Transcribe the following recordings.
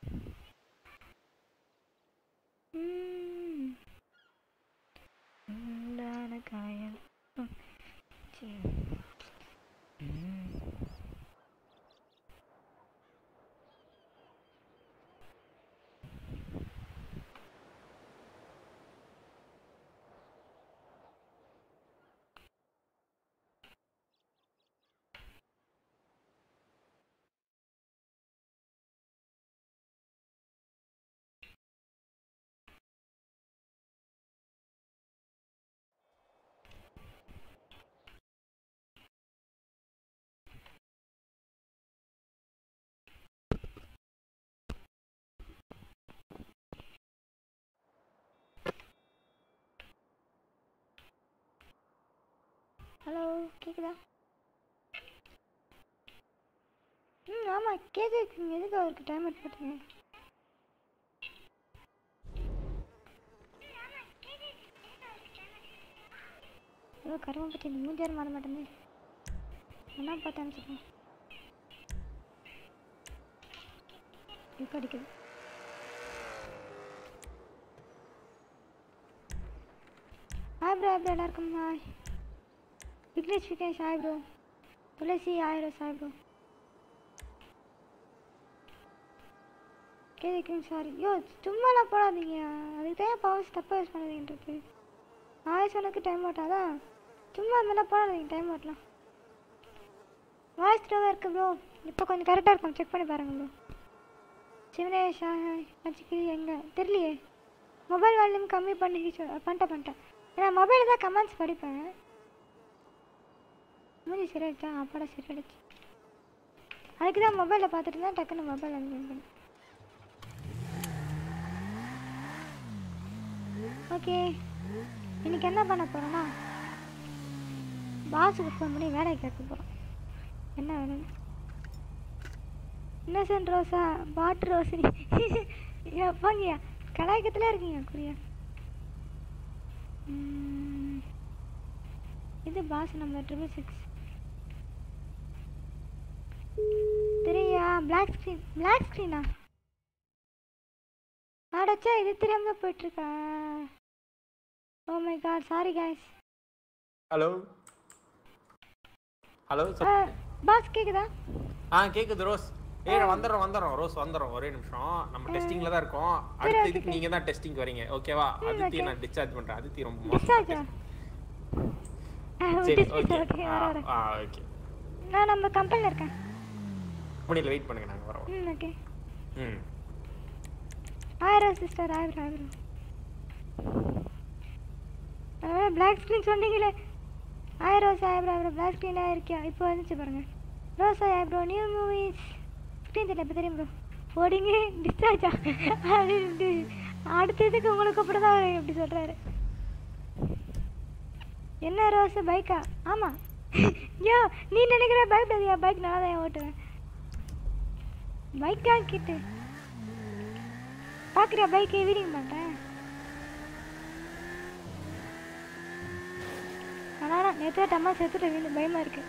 ம். உண்டான காயம் ம். சீ. ம். ஹலோ கேக்குதா ம் ஆமாம் கேக்குது எதுக்கு அவருக்கு டைம் எடுத்து பார்த்தீங்க ஐயோ கருமை பற்றி இந்த மூஞ்சார் மாற மாட்டேங்குது என்ன பார்த்து அனுப்பிச்சிருக்கேன் இப்போ அடிக்குது ஹாய் ப்ரோ ப்ரோ எல்லாருக்கும் hi Vignesh Vignesh hi bro Tulasi ஆயிரம் ஹாய் ப்ரோ கேதுக்கும் சாரி யோ சும்மாலாம் போடாதீங்க அதுக்கு தான் பவர்ஸ் தப்பாக யூஸ் பண்ணாதீங்கன்றது வாய்ஸ் உனக்கு டைம் ஓட்டாதான் சும்மா அது மாதிரிலாம் போடாதீங்க டைம் ஓட்டலாம் வாய்ஸ் ஸ்லோவாக இருக்குது ப்ரோ இப்போ கொஞ்சம் கரெக்டாக இருக்கும் செக் பண்ணி பாருங்க ப்ரோ சிவனேஷ் ஹாய் அச்சிக்கிளி எங்கே தெரியலையே மொபைல் வால்யூம் கம்மி பண்ணி சொ- பண்ணிட்டேன் பண்ணிட்டேன் ஏன்னா மொபைலில் தான் கமெண்ட்ஸ் படிப்பேன் மூஞ்சி சரியாயிடுச்சா அப்பாடா சரியாயிடுச்சு அதுக்கு தான் மொபைலில் பார்த்துட்டு தான் டக்குன்னு மொபைல் அனுப்பி பண்ணேன் ஓகே இன்னைக்கு என்ன பண்ண போகிறோன்னா பாஸுக்கு ஃபோன் பண்ணி வேலையை கேட்க போகிறோம் என்ன வேணும் இன்னசென்ட் ரோஸா பாட்டு ரோஸ் எப்போங்கய்யா கலாய்க்கத்தில் இருக்கீங்க குறியா ம், இது பாஸ் நம்பர் ட்ரிபிள் சிக்ஸ் தெரியா பிளாக் ஸ்க்ரீன் பிளாக் ஸ்க்ரீனா ஆடச்சா இது தெரியாம போயிட்டுருக்கா oh my god sorry guys hello hello boss கேக்குதா ஆ கேக்குது ரோஸ் ஏ நான் வந்துடுறோம் வந்துடுறோம் ரோஸ் வந்துடுறோம் ஒரே நிமிஷம் நம்ம டெஸ்டிங்ல தான் இருக்கோம் அடுத்த இதுக்கு நீங்க தான் டெஸ்டிங் வரீங்க ஓகேவா அதித்தி நான் டிஸ்சார்ஜ் பண்றேன் அதித்தி ரொம்ப மோசம் டிஸ்சார்ஜா சரி ஓகே ஓகே வர வரேன் ஆ ஓகே நான் நம்ம கம்பெனியில் இருக்கேன் முடியல வெயிட் பண்ணுங்க நாங்க வரோம் ம் ஓகே ம் ஆயிரம் சிஸ்டர் ஆயிரம் ஆயிரம் பிளாக் ஸ்க்ரீன் சொன்னீங்களே ஆயிரம் ரோஸ் ஆயிரம் ஆயிரம் பிளாக் ஸ்க்ரீனாக இருக்கியா இப்போ வந்துச்சு பாருங்க ரோஸ் ஆயிரம் ப்ரோ நியூ மூவிஸ் ஸ்க்ரீன் தெரியல இப்போ தெரியும் ப்ரோ ஓடிங்க டிஸ்சார்ஜா அடுத்ததுக்கு உங்களுக்கு அப்புறம் தான் இப்படி சொல்கிறாரு என்ன ரோஸ் பைக்கா ஆமாம் யோ நீ நினைக்கிற பயப்படாதியா பைக் நல்லா தான் ஓட்டுவேன் பைக்கா கிட்டு பார்க்குறியா பைக்கை வீடிங் பண்ணுறேன் ஆனால் நேற்று டம்மா செத்துட்டு வீடு பயமாக இருக்கு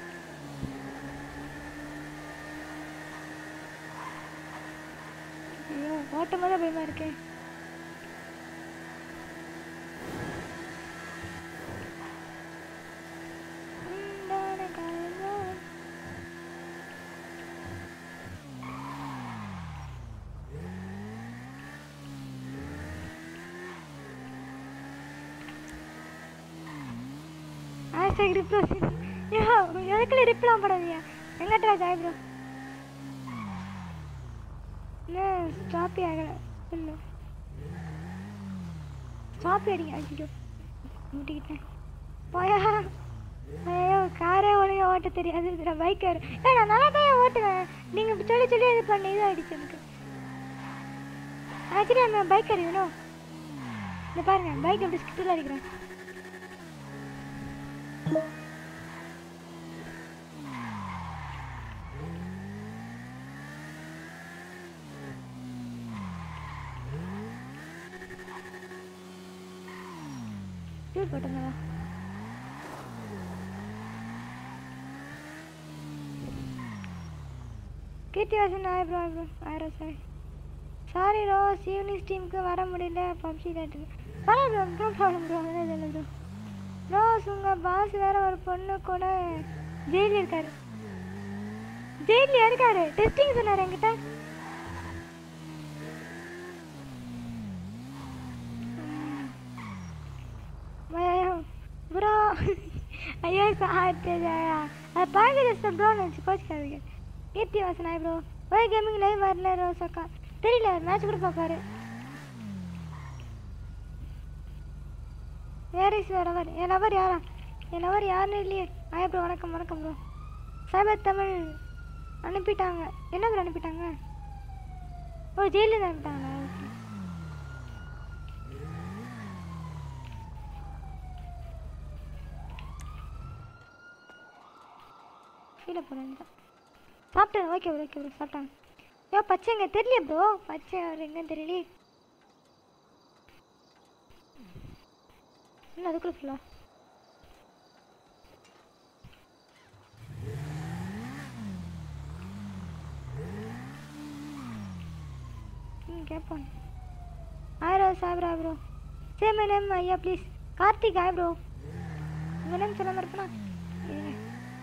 ஐயோ ஓட்டும் போது பயமாக இருக்கு உண்டான காலம் ஹேஷ்டாக் ரிப்ளோ யோ எதுக்குள்ள ரிப்லாம் போடாதீங்க எங்கிட்ட ஜாய் ப்ரோ என்ன ஸ்டாப்பே ஆகலை இல்லை ஸ்டாப்பே அடிங்க ஐயோ முட்டிக்கிட்டேன் போயா ஐயோ காரே ஒழுங்கா ஓட்ட தெரியாது நான் பைக்கர் ஏ நான் நல்லா தான் ஓட்டுவேன் நீங்கள் இப்படி சொல்லி சொல்லி இது பண்ணி இது ஆயிடுச்சு எனக்கு ஆக்சுவலி நான் பைக்கர் வேணும் இந்த பாருங்க பைக் எப்படி ஸ்கிட்டில் அடிக்கிறேன் டியூட் போட்டுங்களா கீர்த்தி வாசன் ஆயிரம் ப்ரோ ஆயிரம் சார் சாரி ரோஸ் ஈவினிங் டீமுக்கு வர முடியல பப்ஜி லேட்டு பரவாயில்ல நோ ப்ராப்ளம் ப்ரோ இல்லை இல்லை ப்ரோ ரோஸ் உங்கள் பாஸ் வேற ஒரு பொண்ணு கூட ஜெயிலில் இருக்காரு ஜெயிலில் இருக்காரு டெஸ்டிங் சொன்னார் என்கிட்ட ப்ரோ ஐயோ சாட்டு அது பாக்கியதேசம் ப்ரோ நினச்சி கோச்சிக்காதீங்க கீர்த்தி வாசனாய் ப்ரோ ஒய் கேமிங் லைவ் வரல ரோஸ் அக்கா தெரியல மேட்ச் கூட பார்ப்பாரு வேர் இஸ் யுவர் லவர் என் லவர் யாரா என் லவர் யாருன்னு இல்லையே ஆயா ப்ரோ வணக்கம் வணக்கம் ப்ரோ சைபர் தமிழ் அனுப்பிட்டாங்க என்ன ப்ரோ அனுப்பிட்டாங்க ஓ ஜெயிலில் அனுப்பிட்டாங்களா ஓகே கீழே போகிறேன் சாப்பிட்டேன் ஓகே ப்ரோ ஓகே ப்ரோ சாப்பிட்டாங்க ஐயோ பச்சைங்க தெரியல ப்ரோ பச்சை அவர் எங்கன்னு தெரியலையே இல்லை அதுக்குள்ள ஃபுல்லா ம் கேட்பான் ஆயிரோ சாப்பிட்றா ப்ரோ சே மை நேம் ஐயா ப்ளீஸ் கார்த்திக் ஆய் ப்ரோ உங்கள் நேம் சொல்லாமல் இருப்பேனா இருங்க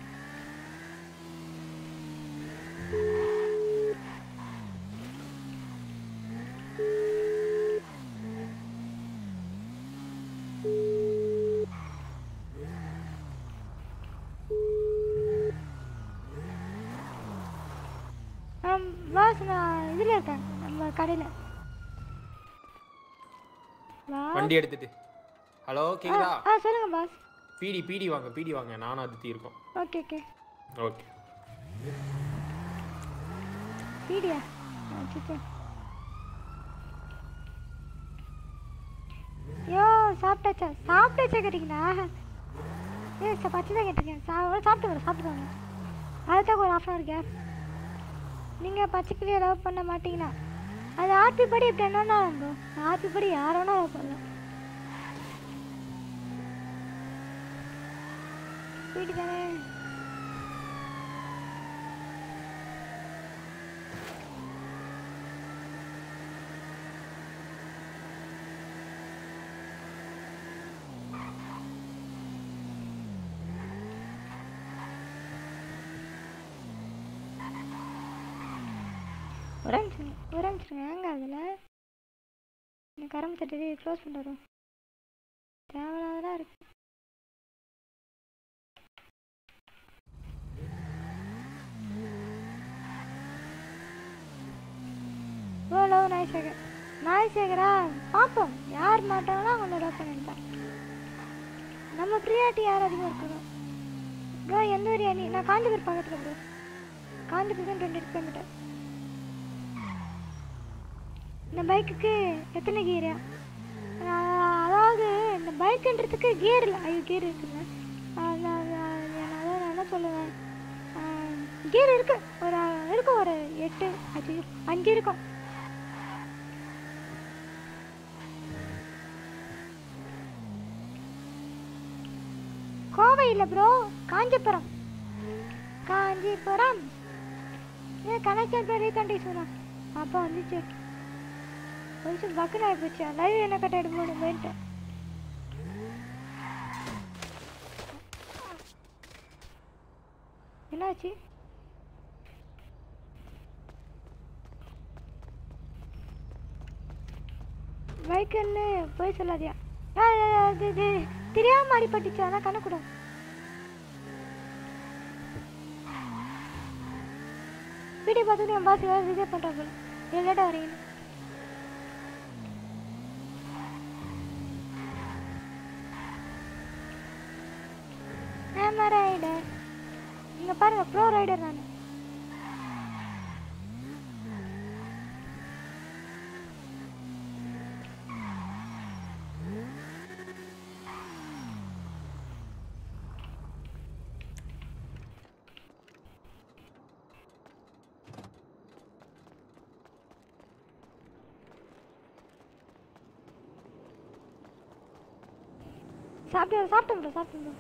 ஆம், பாஸ் நான் இதில் இருக்கேன் நம்ம கடையில் வண்டி எடுத்துட்டு ஹலோ கேக்குதா ஆ சொல்லுங்கள் பாஸ் பிடி பிடி வாங்க பிடி வாங்க நானும் அதித்தி இருக்கோம் ஓகே ஓகே ஓகே பீடியா அச்சோ யோ சாப்பிட்டாச்சா சாப்பிட்டாச்சா கேட்டிங்களா ஏ சா பச்சை தான் கேட்டிருக்கேன் சா சாப்பிட்டு வரேன் சாப்பிட்டு வாங்க அதுதான் ஒரு ஆஃப் அன் கேப் நீங்கள் பச்சைக்கிளியை லவ் பண்ண மாட்டீங்கன்னா அது ஆர்பி படி இப்படி என்னன்னா ப்ரோ ஆர்பி படி யார் வேணா லவ் பண்ணலாம் வீட்டு தானே ஒரு நிமிஷம் ஒரு நிமிஷம் ஏங்க அதில் இந்த கரும்பு தட்டி க்ளோஸ் பண்ணிடுறோம் தேவையில்லாதெல்லாம் இருக்கு ஓ லவ் நாய்சேகர் நாய்சேகரா பார்ப்போம் யார் மாட்டாங்களோ அவங்கள லவ் பண்ணிட்டேன் நம்ம ப்ரியாரிட்டி யார் அதிகமாக இருக்கணும் ப்ரோ எந்த ஏரியா நீ நான் காஞ்சிபுரம் பக்கத்தில் ப்ரோ காஞ்சிபுரம் டுவெண்ட்டி கிலோமீட்டர் இந்த பைக்குக்கு எத்தனை கியரா அதாவது இந்த பைக்குன்றதுக்கு கியர் இல்லை ஐயோ கியர் இருக்குங்க ஆ, நான் நான் நான் அதான் நான் என்ன சொல்லுவேன் கியர் இருக்கு ஒரு இருக்கும் ஒரு எட்டு அஞ்சு அஞ்சு இருக்கும் கோவை இல்லை ப்ரோ காஞ்சிபுரம் காஞ்சிபுரம் இது கனெக்ஷன் பெரிய கண்டிஷனா அப்போ வந்துச்சு கொஞ்சம் பக்குன்னு ஆகிப்போச்சு லைவ் என்ன கட்ட எடுக்கணும் போயிட்டு என்னாச்சு பைக்குன்னு போய் சொல்லாதியா ஆ, அது இது தெரியாம அடிபட்டுச்சு அதான் கண்ணக்கூடாது வீடியோ பார்த்துட்டு என் பாஸ் வேறு விஜய் பண்ணுறா போல லேட்டாக வரீங்க ஆமா ரைடர் இங்க பாருங்க ப்ரோ ரைடர் நான் சாப்பிட்டு சாப்பிட்டேன் ப்ரோ சாப்பிட்டேன் ப்ரோ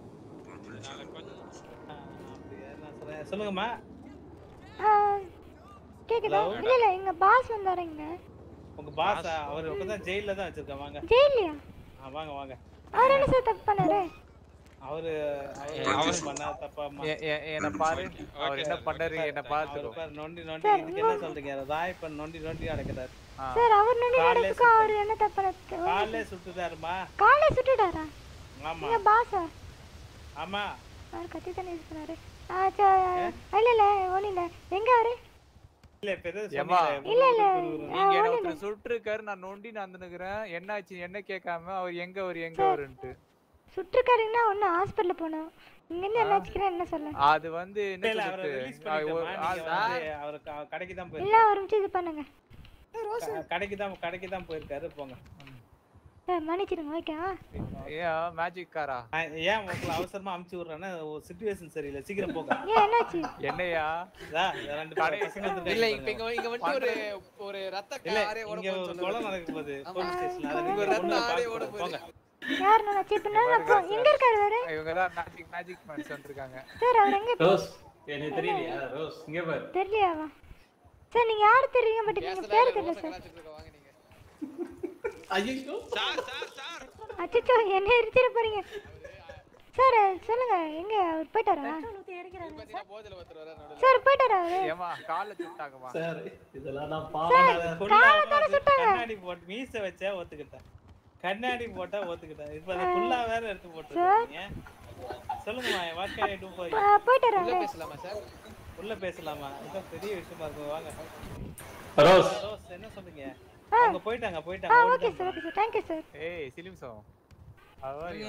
நாங்க கொஞ்சம் ஆ, அப்படியா? நான் சொல்றேன். சொல்லுங்கம்மா கேக்குதா இல்ல இல்ல எங்க பாஸ் வந்தாரு இங்க உங்க பாஸ் அவர் இப்பதான் ஜெயில தான் வச்சிருக்கேன் வாங்க ஜெயிலியா ஆ, வாங்க வாங்க அவர் என்ன சார் தப்பு பண்ணாரு அவரு அவர் பண்ணா தப்பாமா எ- எ- என்ன பாரு அவர் என்ன பண்ணாரு என்ன அவர் பாத்துக்கோ பாரு நொண்டி நொண்டி இதுக்கு என்ன சொல்றீங்க ராய் பண்ண நொண்டி நொண்டி அடக்குறாரு சார் அவர் நொண்டி காலையில நடக்கும் அவர் என்ன தப்பு பண்ணாரு காலையில சுட்டுதாருமா காலை சுட்டுட்டாரா ஆமா எங்க பாஸா ஆமா அவர் கத்தி தானே யூஸ் பண்ணாரு ஆ சரி இல்ல இல்ல ஒண்ணு இல்ல எங்க அவரு இல்ல இப்ப எதுவும் ஏம்மா? சொன்னீங்களே, இல்ல இல்ல குரு, குரு. நீங்க என்ன ஒருத்தர் சுட்டுருக்காரு நான் நொண்டி நடந்துனுக்குறேன் என்னாச்சு என்ன கேட்காம அவர் எங்க அவர் எங்க அவருன்ட்டு சுற்றுக்காரங்கன்னா ஒண்ணு ஹாஸ்பிட்டல் போனோம் இங்க இருந்து என்ன வச்சுக்கிறேன் என்ன சொல்ல அது வந்து என்ன இல்ல, அவரை சொல்றது release அது ஒரு- பண்ணிட்டோமா? நீங்க அது- வந்து அவரு க- கடைக்கு தான் இல்ல போயிருக்காரு ஒரு நிமிஷம் இது பண்ணுங்க க- கடைக்கு தான் கடைக்கு தான் போயிருக்காரு போங்க சார் மன்னிச்சிடுங்க ஓகேவா ஏன் மேஜிக் காரா நான் ஏன் உங்களை அவசரமா அமுச்சு விடுறேன்னா சுச்சுவேஷன் சரியில்லை சீக்கிரம் போங்க ஏன் என்னாச்சு என்னையா இதா, இந்த ரெண்டு கடை- பசங்க வந்துட்டாங்க இல்ல பாருங்க. இப்ப இங்க இங்க வந்துட்டு ஒரு ஒரு ரத்த இல்ல ஆரே ஓட இங்க ஒரு போகுதுன்னு கொலை சொன்னாங்க. நடக்க போகுது ஆமா. போலீஸ் ஸ்டேஷன்ல அதை இங்க நீங்க ஒரு ரத்த பொண்ணை ஆரே பார்க்க ஓட கூடாது. போங்க யார் நான் இப்போ நான் போ எங்க இருக்காரு அவரு இவங்க தான் மேஜிக் மேஜிக் மேன்ஸ் வந்திருக்காங்க சார் அவர் எங்க ரோஸ் எனக்கு தெரியலையா ரோஸ் இங்க பாரு தெரியலையாவா சார் நீங்க யாரு தெரியுங்க பட் நீங்க பேசல, பேர் தெரியல ரோசை சார் கலாய்ச்சிட்டு இருக்க, வாங்க நீங்க. ஐயோ அச்சோ என்ன எரிச்சிட போறீங்க சார் சொல்லுங்க எங்க அவர் போயிட்டாரா பாத்தீங்கன்னா போதையில ஒருத்தர் வராரு நடுவுல. சார் போயிட்டாரா அவரு ஏமா காலை சுட்டாங்கம்மா சார் இதெல்லாம் நான் சார் காலை தானே சுட்டாங்க கண்ணாடி போட்டு மீச வச்சா ஒத்துக்கிட்டேன் கண்ணாடி போட்டா ஒத்துக்கிட்டேன் இப்ப அதை ஃபுல்லா வேற எடுத்து போட்டுருக்கீங்க சொல்லுங்கம்மா what can I do for போ- போயிட்டாரா உள்ள அவரு பேசலாமா சார் உள்ள பேசலாமா இதான் பெரிய விஷயமா இருக்கும் வாங்க ரோஸ் ரோஸ் என்ன சொல்றீங்க அவங்க போயிட்டாங்க ஆ போயிட்டாங்க okay sir okay sir thank you sir ஏய் சிலிம்சம் அவர்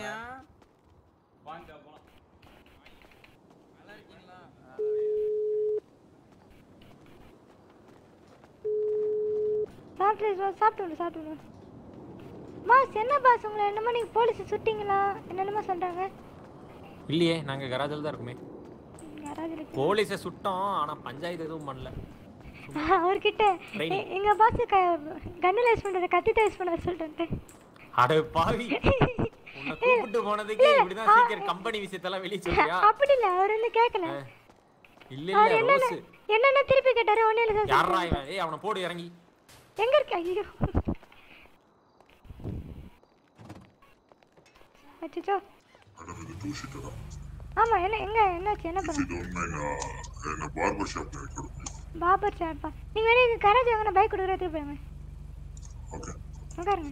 சாப்பிட்டு சாப்பிட்டு சாப்பிட்டு பாஸ் என்ன பாஸ் உங்களை என்னமோ நீங்க போலீஸ் சுட்டிங்களா என்னென்னமோ சொல்றாங்க இல்லையே நாங்க கராஜில் தான் இருக்குமே யாராவது இருக்கு போலீஸை சுட்டோம் ஆனா பஞ்சாயத்து எதுவும் பண்ணல அவர்கிட்ட Training. எ- எங்க பாஸ் கண்ணில் யூஸ் பண்றது கத்தி தான் யூஸ் பண்ண சொல்லிட்டு அட பாவி உன்னை கூப்பிட்டு போனதுக்கு இப்படிதான் சீக்கிரம் கம்பெனி விஷயத்தெல்லாம் வெளியே சொல்றியா அப்படி இல்ல அவர் வந்து கேட்கல இல்ல அவர் இல்ல என்னென்ன ரோஸ் என்னென்ன திருப்பி கேட்டாரு ஒண்ணு இல்ல சார் யாரா இவன் ஏய் அவனை போடு இறங்கி எங்க இருக்க ஐயோ அச்சோ மேடம் இது டூ ஷீட்டரா ஆமா என்ன எங்க என்னாச்சு என்ன பண்ண இது உண்மை நான் என்ன பார்பர் ஷாப்ல இருக்கு கொடுப்பீங்க பாபர் சார்ப்பா நீங்க வேணா இங்க கராஜ் வாங்க பைக் கொடுக்குற எடுத்துட்டு போயிருங்க ஓகே உட்காருங்க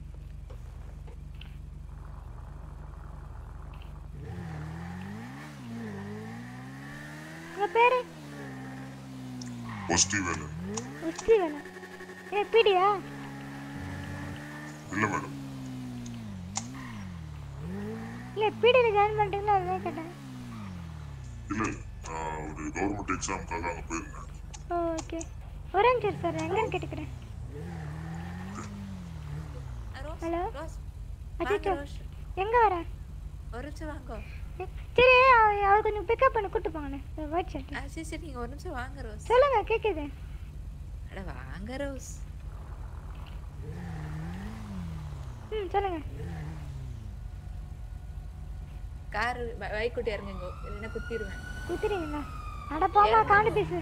உங்க பேரு பாசிட்டிவ் வேலை உஸ்தி வேலை ஏ பிடியா இல்லை மேடம் இல்ல பிடியில் ஜாயின் பண்ணிட்டீங்களா அதுதான் கேட்டேன் இல்லை நான் ஒரு கவர்மெண்ட் எக்ஸாமுக்காக அங்கே போயிருந்தேன் ஓகே ஒரே நிமிஷம் சார் எங்கன்னு கேட்டுக்கிறேன் ரோஸ் ஹலோ ரோஸ் அச்சோ ரோஸ் எங்க வர ஒரு நிமிஷம் வாங்க சரி அவ- அவர் கொஞ்சம் பிக்கப் பண்ணி கூட்டு போங்கண்ணே ஒயிட் ஷர்ட் ஆ, சரி சரி நீங்க ஒரு நிமிஷம் வாங்க ரோஸ் சொல்லுங்க கேக்குது அட வாங்க ரோஸ் ம் சொல்லுங்க கார் பைக் கூட்டி இறங்குங்க இல்லைன்னா குத்திடுவேன் குத்துறீங்களா அட போமா காண்டு பீஸு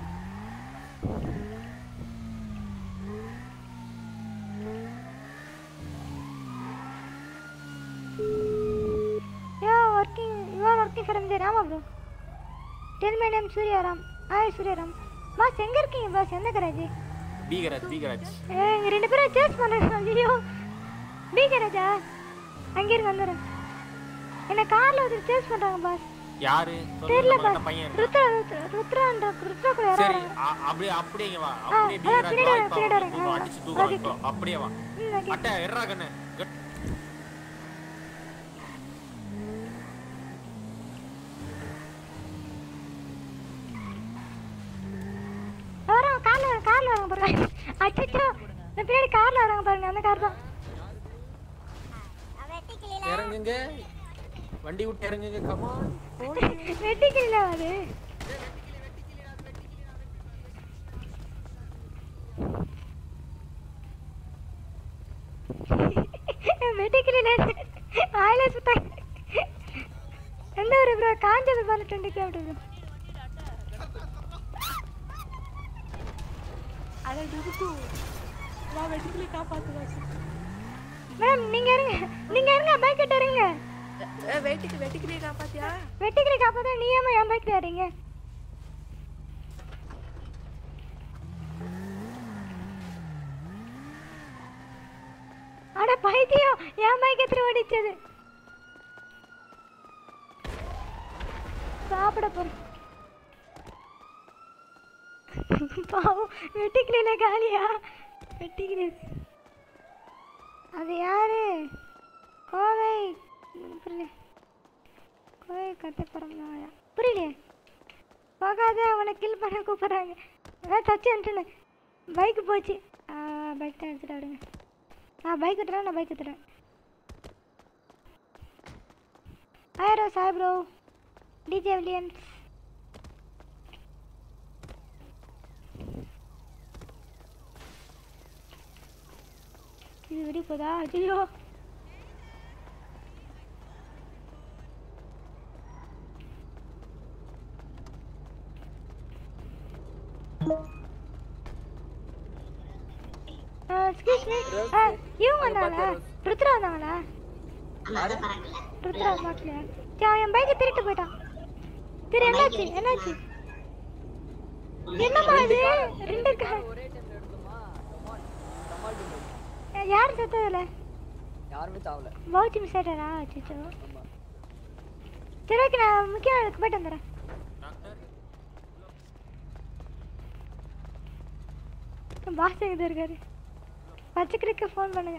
ya working you are working from the ராமா bro tell my name Suryaram hi Suryaram boss எங்க இருக்கீங்க பாஸ் எந்த garage B garage B garage A இங்க ரெண்டு பேரும் சேஸ் பண்ணுறாங்க ஐயோ பி கராஜா அங்க இருங்க வந்துடுறேன் என்ன கார்ல ஒருத்தர் சேஸ் பண்றாங்க பாஸ் யாரு தெரியல சொல்லு பாஸ் பையன் ருத்ரா ருத்ரா ருத்ரான்ற ருத்ரா கூட சரி யாரோ அ- அப்படியே அப்படியே இங்க வா அப்படியே பி அதான் கராஜ் பின்னாடி வா வரேன், இப்போ பின்னாடி வரேன். தூக்குறோம், ஆ, அடிச்சு தூக்குறோம் ஓகே. இப்போ அப்படியே வா ம் ஓகே அட்டை எட்ரா கண்ணு கட் வரோம் கார்ல கார்ல வராங்க பாருங்க அச்சச்சோ இந்த பின்னாடி கார்ல வராங்க பாருங்க அந்த கார் தான் இறங்குங்க வண்டி விட்டு இறங்குங்க கமான் வெட்டிக்கல அது வெட்டிக்கல ஆயில சுத்தாங்க எந்த ஒரு ப்ரோ காஞ்சது பாரு டுவெண்ட்டி கிலோமீட்டர் அட டுபுக்கு வா வெட்டிக்கிளி காப்பாத்து வாசி மேடம் நீங்க இருங்க நீங்க இருங்க பைக் கிட்ட இருங்க வெட்டிக்கு வெட்டிக்கிளே காப்பாத்தியா வெட்டிக்கிற காப்பாத்த நீ ஏமா என் பைக்ல வரீங்க அட பைத்தியம் என் பைக் எத்திர ஓடிச்சது சாப்பிட போறேன் பாவம் வெட்டிக்கிளியில காலியா வெட்டிக்கிளி அது யாரு கோவை புரியல கோவை கட்ட பிறந்தாயா புரியலையே போகாத அவனை கில் பண்ண கூப்பிட்றாங்க அதான் தச்சு வந்துட்டேன் பைக்கு போச்சு பைக் தான் எடுத்துட்டு விடுங்க ஆ பைக் விட்டுறேன் நான் பைக் விட்டுறேன் ஆயிரோ சாய் ப்ரோ டிஜே வில்லியம்ஸ் இது விடி போதா ஐயோ எக்ஸ்கியூஸ் மீ இவங்க வந்தாங்களா ருத்ரா வந்தாங்களா ருத்ரா மாட்டலையா சரி அவன் என் பைக்கை திருட்டு போயிட்டான் திரு என்னாச்சு என்னாச்சு என்னம்மா இது ரெண்டு கா யார் செத்ததுல யாருமே சாவல பௌச்சி மிஸ் ஆயிட்டாரா அச்சோ சரி ஓகே நான் முக்கியம் அதுக்கு போயிட்டு வந்துடுறேன் பாஸ் எங்கே இருக்காரு பச்சைக்கிரிக்கு ஃபோன் பண்ணுங்க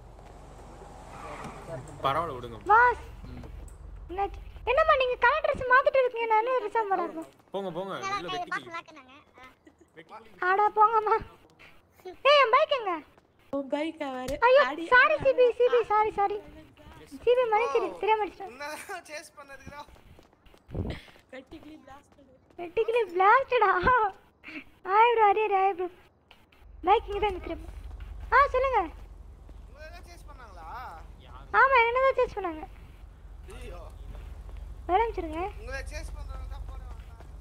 பரவாயில்ல விடுங்க பாஸ் என்னாச்சு என்னம்மா நீங்க கலர் ட்ரெஸ் மாத்திட்டு இருக்கீங்க நானே ரிசர்வ் பண்ண போங்க போங்க உள்ள வெட்டிக்கிளி ஆடா போங்கம்மா ஏய் என் பைக் எங்க உன் பைக் வேற ஐயோ sorry Sibi Sibi sorry sorry Sibi மன்னிச்சிரு தெரியாம மன்னிச்சிட்டேன் சேஸ் பண்ணதுக்கு தான் வெட்டிக்கிளி பிளாஸ்ட் பண்ணு வெட்டிக்கலி பிளாஸ்டடா ஆய் ப்ரோ அரே ஆய் ப்ரோ பைக் இங்கே தான் நிற்கிறேன் ஆ சொல்லுங்க உங்களை சேஸ் பண்ணாங்களா ஆமாம் என்ன தான் சேஸ் பண்ணாங்க ஐயோ வரமிச்சிருங்க உங்களை சேஸ் பண்றவங்க தான் போறேன்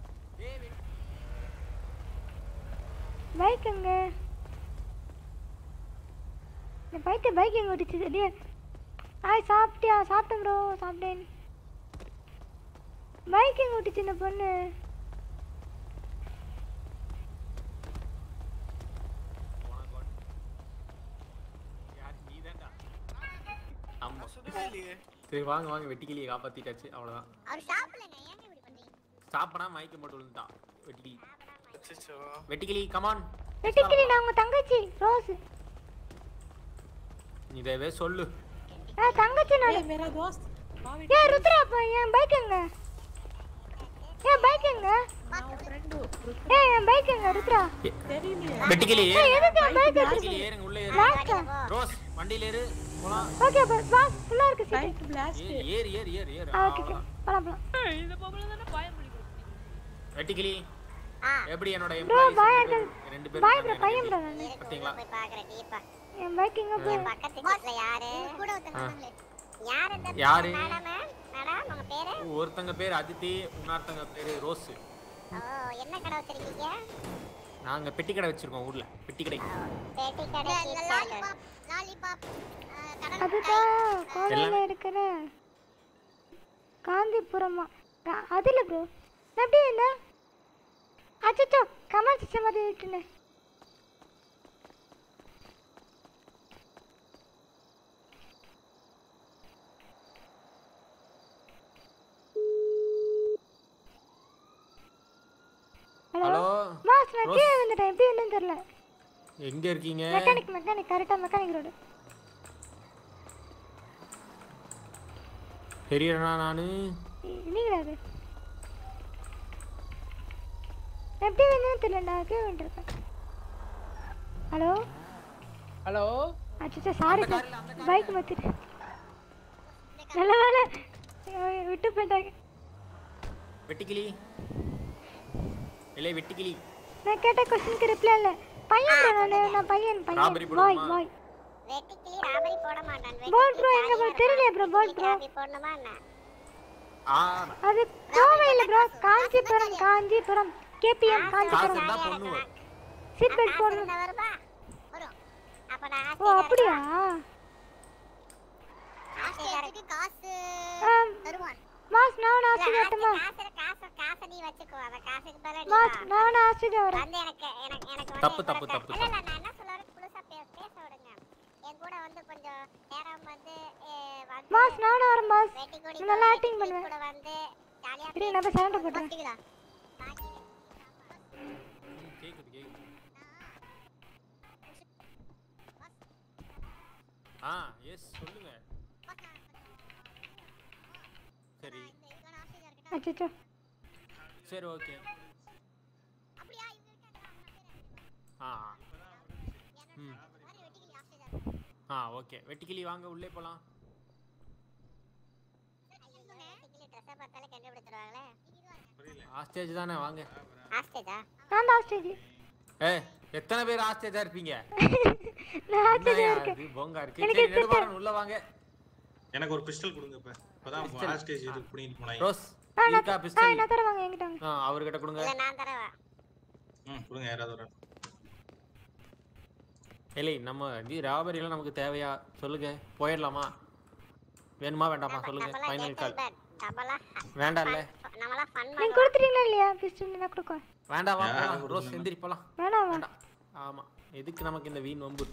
பைக் எங்க இந்த பைக்கை பைக் எங்கே ஓடிச்சு இல்லையா ஆய் சாப்பிட்டியா சாப்பிட்டேன் ப்ரோ சாப்பிட்டேன் பைக் எங்கே ஓட்டிச்சு இந்த பொண்ணு ஆமா சுடுவே இல்லையே சரி வாங்க வாங்க வெட்டிக்கிளியை காப்பாத்திட்டாச்சு அவ்வளவுதான் அவர் சாப்பிடலங்க ஏங்க இப்படி பண்றீங்க சாப்பிடா மயக்கம் போட்டு விழுந்துட்டான் வெட்டிக்கிளி அச்சச்சோ வெட்டிக்கிளி கமான் வெட்டிக்கிளி நான் உங்கள் தங்கச்சி ரோஸ் இதவே சொல்லு ஆ தங்கச்சி நான் ஏய் மேரா தோஸ்த் வா ஏ ருத்ரா அப்பா என் பைக் எங்க என் பைக் எங்க ஃப்ரெண்டு ஏ என் பைக் எங்க ருத்ரா தெரியலையே வெட்டிக்கிளி ஏய் ஏறுங்க எதுக்கு என் பைக் வெட்டிக்கிளி ஏறுங்க உள்ள ஏறு லாஸ்டா ரோஸ் வண்டியில ஏறு போலாம் ஓகே பாஸ் பாஸ் ஃபுல்லா இருக்கு சீட் பைக் பிளாஸ்ட் ஏறு ஏறு ஏறு ஏறு ஏறு ஆ ஓகே ஓகே அவ்வளவுதான். போலாம் போலாம் இந்த பொம்பளை தானே பாயம் பிடிக்கும் வெட்டிக்கிளி ஆ எப்படி என்னோட ப்ரோ பாய் எம்ப்ளாயிஸ் அங்கிள் ரெண்டு பேரும் பாய் ப்ரோ இருக்காங்க, பையன் ப்ரோ எனக்கு. நான் பாத்தீங்களா போய் பாக்குறேன் டீப்பா என் பைக் எங்க போய் பக்கத்து வீட்டுல யாரு கூட ஒருத்தங்க யார் இந்த யாரு? மேடம் மேடம் உங்க பேரு ஒருத்தங்க பேர் அதித்தி இன்னொருத்தங்க பேரு ரோஸ் ஓ என்ன கடை வச்சிருக்கீங்க நாங்க பெட்டி கடை வச்சிருக்கோம் ஊர்ல பெட்டி கடை பேட்டி கடை லாலிபாப் லாலிபாப் அதுதான் கோவையில் இருக்கிற காந்திபுரமா கா- அதுல ப்ரோ எப்படி இல்லை அச்சோ கமல் சிஸ்டம் மாதிரி விட்டுனே ஹலோ ஹலோ மாஸ் நான் கீழே வந்துட்டேன் எப்படி என்னன்னு தெரியல எங்க இருக்கீங்க மெக்கானிக் மெக்கானிக் கரெக்டாக மெக்கானிக் ரோடு தெரியறனா நானு நீங்களா அது எப்படி வந்தேன்னு தெரியலடா கீழே வந்துருக்கேன் ஹலோ ஹலோ அச்சோ சாரி சார் பைக் மாத்திட்டு நல்ல வேலை ஐயோ, விட்டு போயிட்டாங்க வெட்டிக்கிளி இல்லை வெட்டிக்கிளி நான் கேட்ட கொஸ்டினுக்கு ரிப்ளை இல்லை பையன் bro நானு நான் பையன் ராபரி பையன் பாய் போடுமா? பாய் வெட்டிக்கிளி ராபரி போட மாட்டான் Ball bro, எங்க bro? தெரியலையே bro, ball bro. ராபரி போடணுமா என்ன ஆ அது கோவையில் ப்ரோ காஞ்சிபுரம் காஞ்சிபுரம் கேபிஎம் காசு காஞ்சிபுரம் இருந்தா பொண்ணு வரும் சீட் பெல்ட் காசு போடணும் இருந்தா வருமா வரும் அப்ப நான் ஓ அப்படியா ஆஸ்திரேலியாவுக்கு காசு ஆம், தருவான் மாஸ் நான் இல்ல, ஆஸ்திரேலியா வரட்டுமா காசு காசு காசு நீ வச்சுக்கோ அந்த காசுக்கு பதிலா நீ மாஸ் வா. நான் ஆஸ்திரேலியா வரேன் வந்து எனக்கு எனக்கு எனக்கு வந்து தப்பு, என் தப்பு, கூட தப்பு, இல்ல இல்ல நான் என்ன சொல்ல வரேன் புதுசா பே- பேச விடுங்க என் கூட வந்து கொஞ்சம் நேரம் வந்து ஏ, வந்து மாஸ் நானும் வரேன் மாஸ் வெட்டிக்கொடி நான் நல்லா கூட- ஆக்டிங் வெட்டிக்கிளி பண்ணுவேன் கூட வந்து ஜாலியா சரி நான் போய் சண்டை போட்டுறேன் பேசிக்கலாம் பாக்கி ம், கேக்குது கேக்குது ஆ எஸ் சொல்லுங்க சரி அச்சோ சரி ஓகே ஆ ஆ. ம் ஆ ஓகே வெட்டிக்கிளி வாங்க உள்ளே போலாம் ட்ரெஸ்ஸை பார்த்தாலே கண்டுபிடிச்சிருவாங்களே ஆஸ்டேஜ் தானே வாங்க ஆஸ்டேஜா நான் தான் ஆஸ்திரேலியா ஏ எத்தனை பேர் ஆஸ்டேஜா இருப்பீங்க நான் ஆஸ்திரேலியா என்னய்யா இருக்கேன் இது போங்கா இருக்கு எனக்கு சரி நெடுமாறன் உள்ள வாங்க எனக்கு ஒரு பிஸ்டல் கொடுங்க இப்ப இப்பதான் Pistol. லாஸ்ட் ஸ்டேஜ் இது பண்ணிட்டு போனாங்க ரோஸ் ஆ நான் இருக்கா ஆ பிஸ்டல் நான் தரேன் வாங்க என்கிட்ட வாங்க ஆ அவர்கிட்ட கொடுங்க இல்ல நான் தரவா ம் கொடுங்க யாராவது ஒரு ஆள். இல்லை நம்ம இது ராபரிலாம் நமக்கு தேவையா சொல்லுங்க போயிடலாமா வேணுமா வேண்டாமா சொல்லுங்க நம்மலாம் ஃபைனல் கால் gentleman. நம்மலாம் வேண்டாம்ல நம்மலாம் ஃபன் நீங்க கொடுத்துட்டீங்களா இல்லையா பிஸ்டல் நான் கொடுக்க வேண்டாம் வா யார் போலாம் ரோஸ் கொடுக்கணும்? எந்திரி போலாம் வேணாம் வா வேண்டாம் ஆமா எதுக்கு நமக்கு இந்த வீண் வம்பு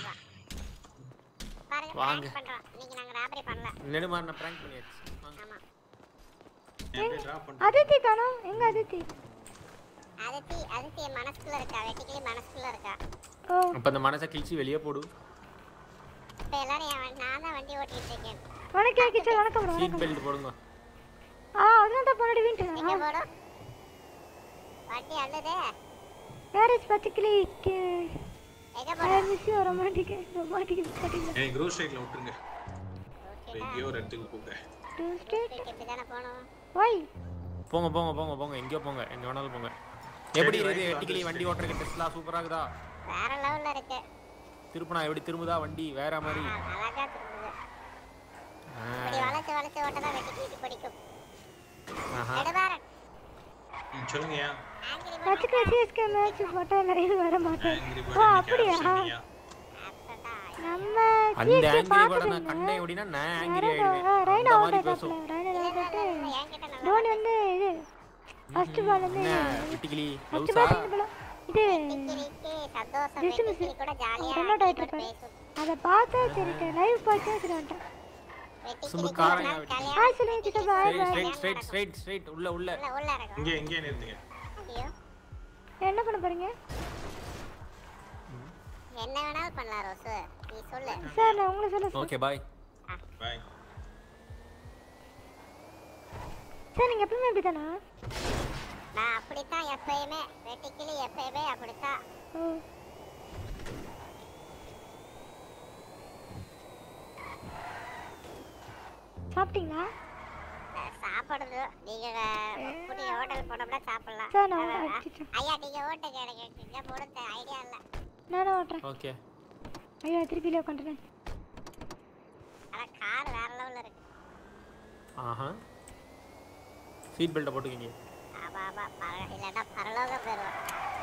பாருங்க வாங்க. prank பண்றோம் இன்னைக்கு நாங்க ராபரி பண்ணல நெடுமாறன பிராங்க் பண்ணியாச்சு வாங்க. ஆமா என் பேர் டிராப் பண்ணிட்டு அதித்தி காணோம் எங்க அதித்தி அதித்தி அதித்தி என் மனசுக்குள்ள இருக்கா வெட்டிக்கிளி மனசுக்குள்ள இருக்கா ஓ அப்ப அந்த மனசை கிழிச்சு வெளியே போடு இப்ப எல்லாரும் என் வண்டி- நான் தான் வண்டி ஓட்டிட்டு இருக்கேன் வணக்கம் கிச்சன் வணக்கம் bro, சீட் வணக்கம் பெல்ட் போடுங்க ஆ அதனால தான் பொண்ணு வீட்டு எங்க போடும் வண்டி அள்ளுதே மேரேஜ் பச்சைக்கிளி எங்க ஐ போடும் மிஸ் யூ ரொமான்டிக் ரொமான்டிக் பாத்தீங்களா எனக்கு ரோட் சைடுல விட்டுருங்க ஓகேடா எங்கேயோ ஒரு இடத்துக்கு போங்க டூ ஸ்டேட் இப்படி தானே போகணும் ஒய் போங்க போங்க போங்க போங்க எங்கேயோ போங்க எங்க வேணாலும் போங்க எப்படி சரி, இருக்குது right வெட்டிக்கிளி வந்து வண்டி ஓட்டுறதுக்கு டெஸ்ட்லாம் சூப்பரா இருக்குதா வேற லெவல்ல இருக்கு திருப்பினா எப்படி திரும்புதா வண்டி வேற மாதிரி ஆ, அழகா திரும்புது ஆ, இப்படி வளைச்சு வளைச்சு ஓட்டதா வெட்டிக்கிளி பிடிக்கும் ஆஹா. நெடுவாரன் ம் சொல்லுங்கய்யா ஆங்கிரி பச்சைக்கிளி சிஎஸ்கே மேட்ச் போட்டா லைவ் வர மாட்டேன் ஆங்கிரி ஓ பேர்ட் அப்படியா சொன்னீங்க நம்ம அந்த சிஎஸ்கே ஆங்கிரி கூட நான் பார்த்துட்டு கண்டேன் எப்படின்னா நான் ஆங்கிரி ரைனா ஆயிடுவேன் ரைனா அந்த அவுட் மாதிரி பேசும் ஆயிட்டாப்ல ரைனா அவுட் ஆயிட்டு என்கிட்ட நல்லா தோனி வந்து இது ஃபர்ஸ்ட் பால் வந்து என்ன வெட்டிக்கிளி ஃபர்ஸ்ட் லவ்ஸா பேட்டிங் போல இது வெட்டிக்கிளிக்கு சந்தோஷம் Just miss. வெட்டிக்கிளி கூட ஜாலியா ரன் அவுட் ஆயிட்டு இருப்பாரு பேசும் அதை பார்த்தா சரி லைவ் பார்த்தா சரி வந்துட்டேன் சும்மா வெட்டிக்கிளிக்கு ஒரு காரையா நாள் வெட்டி. கல்யாணம் ஹாய் சொல்லுங்க கிட்ட bye straight bye straight straight straight உள்ள உள்ள உள்ள உள்ள இறங்கும் இங்கே இங்கே நிறுத்துங்க ஐயோ என்ன பண்ண போறீங்க என்ன வேணாலும் பண்ணலாம் ரோசு நீ சொல்லு சார் நான் உங்களை சொல்ல ஓகே பாய் பாய் சார் நீங்க எப்பவுமே இப்படி தானா நான் அப்படித்தான் எப்பயுமே வெட்டிக்கிளி எப்பயுமே அப்படித்தான் ஓ சாப்பிட்டீங்களா அஹ் சாப்பிடுறது நீங்க புதிய ஹோட்டல் போனோம்னா சாப்பிடலாம் சார் நான் அஹ் அடிச்சிட்டேன் ஐயா நீங்க ஓட்டுங்க எனக்கு இங்க போடுறது ஐடியா இல்ல நானும் ஓட்டுறேன் ஓகே ஐயோ திருப்பி உட்காந்துட்டேன் ஆனா கார் வேற லெவல்ல இருக்கு ஆஹா சீட் பெல்ட்டை போட்டுக்கிங்க ஆமா ஆமா பர இல்லைன்னா பரலோகம் போயிருவோம்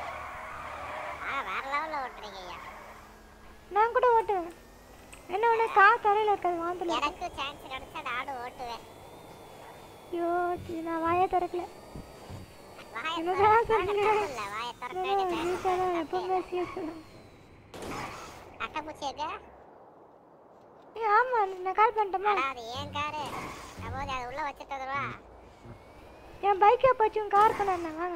ஆ வேற லெவல்ல ஓட்டுறீங்க ஐயா நான் கூட ஓட்டுவேன் என்ன ஒன்று கா தரையில் இருக்காது வாந்தல எனக்கு சான்ஸ் கிடைச்சா நானும் ஓட்டுவேன் ஐயோ சி, நான் வாயே திறக்கல வாயை என்னதான் திறக்க சொல்றீங்க? இல்ல வாயை திறக்க வீட்டில் தான் எப்பவுமே சீஸ் அட்டைப்பூச்சி எங்க ஏ ஆமாம் நான் கால் பண்ணிட்டோமா அடா அது ஏன் காரு நான் போது அது உள்ள வச்சுட்டு வந்துருவா என் பைக்கை போச்சு உன் கார் பண்ண வாங்க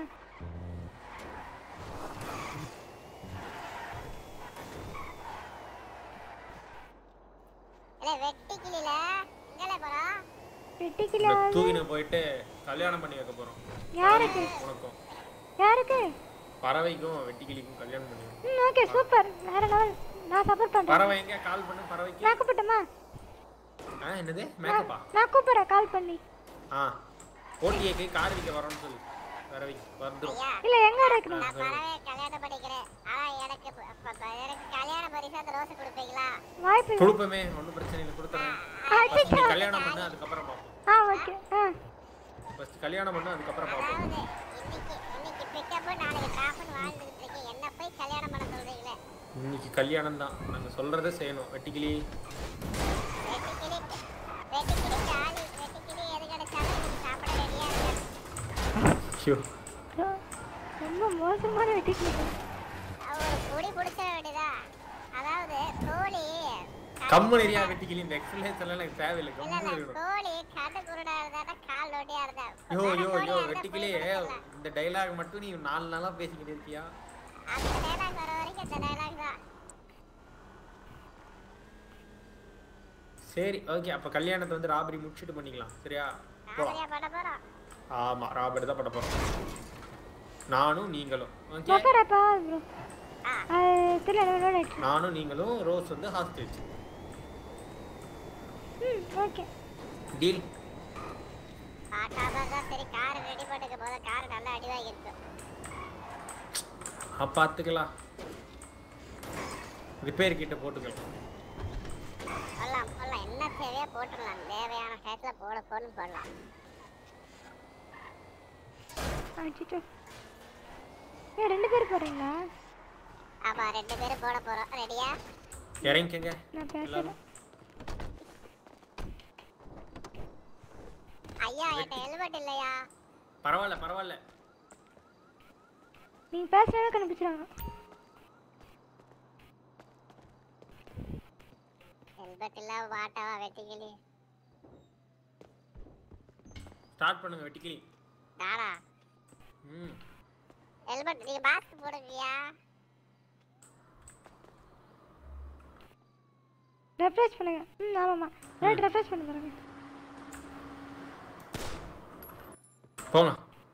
இல்ல வெட்டி கிளியில எங்கல போறோம் வெட்டிக்கல இந்த தூக்கின போயிட்டு கல்யாணம் பண்ணி வைக்க போறோம் யாருக்கு உனக்கும் யாருக்கு பறவைக்கும் வெட்டிக்கிளிக்கும் கல்யாணம் பண்ணி வைக்க. ம் ஓகே சூப்பர் வேற லெவல் நான் சப்போர்ட் பண்ணுறேன் பறவை எங்க கால் பண்ணு பறவைக்கு நான் கூப்பிட்டுமா ஆ என்னது மேக்கப்பா நான் கூப்பிட்றேன் கால் பண்ணி ஆ ஓட்டிஏக்கு கார் விற்க வரோம்னு சொல்லு பறவைக்கு வந்துடும் ஐயா இல்லை எங்கே இருக்கணும் நான் பறவை கல்யாணம் பண்ணிக்கிறேன் ஆனா எனக்கு ப- ப- ப- எனக்கு கல்யாண பரிசு அந்த ரோஸ் கொடுப்பீங்களா வாய்ப்பு இல்லை. கொடுப்போமே ஒன்றும் பிரச்சனை இல்லை கொடுத்துறேன் அச்சச்சோ. ஃபர்ஸ்ட் நீ கல்யாணம் பண்ணு அதுக்கப்புறம் பார்ப்போம் ஆ ஓகே ஆ ஃபர்ஸ்ட் கல்யாணம் பண்ணு அதுக்கப்புறம் பார்ப்போம் அதாவது இன்னைக்கு இன்னைக்கு பிக்கப் நாளைக்கு டிராப்னு வாழ்ந்துகிட்டு இருக்கேன் என்ன போய் கல்யாணம் இன்னைக்கு கல்யாணம் தான் நாங்க சொல்றதை செய்யணும் வெட்டிக்கிளி வெட்டுக்கிளி வெட்டுக்கிளி காலி வெட்டுக்கிளி எது கிடைச்சாலும் இன்னைக்கு சாப்பிட ரெடியா இருக்கேன் ஐயோ bro, ரொம்ப மோசமான வெட்டிக்கிட்டு ஒரு குடி பிடிச்ச வேண்டியதா அதாவது கோழி கம்மு நிறையா வெட்டிக்கிளி இந்த எக்ஸசைஸ் எல்லாம் எனக்கு தேவையில்லை இல்ல கம்மு இல்ல இருக்கணும் கோழி கண்ணு குருடா இருந்தா கால் நோட்டியா இருந்தா யோ யோ யோ இருந்தா வெட்டிக்கிளி புளி பிடிக்கல. இந்த டைலாக் மட்டும் நீ நாலு நாளா பேசிக்கிட்டு இருக்கியா அந்த டைலாக் வர வரைக்கும் இந்த டைலாக் தான் சரி ஓகே அப்ப கல்யாணத்தை வந்து ராபரி முடிச்சுட்டு பண்ணிக்கலாம் சரியா போலாம் ராபரியா பண்ண போறோம் ஆமா ராபரி தான் பண்ண போறோம் நானும் நீங்களும் ஓகே பப்பர் அப்பா ப்ரோ அது தெரியல லோட் ஆயிடுச்சு நானும் நீங்களும் ரோஸ் வந்து ஹாஸ்டேஜ் ம் ஓகே டீல் பார்க்காம தான் சரி கார் ரெடி பண்ணுங்க போத கார் நல்லா அடி வாங்கிருக்கு பார்த்துக்கலாம் ரிப்பேர் கிட்ட போட்டுக்கலாம் போடலாம் போடலாம் என்ன தேவையோ போட்டுடலாம் தேவையான டயத்துல போட போடணும் போடலாம் அச்சோ ஏன் ரெண்டு பேர் போறீங்களா ஆமா ரெண்டு பேரும் போட போறோம் ரெடியா இறங்கிக்கங்க நான் பேசுறேன் எல்லாரும் ஐயா என்கிட்ட ஹெல்மெட் இல்லையா பரவாயில்ல பரவாயில்ல நீங்க பேசுறவே கண்டுபிடிச்சிருவாங்க ஹெல்மெட் இல்லாம மாட்டவா வெட்டிக்கிளி ஸ்டார்ட் பண்ணுங்க வெட்டிக்கிளி நானா ம் ஹெல்மெட் நீங்க மாஸ்க் போடுவியா ரெஃப்ரெஷ் பண்ணுங்க ம் ஆமாம்மா ரைட் ரெஃப்ரெஷ் பண்ணி பாருங்க போங்க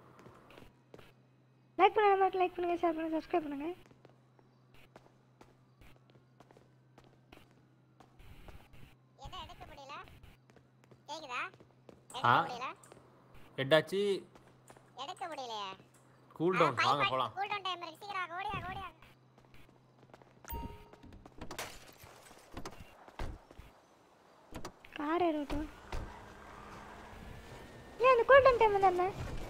லைக் பண்ணுங்க மட்டும் லைக் பண்ணுங்க ஷேர் பண்ணுங்க சப்ஸ்கிரைப் பண்ணுங்க என்ன எடுக்க முடியல கேக்குதா ஆ. எடுக்க முடியல ஹெட்டாச்சு எடுக்க முடியலையே கூல் டவுன் வாங்க போலாம் கூல் டவுன் டைம் இருக்கு சீக்கிரம் ஓடியா ஓடியா கார் ஏறட்டும் ஏன் அந்த கூட்டம் டைம் தானே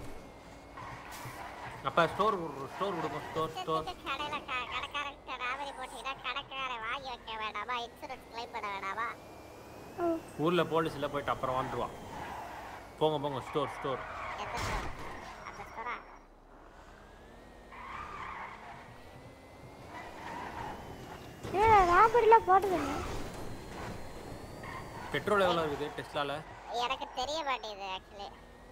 அப்ப ஸ்டோர் ஸ்டோர் கொடுப்போம் ஸ்டோர் ஸ்டோர் கடையில க- கடைக்காரன் ராவரி போட்டீங்கன்னா கடைக்காரன் வாங்கி வைக்க வேண்டாமா இன்சூரன்ஸ் கிளைம் பண்ண வேண்டாமா ஓ ஊர்ல போலீஸ்ல போயிட்டு அப்புறம் வந்துருவா போங்க போங்க ஸ்டோர் ஸ்டோர் எந்த store? அந்த ஸ்டோரா ஏன் ராபரிலாம் போட்டதில்லை பெட்ரோல் எவ்வளோ இருக்குது டெஸ்லால எனக்கு தெரிய மாட்டேங்குது ஆக்சுவலி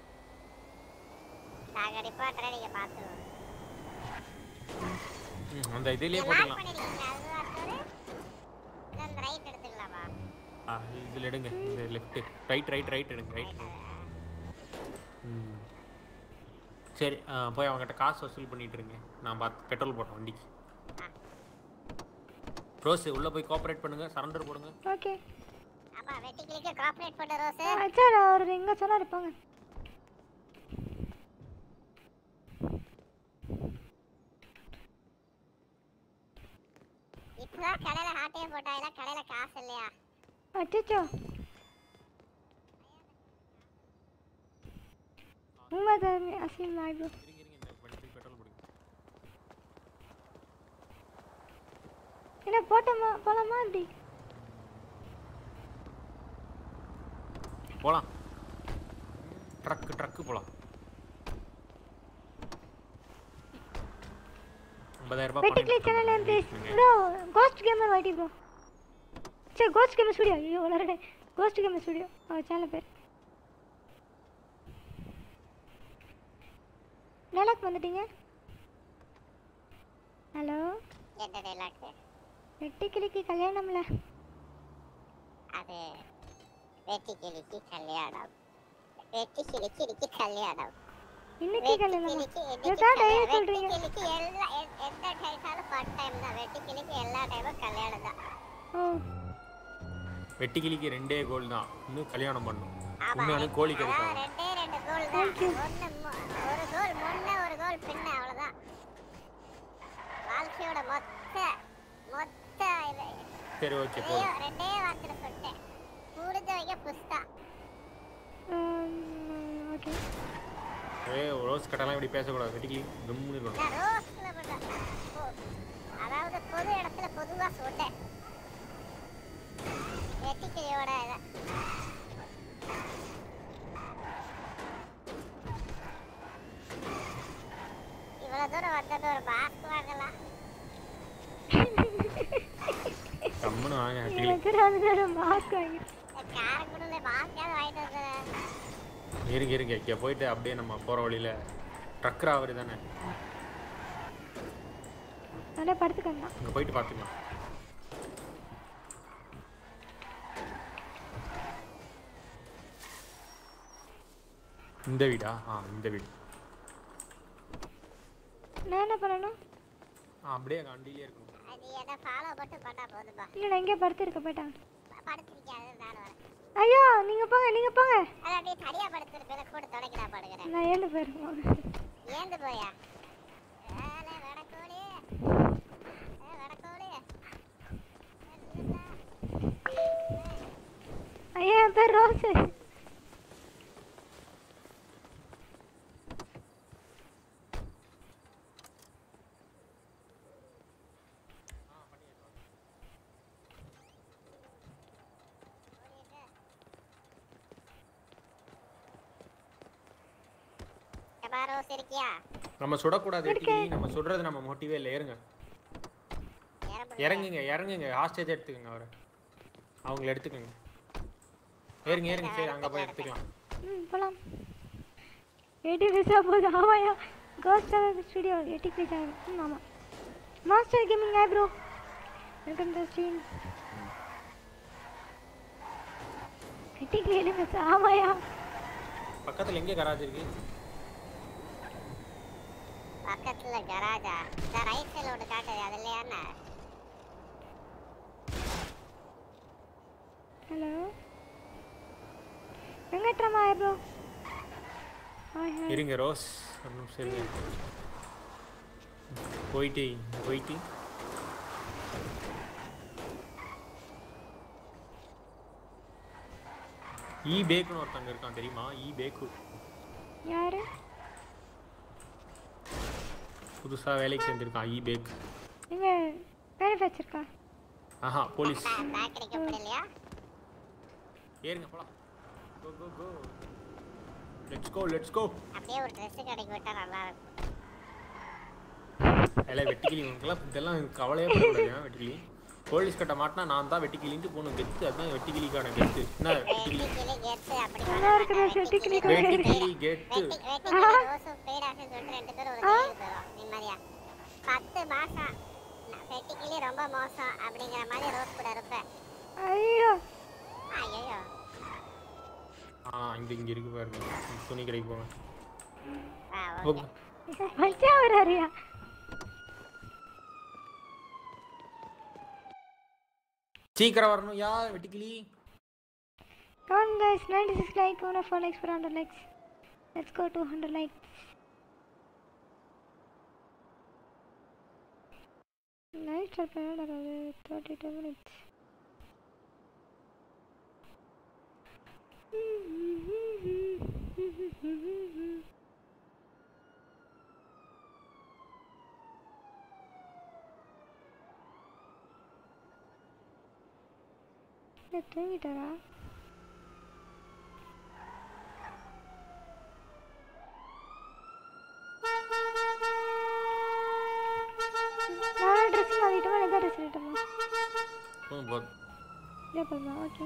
நாங்க நிப்பாட்டுறேன் நீங்க பாத்துருவோம் ம், அந்த இதுலயே லாக் போட்டுக்கலாம் பண்ணிருக்கீங்களா அதுவா ஸ்டோரு இந்த ரைட் எடுத்துக்கலாமா ஆ இதில் எடுங்க இந்த லெஃப்ட் ரைட் ரைட் ரைட் எடுங்க ரைட் ம் சரி ஆ, போய் அவங்ககிட்ட காசு வசூல் பண்ணிட்டு இருங்க நான் பார்த்து பெட்ரோல் போட்டேன் வண்டிக்கு ரோஸ் உள்ள போய் கோஆப்ரேட் பண்ணுங்க சரண்டர் போடுங்க ஓகே ஆமா வெட்டி கிளிக்க கார்ப்பரேட் பண்ண ரோஸ் அச்சா நான் ஒரு எங்கே சொன்னா இருப்பாங்க இப்பதான் கடையில ஹாட்டே போட்டாயில கடையில காசு இல்லையா அச்சோ முகமது அசீம் நாய் ப்ரோ இருங்க இருங்க இந்த வண்டிக்கு பெட்ரோல் போடுங்க என்ன போட்டோமா போலாமா அப்படி போலாம் ட்ரக் ட்ரக்கு போலாம் ஐம்பதாயிரம் ரூபாய் வெட்டி click channel name please bro ghost gamer வைட்டி ப்ரோ சரி கோஸ்ட் கேமர் ஸ்டுடியோ ஐயோ வளரடே கோஸ்ட் கேமர் ஸ்டுடியோ அவர் சேனல் பேர் டைலாக் வந்துட்டீங்க ஹலோ என்ன டைலாக் வெட்டி கிளிக்கு கல்யாணம்ல அது வெட்டி கிளிக்கு கல்யாணம் வெட்டி கிளிக்கு இன்னைக்கு கல்யாணம் இன்னைக்கு வெட்டி கல்யாணமா கிளிக்கு இன்னைக்கு எதான் டைம் கல்யாணம். வெட்டி சொல்றீங்க கிளிக்கு எல்லா எ- எந்த டைம்னாலும் ஃபன் டைம் தான் வெட்டி கிளிக்கு எல்லா டைமும் கல்யாணம் தான் ஓ வெட்டி கிளிக்கு ரெண்டே கோல் தான் இன்னும் கல்யாணம் பண்ணும் ஆமா உண்மையான கோழி அதான் கிடைக்காது ரெண்டே ரெண்டு கோல் தான் ஒண்ணு மு- ஒரு கோல் முன்ன ஒரு கோல் பின்ன அவ்வளவுதான் வாழ்க்கையோட மொத்த மொத்த இது சரி ஓகே ரெண்டே போதும் ரெண்டே வார்த்தை சொல்லிட்டேன் முடிஞ்ச வைக்க புஸ்தா ஓகே ஏ ரோஸ் கட்டெல்லாம் இப்படி பேசக்கூடாது வெட்டி கிளி கம்முன்னு இருக்கணும் நான் ரோஸ்ல பண்ண போ- அதாவது பொது இடத்துல பொது வாங்கலாம் கம்முன்னு வாங்க வெட்டிக்கிளி எனக்கு மாஸ்க் வாங்கி காரக்குடியில் மாஸ்காவது வாங்கிட்டு வந்துடுறேன் இருங்க இருங்க இங்கே போயிட்டு அப்படியே நம்ம போகிற வழியில் ட்ரக் ராவரி தானே நல்லா படுத்துக்கலாம் அங்கே போயிட்டு பார்த்துக்கலாம் இந்த வீடா ஆ இந்த வீடு நான் என்ன பண்ணணும் ஆ அப்படியே அங்கே வண்டியிலே இருக்கணும் அது என்ன ஃபாலோ மட்டும் பண்ணா போதும்பா இல்லை நான் எங்கேயே படுத்துருக்க போயிட்டான் படுத்திருக்காது நான் வரேன் ஐயோ நீங்கள் போங்க நீங்கள் போங்க அது அப்படியே தனியா படுத்திருப்பேன் கூட தொடக்கி நான் படுக்கிறேன் நான் ஏந்து போயிருக்கோம் ஏந்து போயா ஏலே, வடக்கோழி. ஏ, வடக்கோழி. ஐயா என் பேர் ரோஸு எப்பா, ரோஸ் இருக்கியா நம்ம சுடக்கூடாது வெட்டிக்கிளி நம்ம சுடுறது நம்ம மோட்டிவே இல்லை ஏறுங்க ஏற முடியல. இறங்குங்க இறங்குங்க ஹாஸ்டேஜ் எடுத்துக்கோங்க அவரை அவங்கள எடுத்துக்கோங்க ஏறுங்க ஏறுங்க சரி அங்கே போய் எடுத்துக்கலாம் ம் போகலாம் எயிட்டி பைசா போகுது ஆமாயா கோஸ்ட் ஸ்டுடியோ எயிட்டி பைசா ம் ஆமாம் master gaming hi bro welcome to stream eighty ஏழு பைசா ஆமாயா பக்கத்தில் எங்கே கராஜ் இருக்கு பக்கத்துல கராஜா இந்த ரைட் சைடுல ஒன்று காட்டுது அது இல்லையாண்ணா ஹலோ வெங்கட்ராமா ஆய் ப்ரோ ஹாய் ஹாய் இருங்க ரோஸ் ஒரு நிமிஷம் இருங்க போயிட்டு போயிட்டு ஈ பேக்குன்னு ஒருத்தங்க இருக்கான் தெரியுமா ஈ பேக்கு யாரு புதுசா வேலைக்கு சேர்ந்திருக்கான் ஈ பேக் இங்கே மேனுஃபேக்சருக்கா ஆஹா போலீஸ் பேக் கிடைக்கப்படலையா ஏறுங்க போலாம் கோ கோ கோ லெட்ஸ் கோ லெட்ஸ் கோ அப்படியே ஒரு ட்ரெஸ் கடைக்கு விட்டா நல்லா இருக்கும் எல்லாம் வெட்டிக்கிளி உனக்குலாம் இதெல்லாம் கவலையே படக்கூடாது ஏன் வெட்டிக்கிளி போலீஸ் கட்ட மாட்டினா நான் தான் வெட்டிக்கிளின்ட்டு போகணும் கெத்து அதுதான் வெட்டிக்கிளிக்கான கெத்து என்ன வெட்டிக்கிளி வெட்டிக்கிளி கெத்து அப்படி நல்லா இருக்கிற வெட்டிக்கிளி வெட்டிக்கிளி கெத்து வெட்டி வெட்டிக்கிளி ரோஸும் ஃபீடாஸ்னு சொல்லிட்டு ரெண்டு பேரும் ஒரு ஜெயிலுக்கு போயிடும் நிம்மதியா பத்து மாசம் நான் வெட்டிக்கிளி ரொம்ப மோசம் அப்படிங்கிற மாதிரி ரோஸ் கூட இருப்பேன் ஐயோ ஐயோ ஆ இங்க இங்க இருக்கு பாருங்க இந்த துணி கடைக்கு போங்க ஆ ஓகே மச்சா வராரியா சீக்கிரம் வரணும் யா வெட்டிக்கிளி Come on guys, 96 like, 104 likes for 100 likes. Let's go to 100 likes. Night start பண்ண 32 minutes. இல்லை தூங்கிட்டாரா நான் ட்ரெஸ் மாற்றிட்டோமா எதாவது ட்ரெஸ் எடுட்டோமா போதும் போதும் இதே போதுமா ஓகே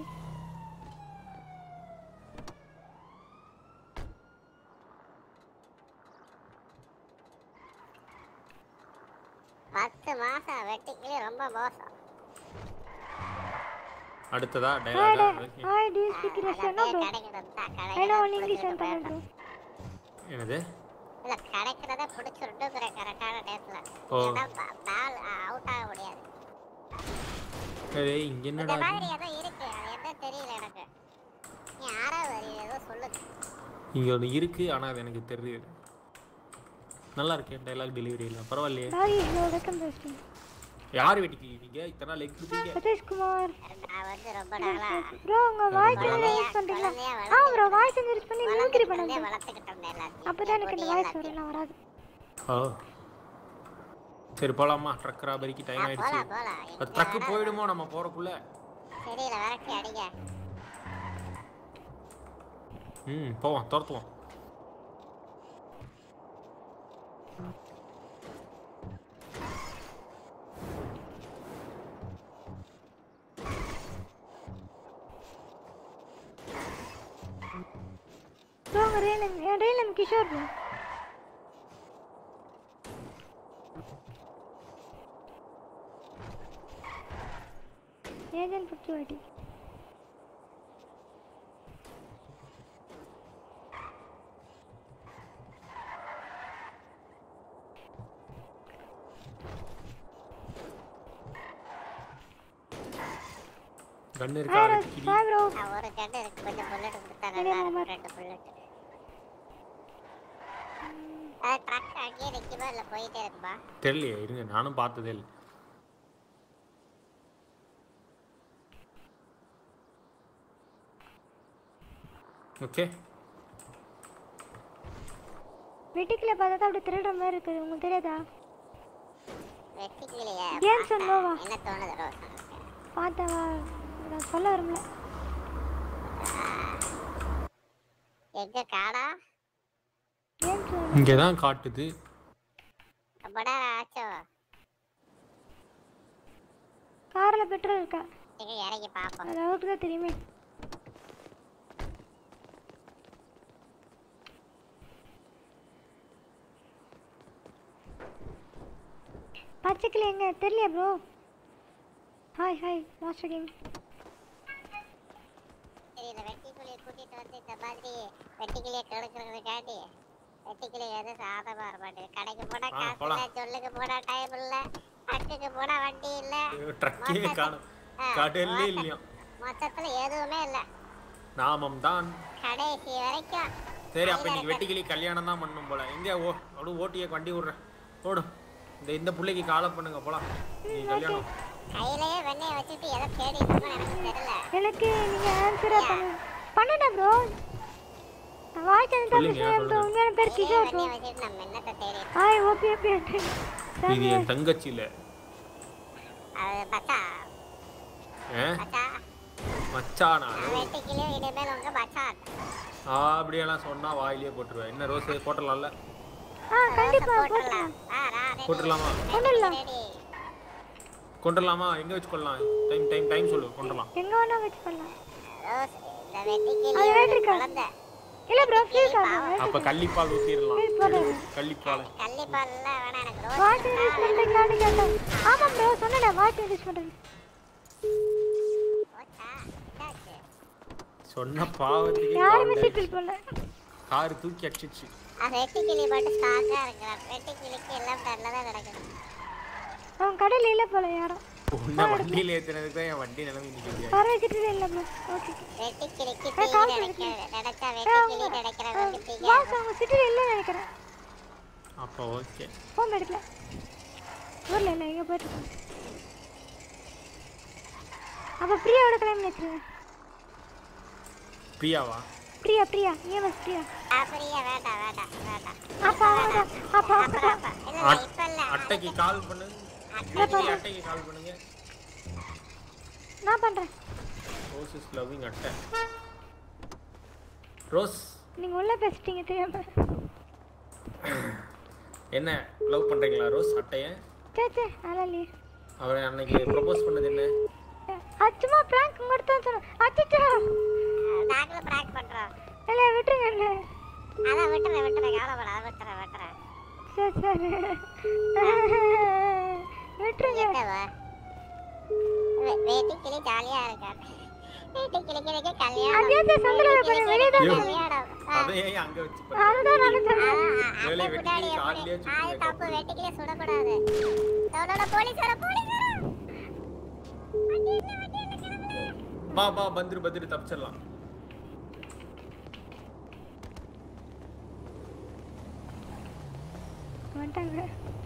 பத்து மாசம் வெட்டிக்கிளி ரொம்ப மோசம் அடுத்ததா Hi, டைலாகா Dad. Hi, do you speak Russian? No, bro. கடைக்கு வந்தா I know only கடைக்கு English and Tamil, bro. என்னது இல்ல கிடைக்கிறத பிடிச்சிருட்டு கரெக்டான டேஸ்ட்ல ஓ. பால் அவுட் ஆக முடியாது ஏய் இங்க இந்த என்னடா மாதிரி ஏதோ இருக்கு அது என்ன தெரியல எனக்கு நீ ஆறாவது வரி ஏதோ சொல்லுது இங்க ஒன்று இருக்கு ஆனா அது எனக்கு தெரியுது நல்லா இருக்கே டைலாக் டெலிவரி இல்லை பரவாயில்லையே Sorry, hello, welcome to the stream. யார் வெட்டிக்கிளி நீங்க இத்தனை நாள் எக் கொடுத்தீங்க சதீஷ் குமார் நான் வந்து ரொம்ப நாளா ப்ரோ உங்க வாய்ஸ் வந்து யூஸ் பண்றீங்களா ஆ ப்ரோ வாய்ஸ் வந்து யூஸ் பண்ணி மிமிக்ரி பண்ணுங்க bro. வளர்த்துக்கிட்டோம் எல்லாத்தையும் அப்பதான் எனக்கு இந்த வாய்ஸ் வரும் நான் வராது ஓ சரி போலாமா ட்ரக் ராபரிக்கு டைம் ஆயிடுச்சு போலாம் போலாம் அது ட்ரக்கு போயிடுமோ நம்ம போறக்குள்ள தெரியல விரட்டி அடிங்க ம் போவோம் துரத்துவோம் உங்க ரியல் நேம் என் real name Kishore bro agent புத்துவாட்டி கன் இருக்கா ஹாய் ரோஸ் கிளி ஹாய் ப்ரோ நான் ஒரு கண்டு இருக்கு கொஞ்சம் புல்லட் கொடுத்தா நல்லா இருக்கும் ரெண்டு புல்லட் அது ட்ரக் அங்கேயே நிக்குமா இல்ல போயிட்டே இருக்குமா தெரியலையே இருங்க நானும் பார்த்ததே இல்லை ஓகே வெட்டிக்கில பார்த்தா அப்படி திருடுற மாதிரி இருக்குது உங்களுக்கு தெரியாதா வெட்டிக்கலையே ஏன் சொன்னோவா என்ன தோணுது ரோஸ் பார்த்தவா நான் சொல்ல விரும்பல எங்க காடா ஏன் சொன்ன இங்கே தான் காட்டுது ரொம்படா ஆச்சோ காரில் பெட்ரோல் இருக்கா எங்க இறங்கி பாப்போம் அது அவருக்கு தான் தெரியுமே பச்சைக்கிளி எங்க தெரியலையா bro hi hi master game சரி இந்த வெட்டிக்குழியை கூட்டிட்டு வந்து இந்த மாதிரி வெட்டிக்கிளியை கெடுக்கிறதுக்காண்டி வெட்டிக்கிளி எதுவும் சாதமா வர மாட்டேங்குது கடைக்கு போனா ஆ, காசு போலாம். இல்ல சொல்லுக்கு போனா டைம் இல்ல ட்ரக்குக்கு போனா வண்டி இல்ல ட்ரக்கே காணும் ஆ, கடல்லே இல்லையா மொத்தத்துல எதுவுமே இல்ல நாமம் தான் கடைசி வரைக்கும் சரி அப்ப இன்னைக்கு வெட்டிக்கிளி கல்யாணம் தான் பண்ணும் போல எங்க ஓ அப்படியே ஓட்டியே வண்டி விடுறேன் ஓடும் இந்த இந்த பிள்ளைக்கு காலை பண்ணுங்க போலாம் நீ கல்யாணம் கையிலேயே வெண்ணெயை வச்சுட்டு எதை தேடிட்டு இருக்கோம் எனக்கு தெரியல எனக்கு நீங்க ஆன்சரா பண்ணு பண்ணுடா ப்ரோ வாய்ஸ் எனக்கு தான் சொல்லுங்க, பேசுறேன் ப்ரோ சொல்லுங்க. உண்மையான பேர் கையிலேயே கிஷோர் ப்ரோ வெண்ணெயை வச்சுட்டு நம்ம என்னத்தை தேடி ஹாய் ஓபி ஓபி இது என் தங்கச்சி இல்ல அது பச்சா ஏ பச்சா மச்சானா வெட்டிக்கிளியும் இனிமேல் உங்க மச்சான் ஆ, அப்படியெல்லாம் சொன்னா வாயிலேயே போட்டுருவேன் என்ன ரோஸ் போட்டலாம்ல ஆ கண்டிப்பா போட்டுடலாம் ஆ நான் ready. போட்டுடலாமா கொண்டுடலாம் ready. கொண்டுடலாமா எங்க வச்சு கொள்ளலாம் டைம் டைம் டைம் சொல்லு கொண்டுலாம் எங்க வேணா வச்சு பண்ணலாம் ரோஸ் இந்த வெட்டிக்கிளி அது ஒரு வேட்டிருக்கா? குழந்தை இல்ல ப்ரோ ஃபீல் ஆகும் அப்ப கள்ளிப்பால் ஊத்திடலாம் ஃபீல் போடுறது கள்ளிப்பால் கள்ளிப்பால்ல வேணா எனக்கு ரோஸ் வாட்ச் யூஸ் பண்றீங்களான்னு கேட்டேன் ஆமா ப்ரோ சொன்னேன் வாட்ச் யூஸ் பண்றது போச்சா என்னாச்சு சொன்ன பாவத்துக்கு யாருமே சீட் ஃபீல் பண்ணல கார் தூக்கி அடிச்சிச்சு அது வெட்டிக்கிளி மட்டும் ஸ்ட்ராங்கா இருக்கிறான் வெட்டிக்கிளிக்கு எல்லாம் நல்ல தான் நடக்குது அவன் கடையில் இல்லை போல யாரும் உன்னை வண்டியில ஏத்துனதுக்கு தான் என் வண்டி நிலைமை இன்னைக்கு வர வச்சுட்டு இல்லை ப்ரோ ஓகே வெட்டிக்கிளிக்கு ஏ, தீ காசு நினைக்க இருக்கு. நினைச்சா வெட்டிக்கிளி நினைக்கிறவங்களுக்கு தீங்க வாங்க அவங்க சிட்டியில் இல்லைன்னு நினைக்கிறேன் அப்போ ஓகே ஃபோன் எடுக்கல ஊரில் இல்லை எங்கே போயிட்டு அப்போ பிரியாவோட கிளம்பி வச்சுருவேன் பிரியாவா பிரியா பிரியா ஏமஸ் பிரியா அப்படியே வேண்டாம் வேண்டாம் வேண்டாம் அப்பா அவங்க அப்பா அப்புறம் அப்ப இல்ல இல்ல அட்- இப்ப இல்ல அட்டைக்கு கால் பண்ணு வீட்டுக்கு அட்டைக்கு கால் பண்ணுங்க நான் பண்ணுறேன் ரோஸ் இஸ் லவ்விங் அட்டை ரோஸ் நீங்கள் உள்ளே பேசிட்டீங்க தெரியாம என்ன லவ் பண்றீங்களா ரோஸ் அட்டைய சே சே அதெல்லாம் இல்லையே அவர் அன்னைக்கு ப்ரப்போஸ் பண்ணது என்ன அச்சுமா பிராங்க் உங்கள்கிட்ட தான் சொன்னேன் அச்சோ நாங்களும் பிராங்க் பண்றோம் இல்லை விட்டுருங்க என்ன அதான் விட்டுறேன் விட்டுறேன் கவலைப்படாத விட்டுறேன் விட்டுறேன் சரி சரி விட்டுருங்க என்னவா வே- வேட்டிக்கிளி ஜாலியா இருக்கான் வேட்டிக்கிளிக்கு எனக்கு கல்யாணம் அதே தான் சந்திரனை கொஞ்சம் வெளியே தான் ஐயோ. கல்யாணம் ஆ. அதையே அங்க வச்சு பண்ணு. அதுதான் நானும் சொன்னேன் அதான், வேலை அப்படியே முன்னாடி வெட்டிக்கிளி எப்படி- கால்லயே சுத்தி அது தப்பு வைக்க வெட்டிக்கிளி சுடக்கூடாது தோடோட போலீஸ் வர போலீஸ் வர வண்டி இல்ல வண்டி இல்ல கிளம்புது பா பா பந்திரு பந்திரு தப்பிச்சிடலாம் வந்துட்டாங்க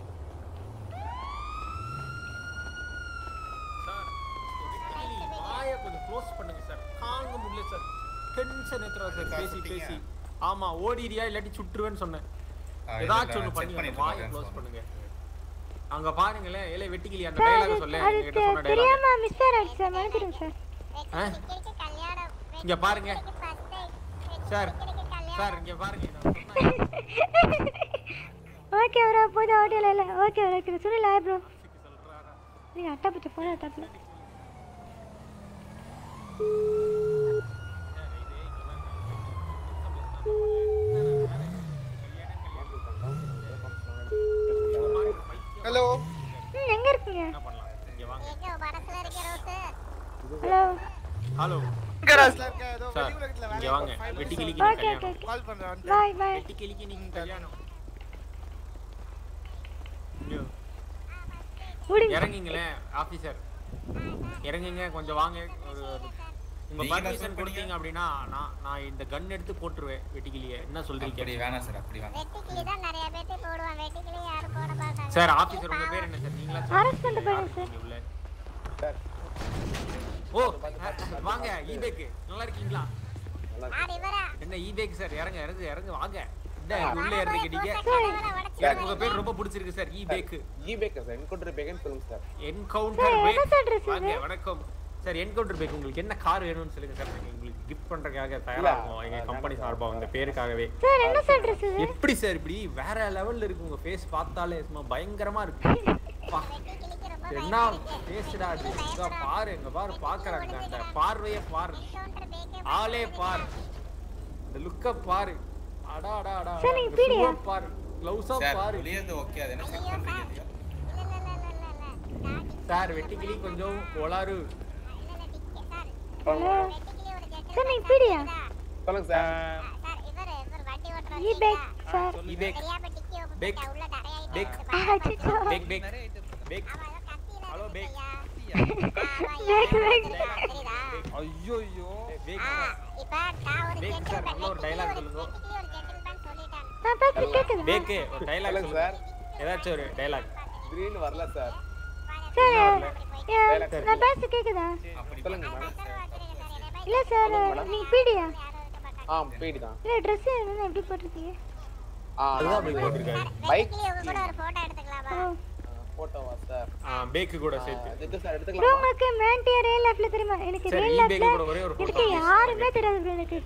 சார் வெட்டிக்கிளி வாயை கொஞ்சம் க்ளோஸ் பண்ணுங்க சார் தாங்க முடியல சார் டென்ஷன் ஏத்துறா சார் பேசி பேசி ஆமா ஓடிடியா இல்லாட்டி சுட்டுருவேன்னு சொன்னேன் ஏதாச்சும் ஒண்ணு பண்ணி அந்த வாயை க்ளோஸ் பண்ணுங்க அங்க பாருங்களேன் ஏலே வெட்டிக்கிளி அந்த டைலாக சொல்ல அது என்கிட்ட சொன்ன டைலாக் தெரியாம மிஸ் ஆயிடுச்சு சார் மன்னிச்சிடுங்க சார் வெட்டிக்கிளிக்கு கல்யாணம் இங்க பாருங்க ஃபர்ஸ்ட் சார் வெட்டிக்கிளிக்கு கல்யாணம் சார் இங்க பாருங்க நான் சொன்னேன். ஓகே ப்ரோ போதும் ஓட்டியில் இல்லை ஓகே ஓகே சுனில் ஆய் ப்ரோ நீங்கள் அட்டை பச்சை போன தப்பில் எங்க உன் மனசுல இருக்க ரோஸு ஹலோ ஹலோ சார் ஏதோ சார் வெளியூர்ல இங்க வாங்க வெட்டி கிளிக்கு ஓகே ஓகே கல்யாணம் ஓகே கால் பண்றேன் பாய் பாய் வெட்டி கிளிக்கு நீங்க கல்யாணம் ஐயோ, முடிங்க இறங்குங்களேன் ஆபீசர் இறங்குங்க கொஞ்சம் வாங்க ஒரு உங்க நீங்களா பர்மிஷன் சொல்றீங்க? கொடுத்தீங்க அப்படின்னா நான் நான் இந்த கன் எடுத்து போட்டுருவேன் வெட்டிக்கிளிய என்ன அப்படி சொல்றீங்க வேணாம் சார் அப்படி வேணாம் வெட்டிக்கிளி தான் நிறைய பேர்த்து போடுவான் வெட்டிக்கிளி யாரும் போட மாட்டாங்க சார் ஆபீசர் உங்க பேர் என்ன சார் நீங்களா Arrest பண்ணிட்டு போயிடுங்க சார். இங்க உள்ள ஓ அஹ், வாங்க ஈபேக் நல்லா இருக்கீங்களா யார் இவரா என்ன ஈபேக் சார் இறங்க இறங்கு இறங்கு வாங்க என்ன உள்ள ஏறீங்க நீங்க கதவுல உடைச்சு எனக்கு உங்க பேர் ரொம்ப பிடிச்சிருக்கு சார் ஈபேக் ஈபேக்கா சார் என்கவுண்டர் பேக்கன்னு சொல்லுங்க சார் என்கவுண்டர் சார், பேக் என்ன சார் dress வாங்க இது? வணக்கம் சார் என்கவுண்டர் பேக் உங்களுக்கு என்ன கார் வேணும்னு சொல்லுங்க சார் நாங்க உங்களுக்கு கிஃப்ட் பண்றதுக்காக தயாரா இருக்கோம் எங்க கம்பெனி சார்பா உங்க பேருக்காகவே சார் என்ன சார் ட்ரெஸ் இது எப்படி சார் இப்படி வேற லெவல்ல இருக்கு உங்க ஃபேஸ் பார்த்தாலே சும்மா பயங்கரமா இருக்கு பா, வெட்டிக்கிளிக்கு ரொம்ப என்ன பேசுடா அது இதோ பாரு இங்க பாரு பாக்குறாங்க அந்த பார்வைய பாரு கவுண்டர் பேக்கே ஆளே பாரு இந்த லுக்க பாரு அடா அடா அடா சார், நீங்க இந்த பீடியா? shoe-அ பாரு கிளவுஸா சார் பாரு வெளியது ஓகே அது என்ன செக் பண்றீங்க இல்லையா இல்ல இல்ல இல்ல இல்ல இல்ல இல்ல சார் வெட்டிக்கிளி கொஞ்சம் ஒளாரு இல்ல இல்ல டிக்கெட் சார் ஹலோ வெட்டிக்கிளி ஒரு ஜெட் சார் நீங்க பீடியா சொல்லுங்க சார் சார் இவர் இவர் வண்டி ஓட்டுறாரு ஈ பேக் சார் ஈபேக் தெரியாம டிக்கி ஓபன் பேக். பண்ணிட்டா உள்ள நிறைய ஐட்டம் பேக். இருக்கு அச்சோ பேக் பேக் பேக் ஆமா ஏதோ கத்தியில ஹலோ பேக் பேக் பேக் தெரியுதா ஐயோ ஐயோ பேக் ஆ, இப்ப நான் ஒரு பேக் சார் gentleman, நல்ல ஒரு டைலாக் சொல்லுங்க வெட்டிக்கிளி ஒரு gentleman சொல்லிட்டான் நான் பேசுறது கேக்குதா பேக்கு ஒரு டைலாக் சொல்லுங்க சொல்லுங்க சார் ஏதாச்சும் ஒரு டைலாக் திடீர்னு வரல சார் சார் ஏ, நான் பேச கேக்குதா அப்படி சொல்லுங்க மேடம் இல்ல சார் நீங்க பீடியா ஆ பேடி தான் இல்ல ட்ரெஸ் என்ன எப்படி போட்டிருக்கீங்க ஆ அதுதான் அப்படி போட்டிருக்காரு பைக் வெட்டிக்கிளி உங்க கூட ஒரு போட்டோ எடுத்துக்கலாமா ஓ போட்டோவா சார் ஆ பேக்கு கூட சேர்த்து எதுக்கு சார் ப்ரோ எடுத்துக்கலாமா உங்களுக்கு மேண்டியா ரியல் லைஃப்ல தெரியுமா எனக்கு சரி, ரியல் eBay லைஃப்ல கூட ஒரே ஒரு photo எனக்கு யாருமே தெரியாது ப்ரோ எனக்கு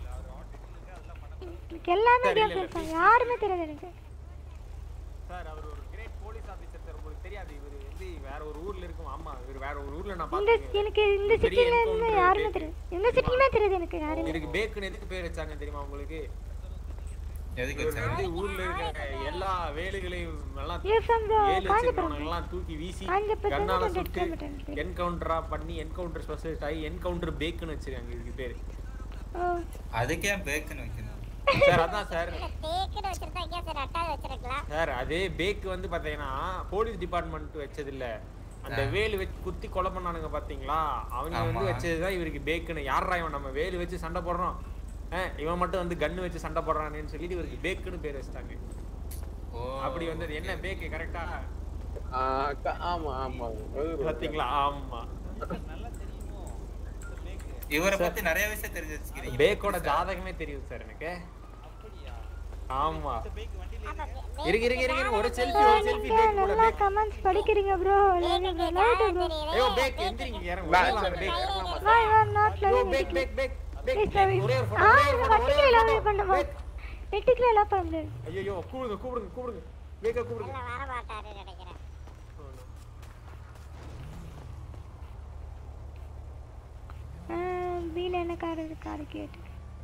எனக்கு எல்லாமே சரி, கேம் இல்ல, இல்ல, பேசுவாங்க யாருமே தெரியாது எனக்கு சார் அவர் ஒரு கிரேட் போலீஸ் ஆபீசர் சார் உங்களுக்கு தெரியாது இவர் வந்து வேற ஒரு ஊர்ல இருக்கும் ஆமா இவர் வேற ஒரு ஊர்ல நான் இந்த பாத்தேன் எனக்கு இந்த பெரிய சிட்டில இருந்து encounter யாருமே பேக்கு. தெரியாது எந்த சிட்டிலுமே தெரியாது எனக்கு யாருமே இதுக்கு பேக்குன்னு எதுக்கு பேர் வச்சாங்க தெரியுமா உங்களுக்கு எதுக்கு இவர் வச்சாங்க வந்து ஊர்ல இருக்கிற எல்லா வேலைகளையும் எல்லாம் You from the Velu Kanchipuram வச்சிருக்கவங்க எல்லாம் தூக்கி வீசி காஞ்சிபுரத்துல கண்ணால இருந்து சுட்டு ரெண்டு kilometer. என்கவுண்டரா பண்ணி என்கவுண்டர் ஸ்பெஷலிஸ்ட் ஆகி என்கவுண்டர் பேக்குன்னு வச்சிருக்காங்க இதுக்கு பேரு ஓ அதுக்கே பேக்குன்னு வைக்கணும் சார் அதான் சார் தேக்குன்னு வச்சிருந்தா எங்கேயா சார் ரெட்டாவது வச்சிருக்கலாம் சார் அதே பேக் வந்து பாத்தீங்கன்னா போலீஸ் டிபார்ட்மெண்ட் வச்சது இல்ல அந்த வேலு வச்சு குத்தி கொலை பண்ணானுங்க பாத்தீங்களா அவங்க வந்து ஆமா. வச்சதுதான் இவருக்கு பேக்குன்னு யாரா இவன் நம்ம வேலு வச்சு சண்டை போடுறோம் அஹ், இவன் மட்டும் வந்து கன்னு வச்சு சண்டை போடுறானேன்னு சொல்லிட்டு இவருக்கு பேக்குன்னு பேர் வச்சிட்டாங்க ஓ அப்படி வந்தது என்ன பேக்கு கரெக்டா ஆ, க- ஆமா ஆமா அது பாத்தீங்களா ஆமா இவரை பத்தி நிறைய விஷயம் தெரிஞ்சு வச்சுக்கிறீங்க பேக்கோட ஜாதகமே தெரியுது சார் எனக்கு ஆமா இருங்க இருங்க இருங்க இருங்க, ஒரு செல்ஃபி ஒரு செல்ஃி நீங்க பேக் கூட நல்லா பேக் கமெண்ட்ஸ் படிக்கிறீங்க ப்ரோ லவ் ப்ரோ ஐயோ பேக் எந்திரிங்க இறங்க வா, ஒரே ஒரு sir, bake why you are not ஐயோ loving bake me bake bake bake Please bake love ஒரே ஒரு me. photo, ஆ ஒரே ஒரு இந்த photo, ஒரே வட்டிக்கு ஒரு லவ் photo. பண்ணுமா பேக். வெட்டிக்கல லவ் பண்ண முடியாது ஐயோ கூப்பிடுங்க கூப்பிடுங்க கூப்பிடுங்க பேக்க கூப்பிடுங்க இல்ல வர மாட்டாருன்னு நினைக்கிறேன் வீல என்ன கார் இருக்கு அது கேட்டு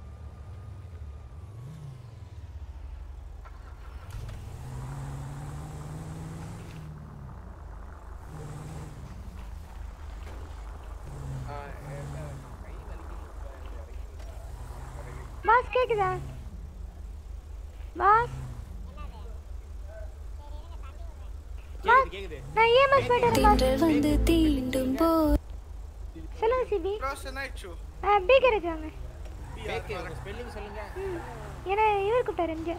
பாஸ் கேக்குதா பாஸ் கேக்குது கேக்குது நான் இஎம்எஸ் போயிட்டு வந்து தீண்டும் போ சொல்லுங்க சிபி க்ராஸ் என்னாயிடுச்சு பி கேரேஜ் வாங்க பேக் ஸ்பெல்லிங் சொல்லுங்க ம் ஏன்னா இவர் கூப்பிட்டாரு எம்ஜிஆர்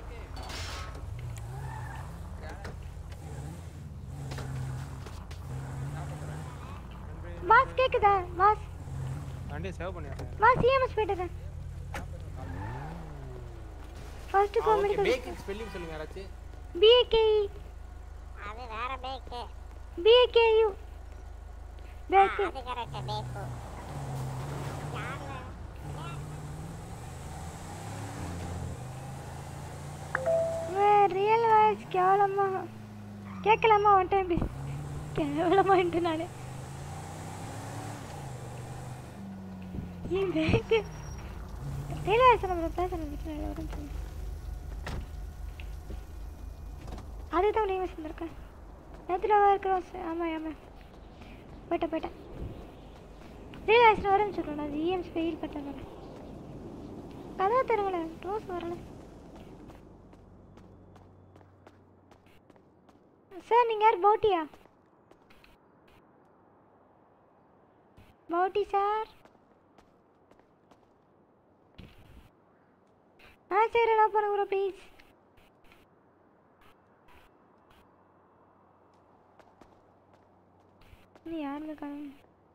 பாஸ் கேக்குதா பாஸ் வண்டியை சேவ் பண்ணிடுறேன் பாஸ் இஎம்எஸ் போயிட்டு first okay comedy bake spelling சொல்லுங்க யாராச்சும் பிஏகேஇ அது வேற பேக்கு பிஏகேயு பேக் அது கரெக்ட் பேக்கு ரியல் வாய்ஸ் கேவலமா கேட்கலாமா ஒன் டைம் ப்ளீஸ் கேவலமான்ட்டு நான் என் பேக்கு ரியல் வாய்ஸ் நம்ம பேசணும் பிரச்சனை இல்லை வரும் சொல்லு அதுதான் நீ வச்சுருக்கேன் நேற்றுல இருக்கிறோம் ஆமாம் ஆமாம் போயிட்டேன் போயிட்டேன் ரீல் ஆக்சிடென்ட் வரேன்னு சொல்கிறேன் நான் ஜிஎம்ஸ் ஃபெயில் பட்டேன் கதவை தருங்களேன் ரோஸ் வரல சார் நீங்கள் யார் பௌட்டியா பௌட்டி சார் ஆ சரி நான் போகிறேன் ப்ரோ ப்ளீஸ் நீ யாருமே காணும்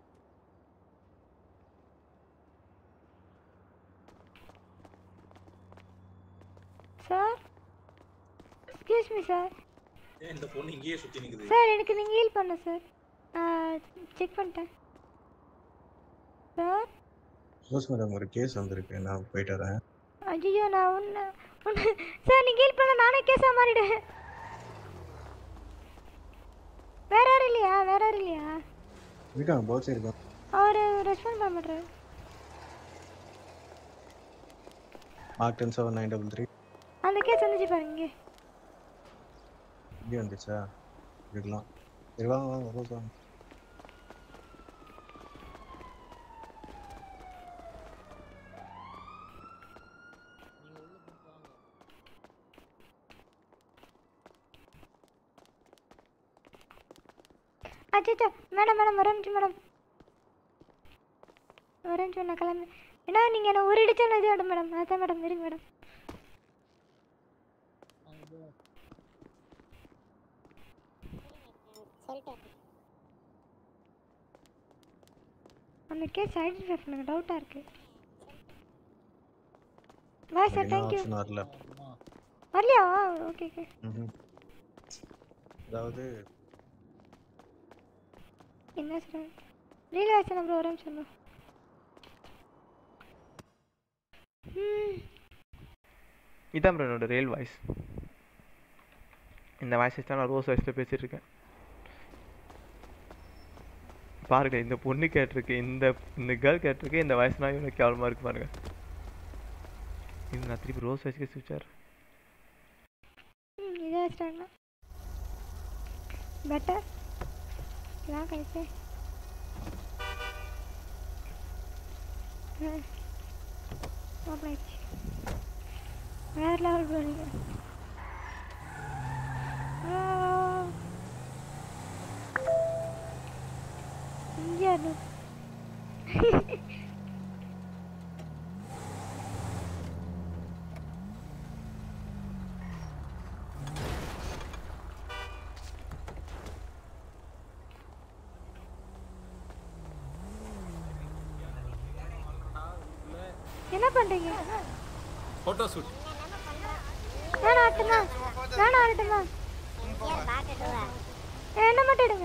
சார் எக்ஸ்கியூஸ் மீ சார் ஏன் இந்த பொண்ணு இங்கேயே சுத்தி நிக்குது சார் எனக்கு நீங்கள் ஹீல் பண்ண சார் செக் பண்ணிட்டேன் சார் ரோஸ் மேடம் ஒரு கேஸ் வந்திருக்கு நான் போயிட்டு வரேன் ஐயோ நான் ஒன்று ஒன்று சார் நீங்கள் ஹீல் பண்ண நானே கேஸாக மாறிடுவேன் வேற யாரும் இல்லையா வேற யாரும் இல்லையா இருக்கான் போச்சு இருக்கான் அவர் ரெஸ்பாண்ட் பண்ண மாட்டாரு mark ten seven nine double three அந்த கேஸ் வந்துச்சு பாருங்க இங்கே இப்படி வந்துச்சா இருக்கலாம் சரி வாங்க வாங்க ரோஸ் வாங்க அச்சோ மேடம் மேடம் ஒரு நிமிஷம் மேடம் ஒரு நிமிஷம் நான் கிளம்பு ஏன்னா நீங்கள் என்ன ஒரு இடிச்சாலும் இது ஆடும் மேடம் அதான் மேடம் இருங்க மேடம் அந்த கேஸ் ஐடென்டிஃபை பண்ணுங்க டவுட்டாக இருக்கு பாய் சார் தேங்க்யூ ஆப்ஷன் வரல வரலையா ஓகே ஓகே ம்ஹும். அதாவது என்ன சார் ரீலாக்ஸ் நம்பர் ஒரு நிமிஷம் bro. ம் இதான் ப்ரோ என்னோட ரியல் வாய்ஸ் இந்த வாய்ஸ் தான் நான் ரோஸ் வாய்ஸில் பேசிட்டு இருக்கேன் பாருங்க இந்த பொண்ணு கேட்டிருக்கு இந்த இந்த கேர்ள் கேட்டிருக்கு இந்த வாய்ஸ்னா இவ்வளோ கேவலமாக இருக்கு பாருங்க இது நான் திருப்பி ரோஸ் வாய்ஸ்க்கு ஸ்விட்சார் ம் இதே வச்சிட்டாங்க பெட்டர் இதான் கைப்பே ஓப்பன் ஆயிடுச்சு வேற லெவல் போறீங்க இங்கே அது என்ன பண்றீங்க போட்டோ ஷூட் வேணாம் ஆட்டுமா வேணாம் ஆட்டுமா என்ன மட்டும் எடுங்க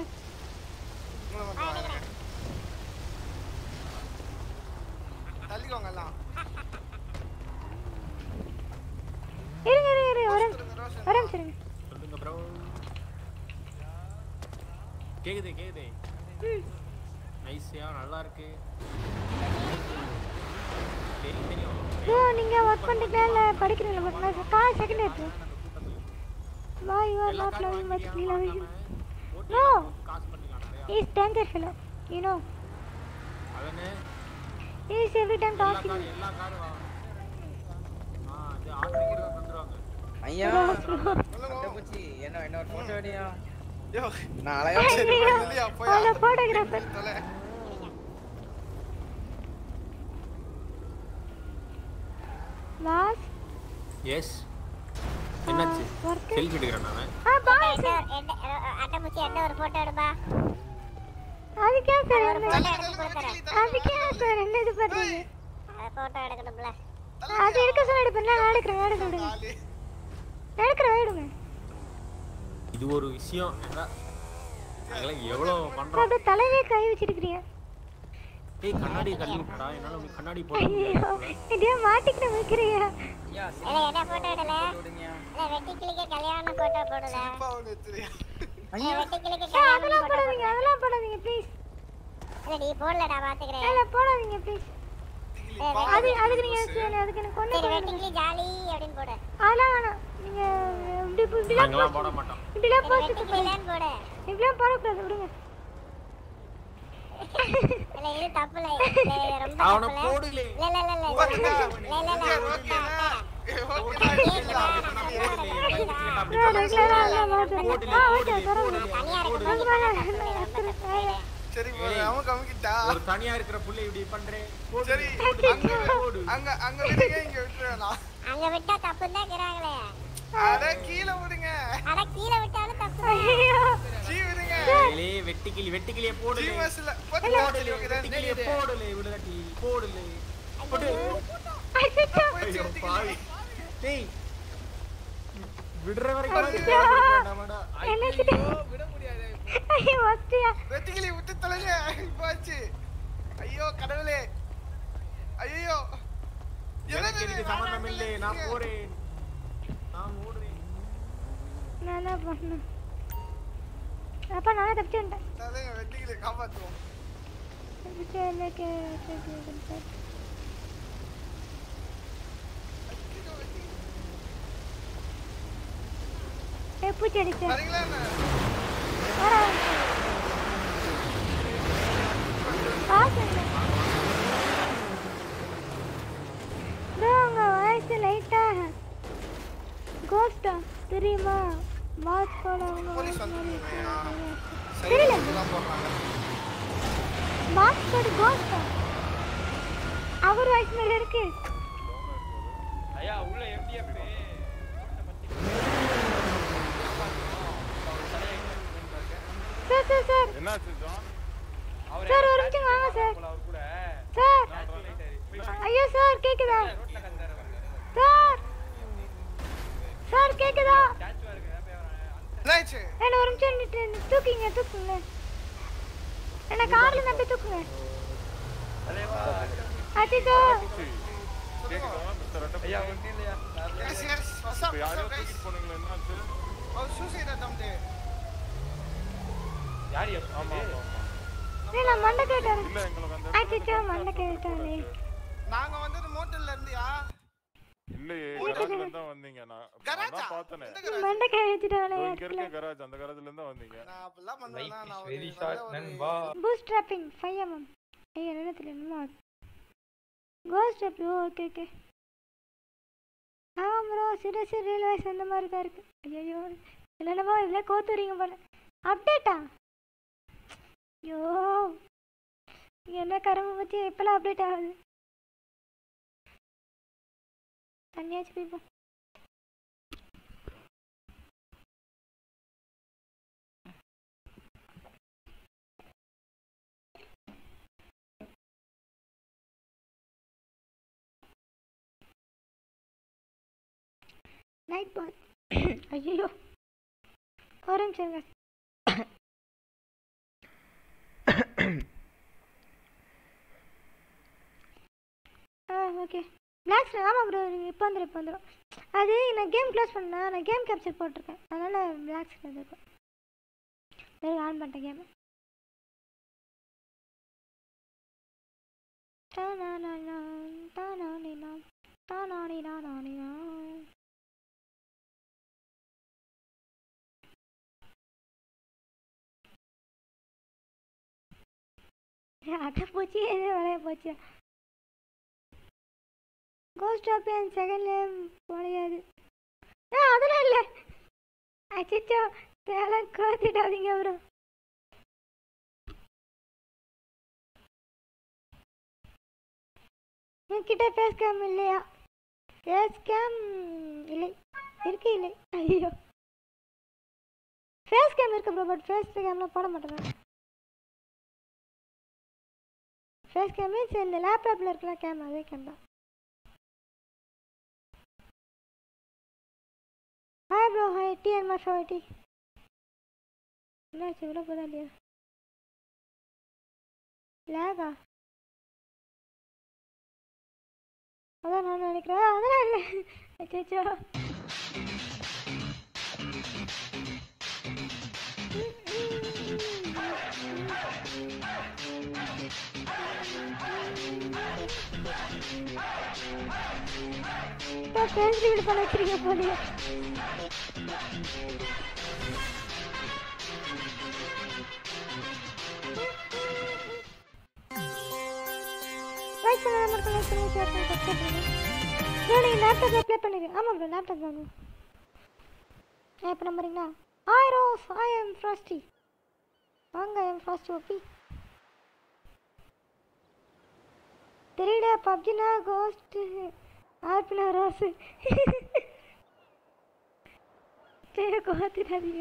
தள்ளிக்கோங்க எல்லாம் இருங்க இருங்க இருங்க ஒரு நிமிஷம் ஒரு நிமிஷம் இருங்க சொல்லுங்க ப்ரோ கேக்குது கேக்குது ம் நைஸியா நல்லா இருக்கு தெரியும் தெரியும் ப்ரோ நீங்க ஒர்க் பண்றீங்களா இல்ல படிக்கிறீங்களா பட் நான் காலேஜ் செகண்ட் இயர் வா you are not loving much me loving no is danger fellow you know அவனே இஸ் எவ்ரி டைம் எல்லா டாக்கிங் காரும் எல்லா காரும் வா ஆ இது ஆட்டோமேட்டிக்கா வந்துருவாங்க ஐயா பூச்சி என்ன என்ன ஒரு போட்டோ எடுயா நான் அழகா ஹலோ போட்டோகிராஃபர் வாஸ் எஸ் என்னாச்சு work செல்ஃபி எடுக்கிறேன் நான் ஆ பாய் சார் அட்டைமுச்சி என்ன ஒரு போட்டோ எடுப்பா அதுக்கே சார் ஒரு என்ன போட்டோ எடுத்து கொடுக்குறேன் அதுக்கே சார் என்ன இது பண்றீங்க போட்டோ எடுக்கணும்ல அது எடுக்க சொல்ல எடுப்பேன் நான் எடுக்கிறேன் எடுக்க விடுங்க எடுக்கிறேன் எடுங்க இது ஒரு விஷயம் ஏன்னா அதெல்லாம் எவ்வளவு பண்றோம் அப்படியே தலையிலே கை வச்சிருக்கிறீங்க ஏய் கண்ணாடி தள்ளி விட்டடா என்னால உனக்கு கண்ணாடி போட ஐயோ முடியாது இதே மாட்டிக்கிட்டு வைக்கிறியா இல்ல என்ன போட்டோ எடுல இல்ல வெட்டி கிளிக்க கல்யாண போட்டோ போடல இல்ல வெட்டி கிளிக்க ஏய், கல்யாண அதெல்லாம் போட்டோ போடாதீங்க அதெல்லாம் போடாதீங்க ப்ளீஸ் இல்ல நீ போடலடா பாத்துக்கிறேன் இல்ல போடாதீங்க ப்ளீஸ் அது அதுக்கு நீங்க சொல்லு, அதுக்கு எனக்கு ஒண்ணு சரி வெட்டி கிளி ஜாலி அப்படின்னு போடு அதெல்லாம் வேணாம் நீங்க இப்படி இப்படி- இப்படிலாம் நாங்கெல்லாம் post- போட மாட்டோம் இப்படிலாம் சரி, போஸ்ட் வெட்டி கிளிலாம் போடு இப்படிலாம் போடக்கூடாது விடுங்க இல்ல இது தப்பு இல்ல இல்ல, இது ரொம்ப அவனை தப்பு இல்ல. போடுலே. இல்ல இல்ல இல்ல இல்ல இல்ல இல்ல இல்ல இல்ல சரி அவன் கமிக்கிட்டா ஒரு தனியா இருக்கிற புள்ளை இப்படி பண்றேன் சரி அங்க அங்க அங்க விடுங்க இங்க விட்டுறலாம் அங்க விட்டா தப்பு தான் இருக்கிறாங்களே அட கீழே விடுங்க அட கீழே விட்டாலும் தப்பு ஜீ விடுங்க ஏலே வெட்டிக்கிளி வெட்டிக்கிளிய போடுலே ஜீவஸ்ல போடுலே வெட்டிக்கிளிய போடுலே விடுதட்டி போடுலே போடு ஐயோ பாவி டேய் விடுற வரைக்கும் வேண்டாமாடா விட முடியாது ஐயோ வஸ்தியா வெட்டிக்கிளி விட்டு தொலைங்க போச்சு ஐயோ கடவுளே ஐயோ எனக்கு இதுக்கு சம்பந்தம் இல்லை நான் போறேன் நான் ஓடுறேன் நான் என்ன பண்ணேன் அப்பா நானே தப்பிச்சு வந்துட்டேன் தலைங்க வெட்டிக்கிளி காப்பாத்துவோம் தப்பிச்சு எனக்கு ஏ பூச்சி அடிச்சேன் வரீங்களா என்ன உங்க வாய்ஸ் லைட்டா கோஸ்டா தெரியுமா மாஸ்க் போடவங்க போலீஸ் வந்துருக்கீங்க தெரியல தான் போடுறாங்க மாஸ்க் போடு கோஸ்டா அவர் வாய்ஸ் மேல இருக்கு ஐயா உள்ள எம்டிஎஃப் சார் சார் சார் என்னாச்சு ஜான் சார் ஒரு நிமிஷம் வாங்க சார் அவர் கூட சார் ஐயோ சார் கேக்குதா சார் சார் கேக்குதா என்னாச்சு என்ன ஒரு நிமிஷம் நிட்டு தூக்கிங்க தூக்குங்க என்ன கார்ல இருந்து அப்படியே தூக்குங்க அச்சோ ஐயா ஒண்ணு இல்லையா எஸ் எஸ் வாட்ஸ் அப் யாரோ கைஸ் தூக்கிட்டு போனீங்களா என்னாச்சு அவர் சூசைட் அட்டம்ப்ட் யார் ஆமா ஆமா ஏய் நான் மண்டை கேட்டாரு இல்ல எங்களுக்கு அந்த அச்சோ மண்டை கேட்டாரு நாங்க வந்தது மோட்டல்ல இருந்தியா இல்லையே கராஜ்ல இருந்து தான் வந்தீங்க நான் கராஜா? நான் பார்த்தனே மண்டை கேட்டாலே இங்க இருக்க கராஜ் அந்த கராஜ்ல இருந்து தான் வந்தீங்க நான் அப்பலாம் பண்ணலனா நான் ஒரு வெரி நல்ல ஷார்ட் ஒரு- நண்பா பூஸ்ட் ட்ராப்பிங் 5 mm ஐயோ என்னத்துல என்னமோ கோஸ்ட் ட்ராப் ஓகே ஓகே ஆமா ப்ரோ சீரியஸா ரியல் வாய்ஸ் அந்த மாதிரி தான் இருக்கு ஐயோ என்னென்னமோ இதுல கோத்துறீங்க போல அப்டேட்டா ஐயோ என்ன கரும்பு பத்தி இப்பெல்லாம் அப்டேட் ஆகுது தண்ணியாச்சு போய்ப்போம் நைட் பாத் ஐயோ ஒரு நிமிஷம் இருங்க. ஆ ஓகே பிளாக் ஸ்க்ரீன் ஆமாம் ப்ரோ இப்போ வந்துடும் இப்போ வந்துடும் அது நான் கேம் க்ளோஸ் பண்ணேன் நான் கேம் கேப்சர் போட்டிருக்கேன் அதனால் பிளாக் ஸ்க்ரீன் இருக்கும் வேறு ஆன் பண்ணிட்டேன் கேம் தானானா தானானினா தானானினா நானினா அட்டை பூச்சி எது விளைய போச்சு கோஸ்ட் ஆஃப் என் செகண்ட் நேம் முடியாது ஆ அதெல்லாம் இல்லை அச்சோ தேலை கோத்திட்டாதீங்க ப்ரோ என்கிட்ட ஃபேஸ் கேம் இல்லையா ஃபேஸ் கேம் இல்லை இருக்கு இல்லை ஐயோ ஃபேஸ் கேம் இருக்கு ப்ரோ பட் ஃபேஸ் கேம்லாம் போட மாட்டேன் ஃபேஸ் கேம் மீன்ஸ் இந்த லேப்டாப்பில் இருக்கிற கேம் அதே கேம் தான் ஹாய் ப்ரோ ஹாய் டி அண்ட் மை ஃபேவரட் டி என்னாச்சு இவ்வளோ போதா இல்லையா லேகா அதான் நான் நினைக்கிறேன் அதெல்லாம் இல்லை அச்சோ ஃப்ரெண்ட்ஸ் வீடு பண்ண வச்சிருக்க போலியே வாய்ஸ் நல்லா மட்டும் லைக் பண்ணி ஷேர் பண்ணி சப்ஸ்கிரைப் பண்ணுங்க ப்ரோ நீங்கள் லேப்டாப்பில் ப்ளே பண்ணிடு ஆமாம் ப்ரோ லேப்டாப் தான் bro. ஏன் இப்போ நம்புறீங்களா hi Rose hi M Frosty வாங்க எம் ஃப்ராஸ்டி ஓபி தெரியல பப்ஜினா கோஸ்ட் ஆர்பினா ரோஸ் பேரை கோத்துடாதீங்க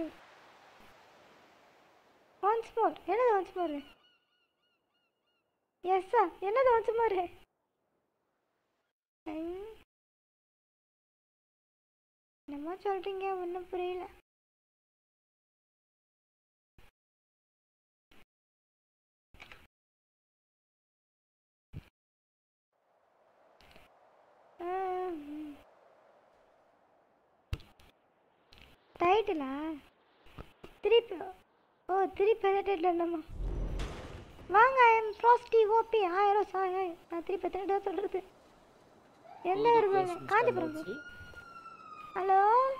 ஒன்ஸ் மோர் என்னது ஒன்ஸ் மோர் எஸ்ஸா என்னது ஒன்ஸ் மோர் என்னமோ சொல்றீங்க ஒன்றும் புரியல டைட்டிலா திருப்பி ஓ திருப்பி எந்த டைட்டில் இல்லைம்மா வாங்க எம் ஃப்ராஸ்டி ஓபி ஆயிரம் சாய் ஹாய் நான் திருப்பி எத்தனை தடவை சொல்கிறது எந்த ஊர் போங்க காஞ்சிபுரம் bro. ஹலோ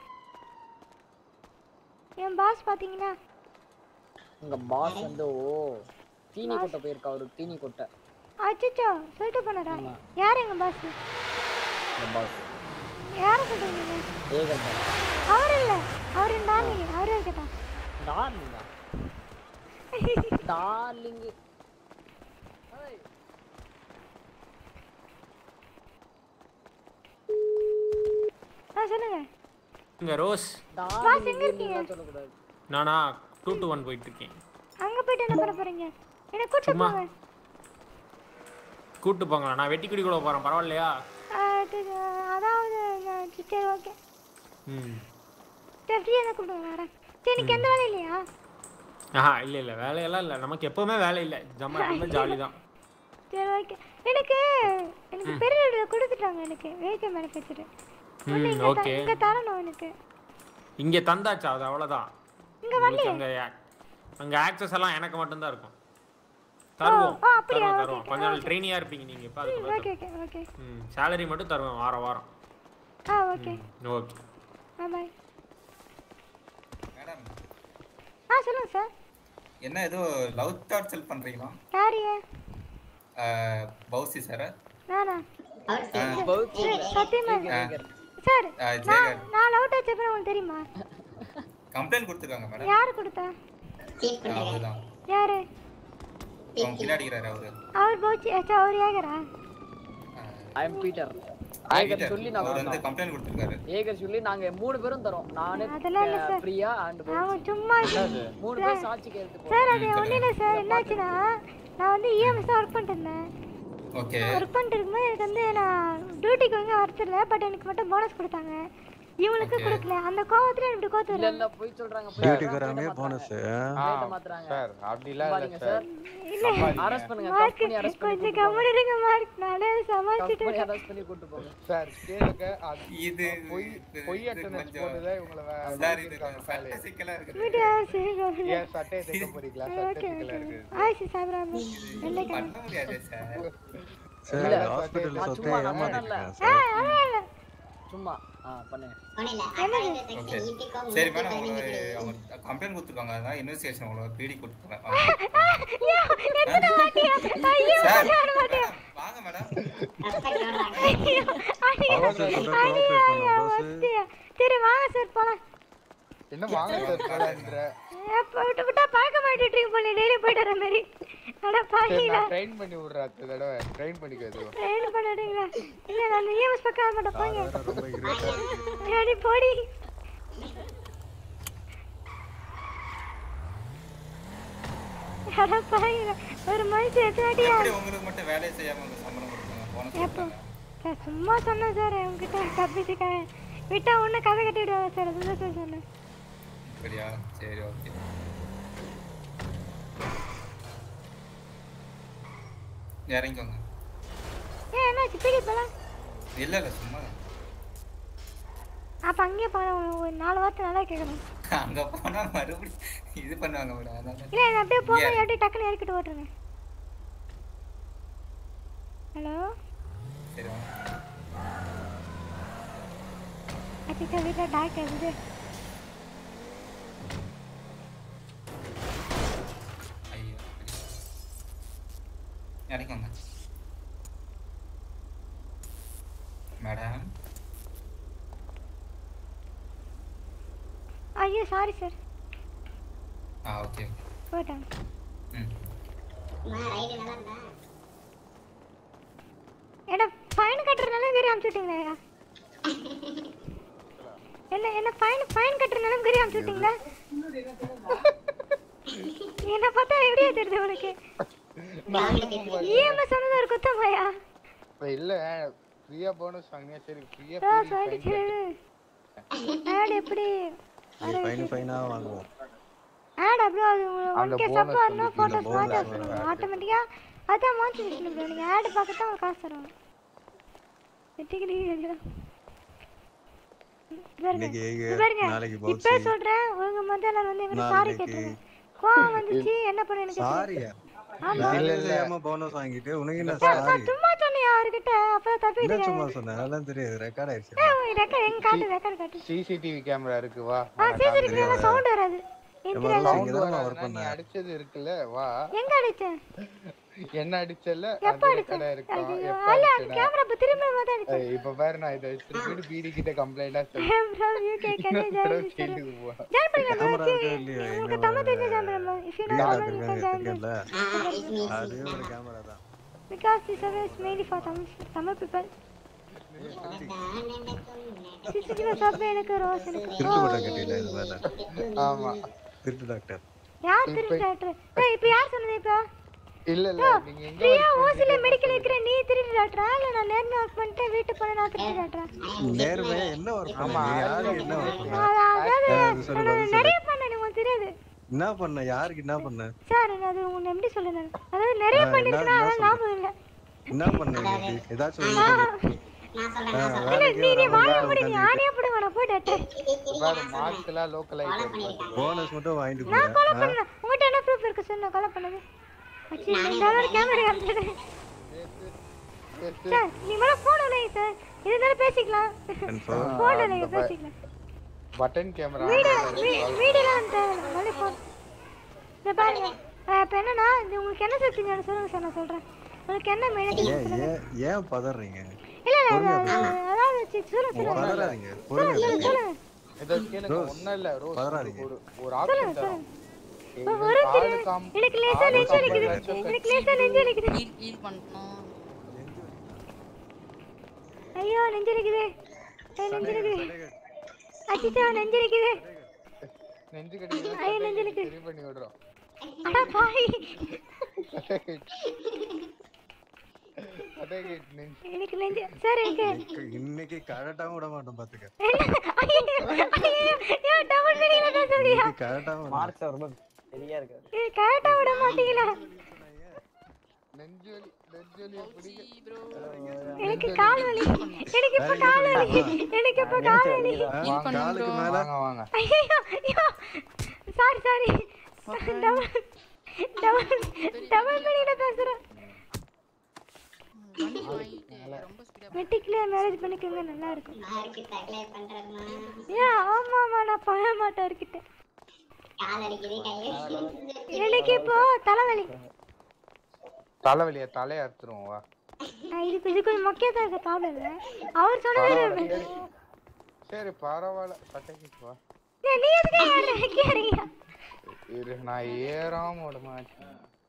என் பாஸ் பார்த்தீங்கன்னா உங்க பாஸ் வந்து ஓ தீனி கொட்டை போயிருக்கா ஒரு தீனி கொட்டை அச்சோ சொல்லிட்டு போனாரா யார் எங்கள் பாஸ் இந்த பாஸ் யாரை சொல்கிறீங்க ஏகல் அவர் இல்லை அவர் டார்லிங் அவரே இருக்கட்டா டார்லிங்கா டார்லிங் ஆ சொல்லுங்க இங்க ரோஸ் பாஸ் எங்க இருக்கீங்க சொல்லக்கூடாது நானா டூ டு ஒன் போயிட்டு இருக்கேன் அங்க போயிட்டு என்ன பண்ண போறீங்க என்ன கூட்டு சும்மா. போங்க கூட்டு போங்களா நான் வெட்டி குடி கூட போறேன் பரவாயில்லையா ஆ, அது, அதாவது நான் சரி ஓகே ம் சரி ஃப்ரீயாக தான் கூப்பிடுங்க வரேன் சரி எனக்கு எந்த வேலையும் இல்லையா ஆஹா இல்லை இல்லை வேலையெல்லாம் இல்லை நமக்கு எப்பவுமே வேலை இல்லை ஜம்மா எப்பவுமே ஜாலி தான் சரி ஓகே எனக்கு எனக்கு ம். பெரிய வீடு கொடுத்துட்டாங்க எனக்கு வெஹிக்கிள் மேனுஃபேக்சர் ம் இங்க த- ஓகே இங்க தரணும் எனக்கு இங்கே தந்தாச்சா அது அவ்வளோதான் இங்க உங்களுக்கு வரலையே அங்கே அங்கே ஆக்சஸ் எல்லாம் எனக்கு மட்டும்தான் இருக்கும் தருவோம் ஓ, அப்படியா? தருவோம் ஓகே, தருவோம் ஓகே, கொஞ்ச நாள் ஓகே. ட்ரெயினியாக இருப்பீங்க நீங்கள் இப்போ ம் அதுக்கு ஓகே ஓகே ஓகே ம் சேலரி மட்டும் தருவேன் வாரம் வாரம் ஆ ஓகே ஓகே ஆ பாய் மேடம் ஆ சொல்லுங்க சார் என்ன ஏதோ லவ் தாட் செல் பண்றீங்களா யாரு அஹ், பௌசி சார் நானா பௌசி. சரி, சத்தியமா ஆ. சார் ஆ, நான் ஜெயகர். நான் லவ் டச் எப்போ உங்களுக்கு தெரியுமா கம்ப்ளைண்ட் கொடுத்துருக்காங்க மேடம் யாரு கொடுத்தா அவர்தான் யாரு அவங்க பின்னாடி இருக்கிறாரு அவரு அவர் போச்சு அச்சா அவர் ஏகரா ஐ எம் பீட்டர் ஆ, ஏகர் Peter. சொல்லி நான் அவர் வந்து வந்தோம். கம்ப்ளைண்ட் கொடுத்துருக்காரு ஏகர் சொல்லி நாங்க மூணு பேரும் தரோம் நானு அதெல்லாம் இல்ல சார். பிரியா அண்ட் அவங்க சும்மா மூணு பேர் சாட்சிக்கு எடுத்து சார் அது ஒன்றும் இல்லை சார் என்னாச்சுன்னா நான் வந்து இஎம்எஸ் தான் ஒர்க் பண்ணிட்டு இருந்தேன் ஓகே ஒர்க் பண்ணிட்டு இருக்கும்போது எனக்கு வந்து நான் டியூட்டிக்கு வந்து வரதில்ல பட் எனக்கு மட்டும் போனஸ் கொடுத்தாங்க இவங்களுக்கு கொடுக்கல அந்த கோவத்துல எனக்கு இப்படி கோவத்து இல்ல வரும் இல்ல போய் சொல்றாங்க போய் டியூட்டிக்கு வராமே போனஸ் ரேட்டை மாத்துறாங்க சார் அப்படிலாம் பாருங்க இல்ல சார் இல்ல அரெஸ்ட் பண்ணுங்க மார்க் கப் பண்ணி அரெஸ்ட் பண்ணி கொஞ்சம் கம்முனு இருங்க மார்க் நானே கப் சமாளிச்சுட்டு பண்ணி இருக்கேன் அரெஸ்ட் பண்ணி கூட்டு போங்க சார் கேளுங்க அது இது பொய் பொய் இது அட்டனன்ஸ் கொஞ்சம் போட்டுதான் இவங்களை வே- சார் இது வாங்கியிருக்காங்க கொஞ்சம் சட்ட வேலையை. சிக்கலா இருக்குது வீடியோ சரி ஏன் சட்டையை தைக்க போறீங்களா சட்டை ஓகே சிக்கலா ஓகே இருக்கு ஆயிடுச்சு சாப்பிடாம வெள்ளை பண்ண முடியாது சார் சார் இல்ல, ஹாஸ்பிட்டல் நான் சொத்தை சும்மா நான் ஏமாத்திருக்கேன் ஆ சார் அதான் இல்ல சும்மா ஆ பண்ணுங்க ஓகே சரி மேடம் அவங்க கம்ப்ளைண்ட் கொடுத்துருக்காங்க அதான் இன்வெஸ்டிகேஷன் உங்களை பிடி கொடுத்துருக்காங்க ஐயோ எத்தனை வாட்டியா ஐயோ சார் வர மாட்டியா வாங்க மேடம் ஐயோ ஐயோ Officer கூட cooperate பண்ண ஐயோ boss. வத்தியா. சரி வாங்க சார் போலாம் என்ன வாங்க சார் போலான்ற எப்ப விட்டு விட்டா பார்க்க மாட்டேட்டு போல டெய்லி போயிட்டு வர மாதிரி அட சரி பாக்கீங்களா நான் ட்ரெயின் பண்ணி விடுறேன் அடுத்த தடவை ட்ரெயின் பண்ணிக்கோ இது ட்ரெயின் பண்ணிடுங்களா இல்ல நான் இஎம்எஸ் பக்கம் வர மாட்டேன் போங்க வேற ரொம்ப இருட்டா இருக்கு அடி போடி அட பாருங்க ஒரு மனுஷன் எத்தனை வாட்டியா எப்படி உங்களுக்கு மட்டும் வேலையை செய்யாம உங்க சம்பளம் கொடுத்தாங்க போனஸ் எப்போ கொடுத்தாங்க சார் சும்மா சொன்னேன் சார் உங்ககிட்ட தப்பிச்சுக்காக விட்டா ஒன்று கதை கட்டி விடுவாங்க சார் அதுதான் சார் சொன்னேன் அப்படியா சரி ஓகே இறங்கிக்கோங்க ஏன் என்னாச்சு பீடி போலாம் இல்ல இல்ல சும்மா அப்போ அங்கேயே போகலாம் ஒரு நாலு வார்த்தை நல்லா கேட்கணும் அங்க போனா மறுபடியும் இது பண்ணுவாங்க மேடம் அதனால இல்லை நான் அப்படியே போக ஏன்? எப்படி டக்குன்னு இறக்கிட்டு ஓட்டுருங்க ஹலோ சரி வாங்க அச்சா வீட்டில் டாக்டர் இது ஐயோ இறங்கிக்கோங்க மேடம் ஐயோ சாரி சார் ஆ ஓகே போயிட்டாங்க ம் ரைடு நல்லா இருந்தா ஏடா ஃபைன் கட்டுறதுனால வேற அனுப்பிச்சுட்டீங்களா என்ன என்ன ஃபைன் ஃபைன் கட்டுறதுனால வேற அனுப்பிச்சுட்டீங்களா என்ன பார்த்தா எப்படியா தெரியுது உனக்கு இஎம்எஸ் சொன்னது ஒரு குத்தமாயா இப்ப இல்ல ஃப்ரீயா போனஸ் வாங்கினா சரி ஃப்ரீயா ஆ சாரி சரி ஆட் எப்படி ஃபைன் ஃபைனா வாங்குவோம் ஆட் அப்படியே அது அந்த ஒன் கே bonus சப் வரணும் வந்து ஃபோட்டோஸ் bonus மாற்றி வரும். வச்சுருவோம் ஆட்டோமேட்டிக்கா அதான் மாற்றி ப்ரோ நீங்கள் ஆட் பார்க்க தான் காசு தருவாங்க வெட்டிக்கிட்டு இன்னைக்கு ஏகு, பாருங்க நாளைக்கு இப்ப பவுன்சி. சொல்றேன் உங்க முதல்ல வந்து எங்க சாரி நாளைக்கு- கேட்டுருங்க கோவம் வந்துச்சு என்ன பண்ண எனக்கு சாரியா ஆமா. இல்ல இல்ல போனஸ் வாங்கிட்டு உனக்கு என்ன சார், சாரி நான் சும்மா சொன்னேன் யாருக்கிட்ட அப்பதான் என்ன தப்பிட்டு சும்மா சொன்னேன் அதெல்லாம் தெரியாது ரெக்கார்ட் ஆயிடுச்சு ரெக்கார்ட் எங்க காட்டு ரெக்கார்ட் காட்டு சிசிடிவி கேமரா இருக்கு வா ஆ சிசிடிவி சவுண்ட் வராது நம்ம எந்திரா இங்க தான் ஒர்க் வராதுன்னா நீ பண்ணேன் அடிச்சது இருக்குல்ல வா எங்க அடிச்சேன் என்ன அடிச்சல எப்ப அது அடிச்சேன் கடை இருக்கும் ஐயோ, எப்ப அல்ல அந்த அடிச்சடா கேமரா இப்ப திரும்ப தான் அடிச்சேன் ஏய், இப்ப பாரு நான் இதை திருப்பிட்டு பீடி கிட்ட கம்ப்ளைண்டா Bro, you can- can I join this channel? Join பண்ணுங்க bro. கேமரா இருக்கா இல்லையா உங்களுக்கு தமிழ் தெரிஞ்ச join பண்ணுங்க bro. If you don't real know, you can ஆக்கிருக்காங்க join this. தெரியும்ல அதுவே ஒரு கேமரா தான் Because this server is mainly for Tamil, Tamil people. CCTV சாப்பிட்டு எனக்கு ரோஸ் எனக்கு திருட்டு பட்டம் கட்டியில இது மேல ஆமா திருட்டு டாக்டர் யார் திருட்டு டாக்டர் ஏய் இப்போ யார் சொன்னது இப்போ இல்ல இல்ல நீங்க எங்க ஃப்ரீயா ஓசில மெடிக்கல் வைக்கிற நீ திருட்டு டாக்டரா இல்ல நான் நேர்மை ஒர்க் பண்ணிட்டு வீட்டு போன நான் திருட்டு டாக்டரா நேர்மையா என்ன ஒர்க் பண்ண நீ யாருக்கு என்ன ஒர்க் பண்ண அதாவது அது சொல்லு, நான் பதில் சொல்லு. நிறைய பண்ணேன் உங்களுக்கு தெரியாது என்ன பண்ண யாருக்கு என்ன பண்ண சார் நான் அது உங்களுக்கு எப்படி சொல்லுங்க அதாவது நிறைய ஆ, பண்ணிருக்கேன் என்ன- அதான் என்ன ஞாபகம் இல்ல என்ன பண்ண நீ? ஏதாச்சும் ஒண்ணு ஆ. சொல்லு. ஆ, இல்ல வேலைக்கு நீ நீ வராம வாய வீட்டுல மூடி நீ உட்காந்துக்கிட்டு ஆனே போடுங்க நான் போய் டாக்டர் பாரு மார்க் எல்லாம் லோக்கல் ஆயிட்டு போனஸ் மட்டும் வாங்கிட்டு நான் கொலை போறேன் பண்ணல உங்ககிட்ட என்ன ப்ரூஃப் இருக்கு சார் நான் கொலை பண்ணது அச்சி டவர் கேமரா காமிச்சது சார் நீ மேல போன் இல்லையே சார் இருந்தாலும் பேசிக்கலாம் Confirm. போன் இல்லையே பேசிக்கலாம் பட்டன் கேமரா வீடியோ வீடியோலாம் தேவையில்லை மொழி போன் இந்த பாருங்க அஹ் இப்ப என்னன்னா இது உங்களுக்கு என்ன சக்தி ஞானம் சொல்லுங்க சார் நான் சொல்றேன் உங்களுக்கு என்ன மெயின் ஏன் ஏன் ஏன் பதறீங்க இல்ல இல்ல பொறுமையா அது- பேசுங்க. அதாவது சி- சொல்லுங்க சொல்லுங்க பதறாதீங்க சொல்லுங்க பொறுமையா சொல்லுங்க பேசுங்க. சொல்லுங்க இதை கேளுங்க ரோஸ், ஒண்ணும் இல்ல ரோஸ் பதறாதீங்க. ஒரு ஒரு சொல்லுங்க ஆப்ஷன் தரோம் சொல்லுங்க ஒரு நிமிஷம் எனக்கு லேசா நெஞ்சு வலிக்குது எனக்கு லேசா நெஞ்சு வலிக்குது ஐயோ நெஞ்சு வலிக்குது ஐயோ நெஞ்சு வலிக்குது அச்சிச்சோ நெஞ்சு வலிக்குது நெஞ்சு கட்டி ஐயோ நெஞ்சு வலிக்குது சரி பண்ணி விடுறோம் அட பாய் அதே கேட் நெஞ்சு எனக்கு நெஞ்சு சார் எனக்கு இன்னைக்கு- இன்னைக்கு கழட்டாம விட மாட்டோம் பாத்துக்க ஐயோ ஐயோ டபுள் மீனிங்ல தான் சொல்றியா இன்னைக்கு கழட்டாம விட மார்க் சார் ரொம்ப சரியா இருக்காரு இது கரெக்டா விட மாட்டீங்களா நெஞ்சு வலி நெஞ்சு வலி பிடிக்க எனக்கு கால் வலி எனக்கு இப்ப கால் வலி எனக்கு இப்ப கால் வலி வாங்க காலுக்கு மேல வாங்க வாங்க ஐயோ ஐயோ sorry sorry double double double மீனிங்ல பேசுறேன் மெட்டிக்கலே மேரேஜ் பண்ணிக்கோங்க நல்லா இருக்கும் மார்க்கு தகலை பண்றதுமா ஏன் ஆமா ஆமா நான் பண்ண மாட்டேன் அவர்கிட்ட கால் அடிக்குது கை எனக்கு இப்போ தலைவலி தலைவலியா தலையை அறுத்துருவோம் வா நான் இதுக்கு இது கொஞ்சம் மொக்கையா தான் இருக்க ப்ராப்ளம் இல்லை அவர் சொன்னது பரவாயில்ல, சரி. சரி பரவாயில்ல சட்டைக்கு வா ஏய், நீ எதுக்கு ஏறுற? கேறீங்க இரு நான் ஏறாம விட மாட்டேன்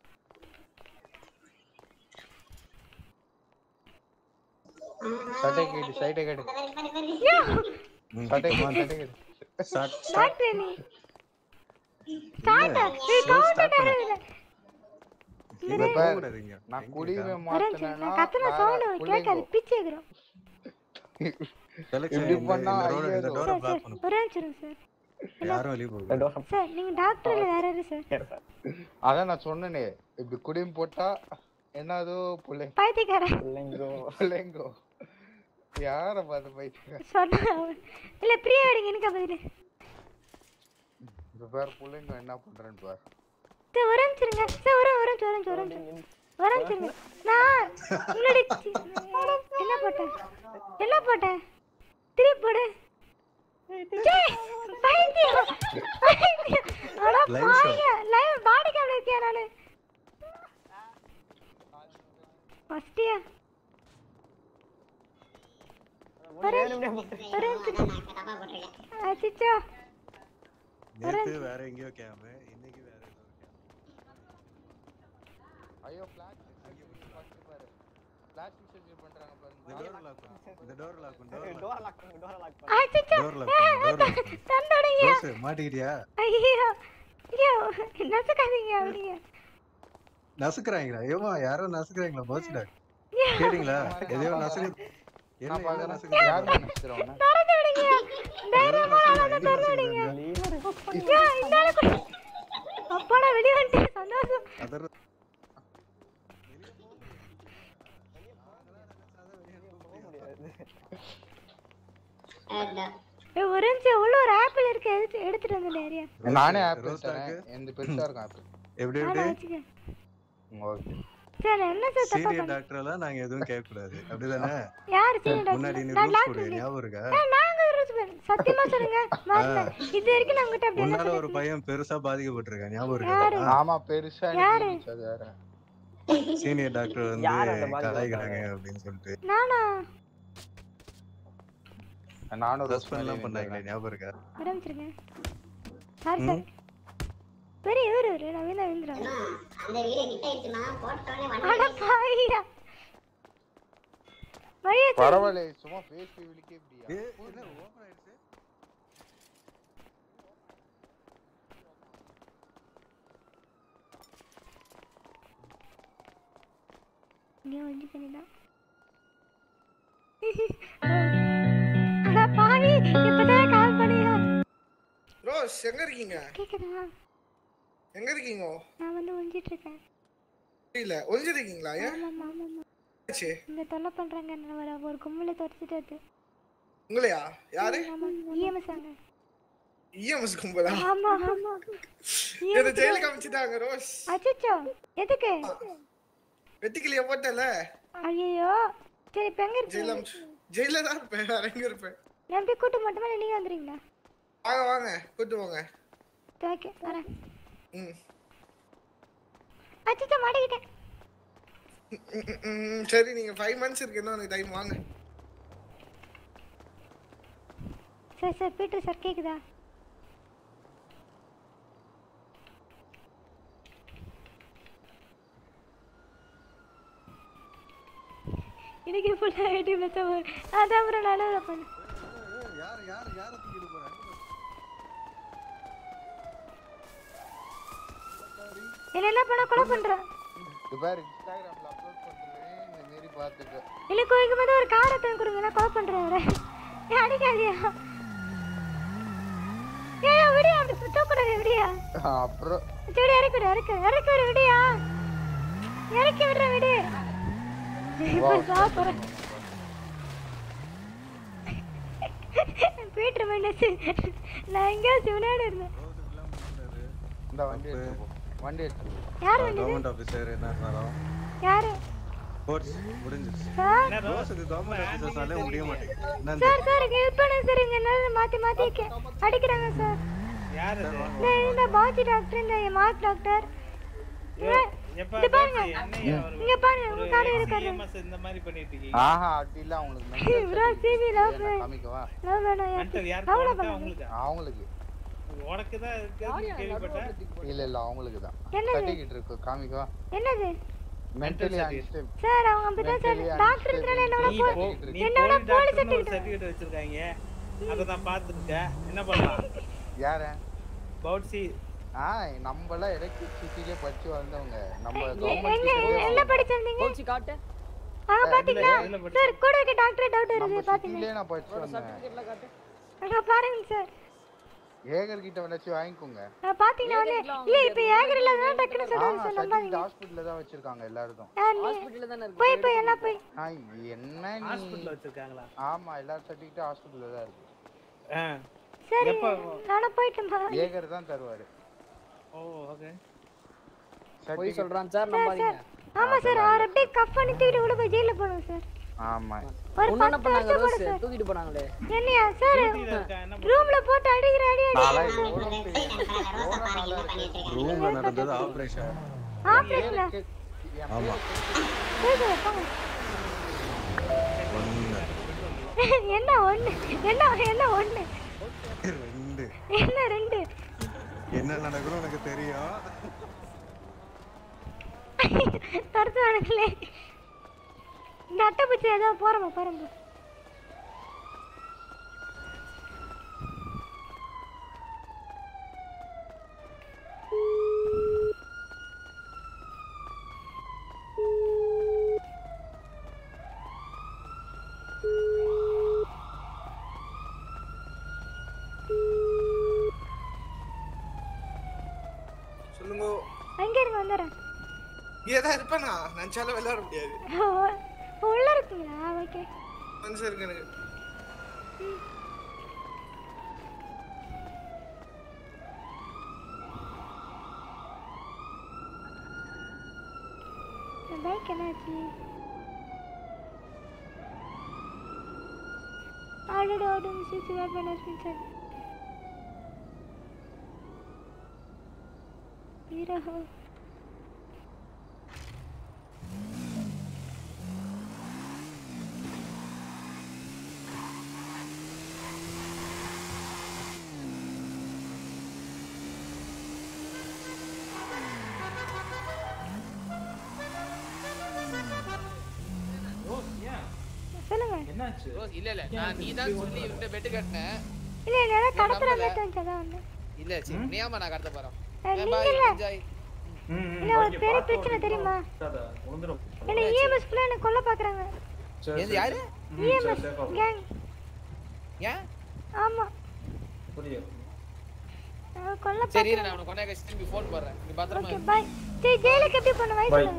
சட்டை கேட்டு சட்டை கேட்டு யோ, சட்டை சட்டை கேட்டு ஸ்டார்ட் டாக்டர் நீ ஸ்டார்ட் நீ கவுண்ட் இல்ல இங்க பாரு, நான் குடிவே வரேன் சார் மாட்டேனா நான் கத்துன சவுண்ட் கேட்காது பிச்சை எகிறோம் செலக்ஷன் இப்படி பண்ணா இந்த ரோட இந்த ஐயோ. டோரை சார் பிளாக் சார் பண்ணு ஒரே நிமிஷம் சார் யாரும் வெளிய போக சார் நீங்க டாக்டர் இல்ல வேற யாரு சார் அதான் நான் சொன்னேனே இப்படி குடியும் போட்டா என்னதோ புள்ளை பைத்தியக்காரன் புள்ளைங்கோ யார பார்த்து போயிட்டு சொன்ன இல்ல பிரியா வெடிங்க எனக்கு பதில் இப்ப பேர் புள்ளைங்க என்ன பண்றேன்னு பாரு சார் ஒரே நிமிஷம் இருங்க சார் ஒரே ஒரே நிமிஷம் ஒரே நிமிஷம் ஒரே நிமிஷம் ஒரே நிமிஷம் இருங்க. நான் முன்னாடி சி- என்ன போட்டேன் என்ன போட்டேன் திருப்பி போடு டேய், பைத்தியம் பைத்தியம் அட Live show. பாவிங்க லைவ் பாடி கேம்ல இருக்கியா நானு ஃபர்ஸ்ட் இயர் ஒரு ஒரு நிமிஷம் அச்சிச்சோ நேத்து வேற எங்கேயோ கேமு இன்னைக்கு வேற ஏதோ ஐயோ ஃபிளாஷ் பாரு ஃபிளாஷ் மிஷன் பண்றாங்க இந்த டோர் லாக் பண்ணு இந்த டோர் லாக் பண்ணு டோர் டோர் லாக் பண்ணு டோர் லாக் அச்சிச்சோ டோர் லாக் பண்ணு டோர் லாக் பண்ணு தந்தோடங்க ரோஸ் மாட்டிக்கிட்டியா ஐயோ ஐயோ நசுக்காதீங்க அப்படிங்க நசுக்குறாங்களா ஏமா யாரோ நசுக்குறாங்களா போச்சுடா கேட்டீங்களா எதையோ நசுக்கு என்ன எங்க நசுக்குறாங்க யார் நசுக்குறவங்க திறந்து விடுங்க தைரியமா வந்து திறந்து விடுங்க ஐயோ இந்த ஆளு கூட அப்பாடா வெளிய வந்துட்டு சந்தோஷம் அதர் ஏய், ஒரு நிமிஷம் உள்ள ஒரு ஆப்பிள் இருக்கு எடுத்து எடுத்துட்டு வந்து ஏரியா நானே ஆப்பிள் ரோஸ் தரேன் இருக்கு? எந்த பெருசா இருக்கும் ஆப்பிள் எப்படி ஆனா எப்படி வச்சுக்க ஓகே சார் நான் என்ன சார் தப்பா சீனியர் பண்ணேன் டாக்டர் எல்லாம் நாங்க எதுவும் கேட்க கூடாது அப்படிதானே யார் சீனியர் முன்னாடி நீ டாக்டர் நான் ரூல்ஸ் போடு டாக்டர் ஞாபகம் இருக்கா ஏய், நாங்க ரூல்ஸ் பண்ண சத்தியமா சொல்லுங்க மறந்தேன் இது வரைக்கும் நான் உங்ககிட்ட அப்படி என்ன உன்னால ஒரு சொல்லிருக்கேன் பையன் பெருசா பாதிக்கப்பட்டிருக்கான் ஞாபகம் யாரு? இருக்கா ஆமா பெருசா யாரு? எனக்கு அது வேற சீனியர் டாக்டர் வந்து யார் அந்த பாதிக்கப்பட்டாங்க? கலாய்க்கிறாங்க அப்படின்னு சொல்லிட்டு நானா நானும் ரோஸ் சஸ்பெண்ட் பண்ணாங்களே ஞாபகம் இருக்கா ஆரம்பிச்சிருங்க சாரி சார் பெரிய இவரு இவரு நான் வீணா விழுந்துறேன் அந்த வீடு கிட்ட இருக்குமா போட்டோன்னே அட பாவியா வழியை சொல்லு. பரவாயில்ல சும்மா ஃபேஸ் ரிவீலுக்கே இப்படியா ஏ என்ன ஓபன் ஆயிடுச்சு இங்கே வந்து பண்ணிதான் அட பாவி இப்பதான் கால் பண்ணியா ரோஸ் எங்க இருக்கீங்க கேக்குதா எங்க இருக்கீங்க நான் வந்து ஒழிஞ்சிட்டு இருக்கேன் இல்ல ஒளிஞ்சிருக்கீங்களா ஏன் ஆமாம் ஆமாம் ஆச்சு இங்க தொல்லை பண்றாங்க நான் ஒரு ஒரு கும்பல துரத்திட்டு வருது உங்களையா யாரு ஆமா இஎம்எஸ் வாங்க இஎம்எஸ் கும்பலா ஆமா ஆமா என்ன ஜெயிலுக்கு அமைச்சிட்டாங்க ரோஸ் அச்சச்சோ எதுக்கு வெட்டிக்கிளிய போட்டல ஐயோ சரி இப்ப எங்க ஜெயில இருக்கு அமிச்சு- ஜெயில தான் இருப்பேன் வேற எங்க இருப்பேன் நான் போய் கூட்ட மட்டுமா இல்லை நீங்க வந்துறீங்களா வாங்க வாங்க கூட்டு போங்க ஓகே வரேன் ம் அச்சச்சோ மாட்டிக்கிட்டேன் ம், ம், ம், சரி நீங்க ஃபைவ் மந்த்ஸ் இருக்கு இன்னும் டைம் வாங்க சார் சார் பீட்டர் சார் கேக்குதா எனக்கு ஃபுல்லாக ஐடி மெத்த அதான் அப்புறம் நானும் அதை பண்ணேன் யார் யார் யார தூக்கிட்டு போறாங்க என்ன என்ன பண்ண கொலை பண்றேன் இது பாரு இன்ஸ்டாகிராம்ல அப்லோட் பண்றேன் இந்த மாரி பாத்துக்க இல்லை கோயிக்கும் போது ஒரு காரை தான் கொடுங்க நான் கொலை பண்றேன் அவரை ஏன் அடிக்காதியா ஏன் விடியா அப்படி தூக்கூடாது விடியா அப்புறம் சரி இறக்கி விடு இறக்கு இறக்கி விடு விடியா இறக்கி விடுற விடு இப்போ சாப்பிட்றேன் பீட்டர் மைனஸ் நான் எங்கேயோ சிவனாடு இருந்தேன் இந்த வண்டி எடுத்து போ வண்டி எடுத்து போ யார் வந்தது கவர்மெண்ட் ஆபீசர் என்ன இருந்தாலும் யாரு கோர்ஸ் முடிஞ்சிருச்சு சார் ரோஸுக்கு கவர்மெண்ட் ஆபீசர்ஸாலே முடிய மாட்டேங்குது என்ன சார் சார் ஹெல்ப் பண்ணுங்க சார் இங்க என்ன மாத்தி மாத்தி கே- அடிக்கிறாங்க சார் யாரு இது? இந்த இந்த பாஜி டாக்டர் இந்த மார்க் டாக்டர் இவன் எப்ப இது பாருங்க என்னையா ஒரு- இங்க பாருங்க ஒரு உங்க கார்டு இருக்காரு EMS இந்த மாதிரி பண்ணிட்டு இருக்கீங்க ஆஹா அது இல்ல அவங்களுக்கு ப்ரோ சிவி லவ் நான் காமிக்கவா லவ் வேணும் மென்டல் யாருக்கு கவலை உனக்கா பண்ணாத உங்களுக்கு அவங்களுக்கு உனக்கு தான் இருக்கு கேள்விப்பட்டேன் இல்ல இல்ல அவங்களுக்கு தான் என்னது? சர்டிபிகேட் இருக்கு காமிக்கவா என்னது மென்டலி அன்ஸ்டேபிள் சார் அவங்க அப்படிதான் சார் Mentally டாக்டர் இருக்கிறனால என்னோட நீ போ- போ- நீ என்னோட போலி போலீஸ் டாக்டர்னு ஒரு சர்டிஃபிகேட் சர்டிஃபிகேட் வச்சிருக்காங்க அதை நான் பார்த்துருக்கேன் என்ன பண்ணலாம் யார பவுட்சி ஆ நம்மலாம் எலக்ட்ரிசிட்டிலே படிச்சு வந்தவங்க நம்ம எங்க கவர்மெண்ட் என்ன படிச்சிருந்தீங்க போச்சு காட்டு அங்க பாத்தீங்களா இதுல படிச்சேன். சார் கூட இருக்க டாக்டர் டவுட் நம்ம வருது பாத்தீங்க சிட்டிலே நான் படிச்சு வந்தேன் சர்டிபிகேட்ல காட்டு அங்க பாருங்க சார் ஏகர் கிட்ட வச்சு வாங்கிக்கோங்க நான் பாத்தீங்கன்னா வந்து இல்ல இப்ப ஏகர் இல்லாத டக்குன்னு சொல்றாங்க சார் நம்பாதீங்க ஹாஸ்பிடல்ல தான் வச்சிருக்காங்க எல்லாரும் யார் நீ ஹாஸ்பிடல்ல தானே இருக்கு போய் போய் எல்லாம் போய் ஆ, என்ன நீ ஹாஸ்பிட்டல் வச்சிருக்காங்களா ஆமா எல்லா சர்டிபிகேட்டும் ஹாஸ்பிடல்ல தான் இருக்கு ஆ சரி எப்ப? நானும் போயிட்டேன்பா ஏகர் தான் தருவாரு ஓ ஓகே போய் certificate- சொல்றான் சார் சார் நம்பாதீங்க சார் ஆமா சார் அவர் அப்படியே கப் பண்ணி தூக்கிட்டு உள்ள போய் ஜெயில போடுங்க சார் ஆமா ஒரு ஒண்ணு என்ன பத்து பண்ணாங்க வருஷம் கூட ரோஸ் சார் தூக்கிட்டு போனாங்களே என்னையா சார் டியூட்டில இருக்கா என்ன பண்றது? ரூம்ல போட்டு அடிக்கிற அடி அடி நான்லாம் எவ்வளவு பெரிய- எவ்வளவு நாளா இருக்கு. ரூம்ல நடந்தது ஆபரேஷன் ஆபரேஷனா என் ஆமா போய் போய் போங்க ஒண்ணு என்ன ஒண்ணு என்ன என்ன ஒண்ணு ரெண்டு என்ன ரெண்டு என்ன நடக்கணும் எனக்கு தெரியும் தடுத்து நடக்கலே இந்த அட்டைப்பூச்சி ஏதோ போறோமா போறோம் சொல்லுங்க அங்க இருங்க வந்துடுறேன் இங்கே தான் இருப்பேனா நினச்சாலும் விளையாட முடியாது உள்ள இருக்குங்களா ஓகே மனசு இருக்கு எனக்கு இந்த பைக் என்னாச்சு ஆல்ரெடி ஓடும் CC weapon has been set hero சொல்லுங்க என்னாச்சு ரோஸ் இல்ல இல்ல நான் நீ தான் சொல்லி இவன்கிட்ட பெட்டு கட்டினேன் இல்ல இல்ல நான் கடத்துற நம்பல. மாதிரி வந்துச்சு அதான் வந்து இல்ல சரி நீயாமா நான் கடத்த போறேன் அஹ், ஏன் நீங்க பாய், இல்ல. enjoy. இல்ல ஒரு பெரிய பிரச்சனை தெரியுமா என்ன இஎம்எஸ் ஃபுல்லா என்ன கொல்ல பாக்குறாங்க எது யாரு இஎம்எஸ் கேங் ஏன் ஆமா அவன் கொல்ல சரி இரு, பாக்குறாங்க நான் உனக்கு கொண்டாங்க திரும்பி ஃபோன் போடுறேன் நீ பத்திரமா ஓகே இரு. பை சரி ஜெயிலுக்கு எப்படி போன வயசு Bye. சொல்லுங்க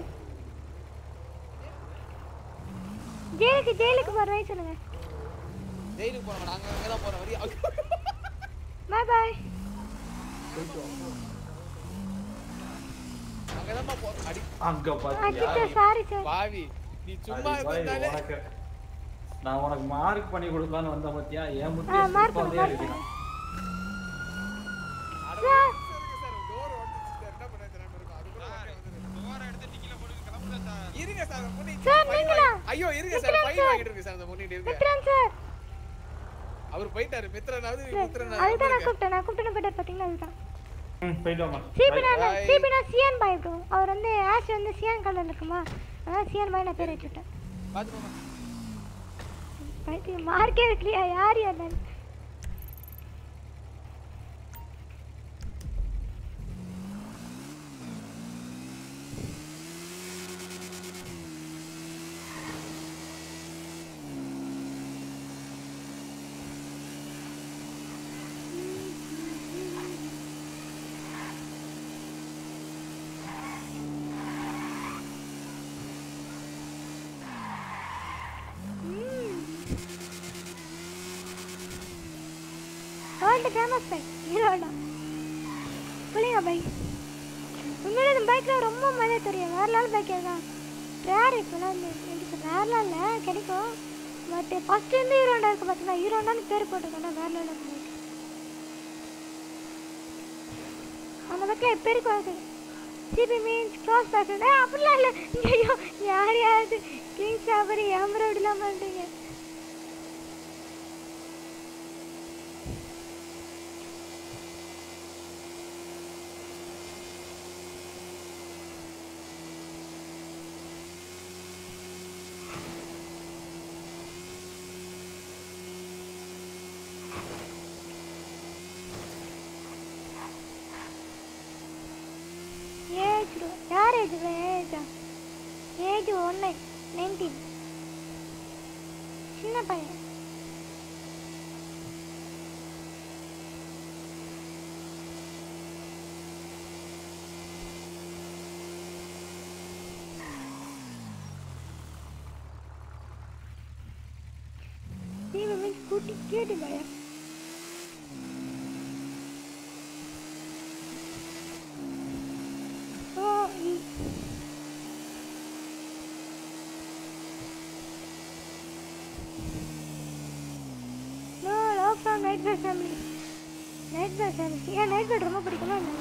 ஜெயிலுக்கு ஜெயிலுக்கு போற வயசு சொல்லுங்க ஜெயிலுக்கு போனோம் நாங்க அங்க தான் போறோம் வரியா பை பை அங்க தான் போறோம் அடி அங்க அச்சோ சாரி சார் பாவி நீ சும்மா இருந்தாலே உனக்கு நான் உனக்கு மார்க் பண்ணி கொடுக்கலான்னு வந்த பத்தியா ஏன் ஆ முத்திய மார்க் சிரிப்பாதே மார்க் இருக்கணும் சார் இருங்க சார் முன்னி சார் நீங்களா ஐயோ இருங்க சார் விக்ரம் ஃபைன் சார். வாங்கிட்டு இருக்கு சார் அந்த முன்னிட்டு இருங்க விக்ரம் சார் அவர் போயிட்டாரு மித்ரனாவது சார், மித்ரனாவது அதுதான் நான் கூப்பிட்டேன் நான் கூப்பிட்டு போயிட்டார் பாத்தீங்களா அதுதான் ம் போயிட்டு வாமா சிபினா Bye. சிபினா சியான் பாய் ப்ரோ அவர் வந்து ஆஷ் வந்து சியான் கலர் இருக்குமா அதான் சியான் பாய் நான் பேர் வச்சுட்டேன் பாத்துக்கோங்க பைத்தியம் மார்க்கே வைக்கலையா யார் யார் நான் வேர்ல்டு ஃபேமஸ் பைக் ஹீரோடா புரியுங்க பைக் உண்மையிலே இந்த பைக்கில் ரொம்ப மழை தெரியும் வேற நாள் பைக் தான் ரேர் இப்போலாம் வந்து எப்படி சொல்ல ரேர்லாம் இல்லை கிடைக்கும் பட் ஃபஸ்ட்டு இருந்து ஹீரோண்டா இருக்கு பார்த்தீங்களா ஹீரோண்டான்னு பேர் போட்டுக்கோண்டா வேற நாள் பைக் அந்த பைக்கில் இப்போ இருக்கு வருது சிபி மீன்ஸ் க்ளோஸ் பேசன் அப்படிலாம் இல்லை ஐயோ யார் யாராவது கிங் ஸ்ட்ராபெரி எமரோடலாம் பண்ணுறீங்க ஏஜ் யார் ஏஜ் ஏஜா ஏஜ் ஒன்று நைன்டீன் சின்ன பையன் நீங்க மீன்ஸ் கூட்டி கேட்டு பையன் ஓ இ- No, love from Night Bird family. Night Bird family. ஏன் Night Bird ரொம்ப பிடிக்குமா என்ன?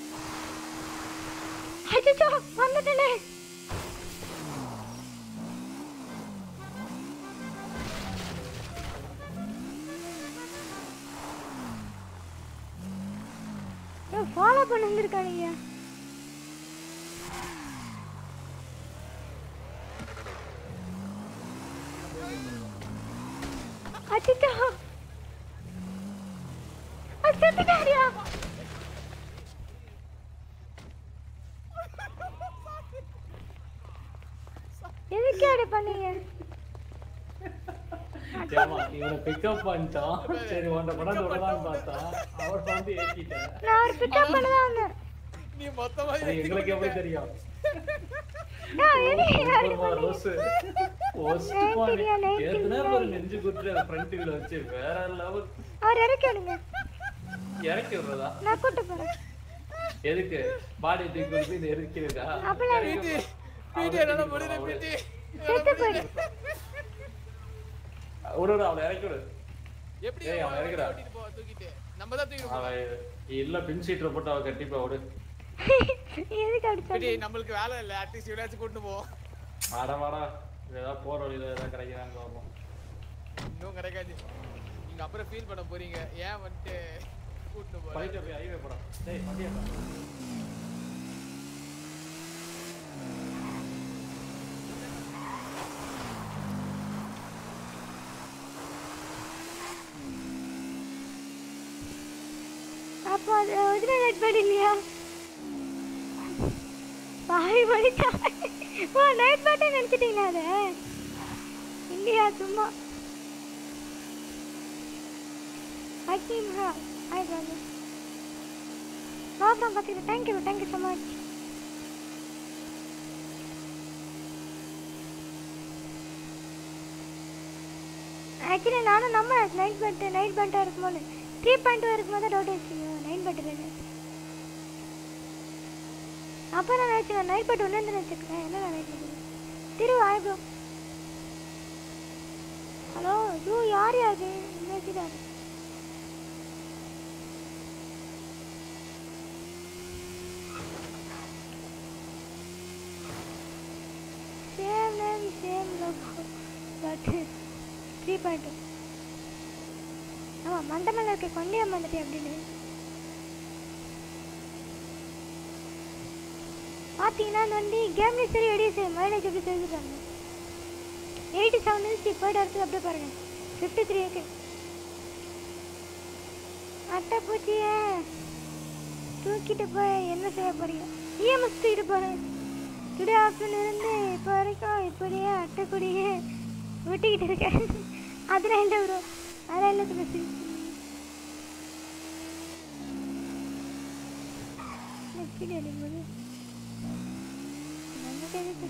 அச்சச்சோ, வந்துட்டேனே. இருக்கானுங்க அச்சிட்டா அச்சிட்டாரியா எதுக்கு அப்படி பண்ணீங்க ஏமா இவனை பிக்கப் பண்ணிட்டான் சரி உன்னை படம் தொடலான்னு பார்த்தா அவன் வந்து ஏற்றிட்டேன் நான் ஒரு பிக்கப் பண்ண தான் வந்தேன் நீ மொத்தமா அது எங்களுக்கு எப்படி தெரியும் நான் எதுக்கு அப்படி ஒரு ரோஸ் ஒஸ்ட் Night பாடி இல்லையா, night ஏத்துனா இல்லையா? ஒரு நெஞ்சு குத்துற ஃப்ரண்ட் வீல வச்சு வேற லெவல் அவர் இறக்கி விடுங்க இறக்கி விடுறதா நான் கூட்டு போறேன் எதுக்கு பாடி தூக்கி கொண்டு போய் இறக்கிறதா அப்பெல்லாம் இறக்கி இல்லை. பீட்டி என்னால முடியல பீட்டி செத்து போயிடு விடு விடு, அவளை இறக்கி விடு எப்படி ஏய் அவன் இறக்குறா ஓட்டிட்டு போ தூக்கிட்டு நம்ம தான் தூக்கிட்டு அவன் இல்ல பின் சீட்ல போட்டு அவ கட்டிப்பா விடு எதுக்கு அப்படி பீட்டி நம்மளுக்கு வேலை இல்ல அட்லீஸ்ட் இவனாச்சும் கூட்டு போ வாடா வாடா ஏதாவது போற வழியில ஏதாவது கிடைக்கிறாங்க பார்ப்போம் இன்னும் கிடைக்காது நீங்க அப்புறம் ஃபீல் பண்ண போறீங்க ஏன் வந்துட்டு கூட்டு போற பைக்கில் போய் ஹைவே போடா டேய் வண்டியா அப்போ அது ஒரிஜினல் நைட் பேட் இல்லையா பாய் மணிக்கா ஓ நைட் பேட்டே நினச்சிட்டீங்களா அதை இல்லையா சும்மா ஹக்கீம் ஹா ஹாய் பிரதர் ப்ராப்ளம் பார்த்துக்கிட்டு thank you thank you so much actually நானும் நம்ம நைட் பேட்டு நைட் பேட்டாக இருக்கும்போது த்ரீ பாயிண்ட் டூ இருக்கும்போது டவுட் வச்சுக்கோ நைட் பேட்டு இல்லை அப்போ நான் நினச்சேன் நைட் பேட் ஒன்று நினச்சிக்கிறேன் என்ன நைட் பேட் திரு ஆய் ப்ரோ ஹலோ ஐயோ யார் யாரு message same name same logo but three point ஆமாம் மண்டமல்ல இருக்க கொண்டையம் வந்துட்டு அப்படின்னு பார்த்தீங்கன்னா இந்த வண்டி கேம்லேயும் சரி வெளியே சரி மைலேஜ் எப்படி தெரிஞ்சுட்டாங்க எயிட்டி செவன் இருந்துச்சு போய்ட்டு அடுத்து அப்படியே பாருங்க ஃபிஃப்டி த்ரீ இருக்கு அட்டை பூச்சிய தூக்கிட்டு போய் என்ன செய்ய போறீங்க இஎம்எஸ் தூக்கிட்டு போகிறேன் டுடே ஆஃப்டர்நூன் இருந்து இப்போ வரைக்கும் இப்படியே அட்டைக்குடியே வெட்டிக்கிட்டு இருக்கேன் அதெல்லாம் இல்லை ப்ரோ அதெல்லாம் இல்லை துளசி எப்படி அடிக்கும்போது நமக்கு எதுக்கு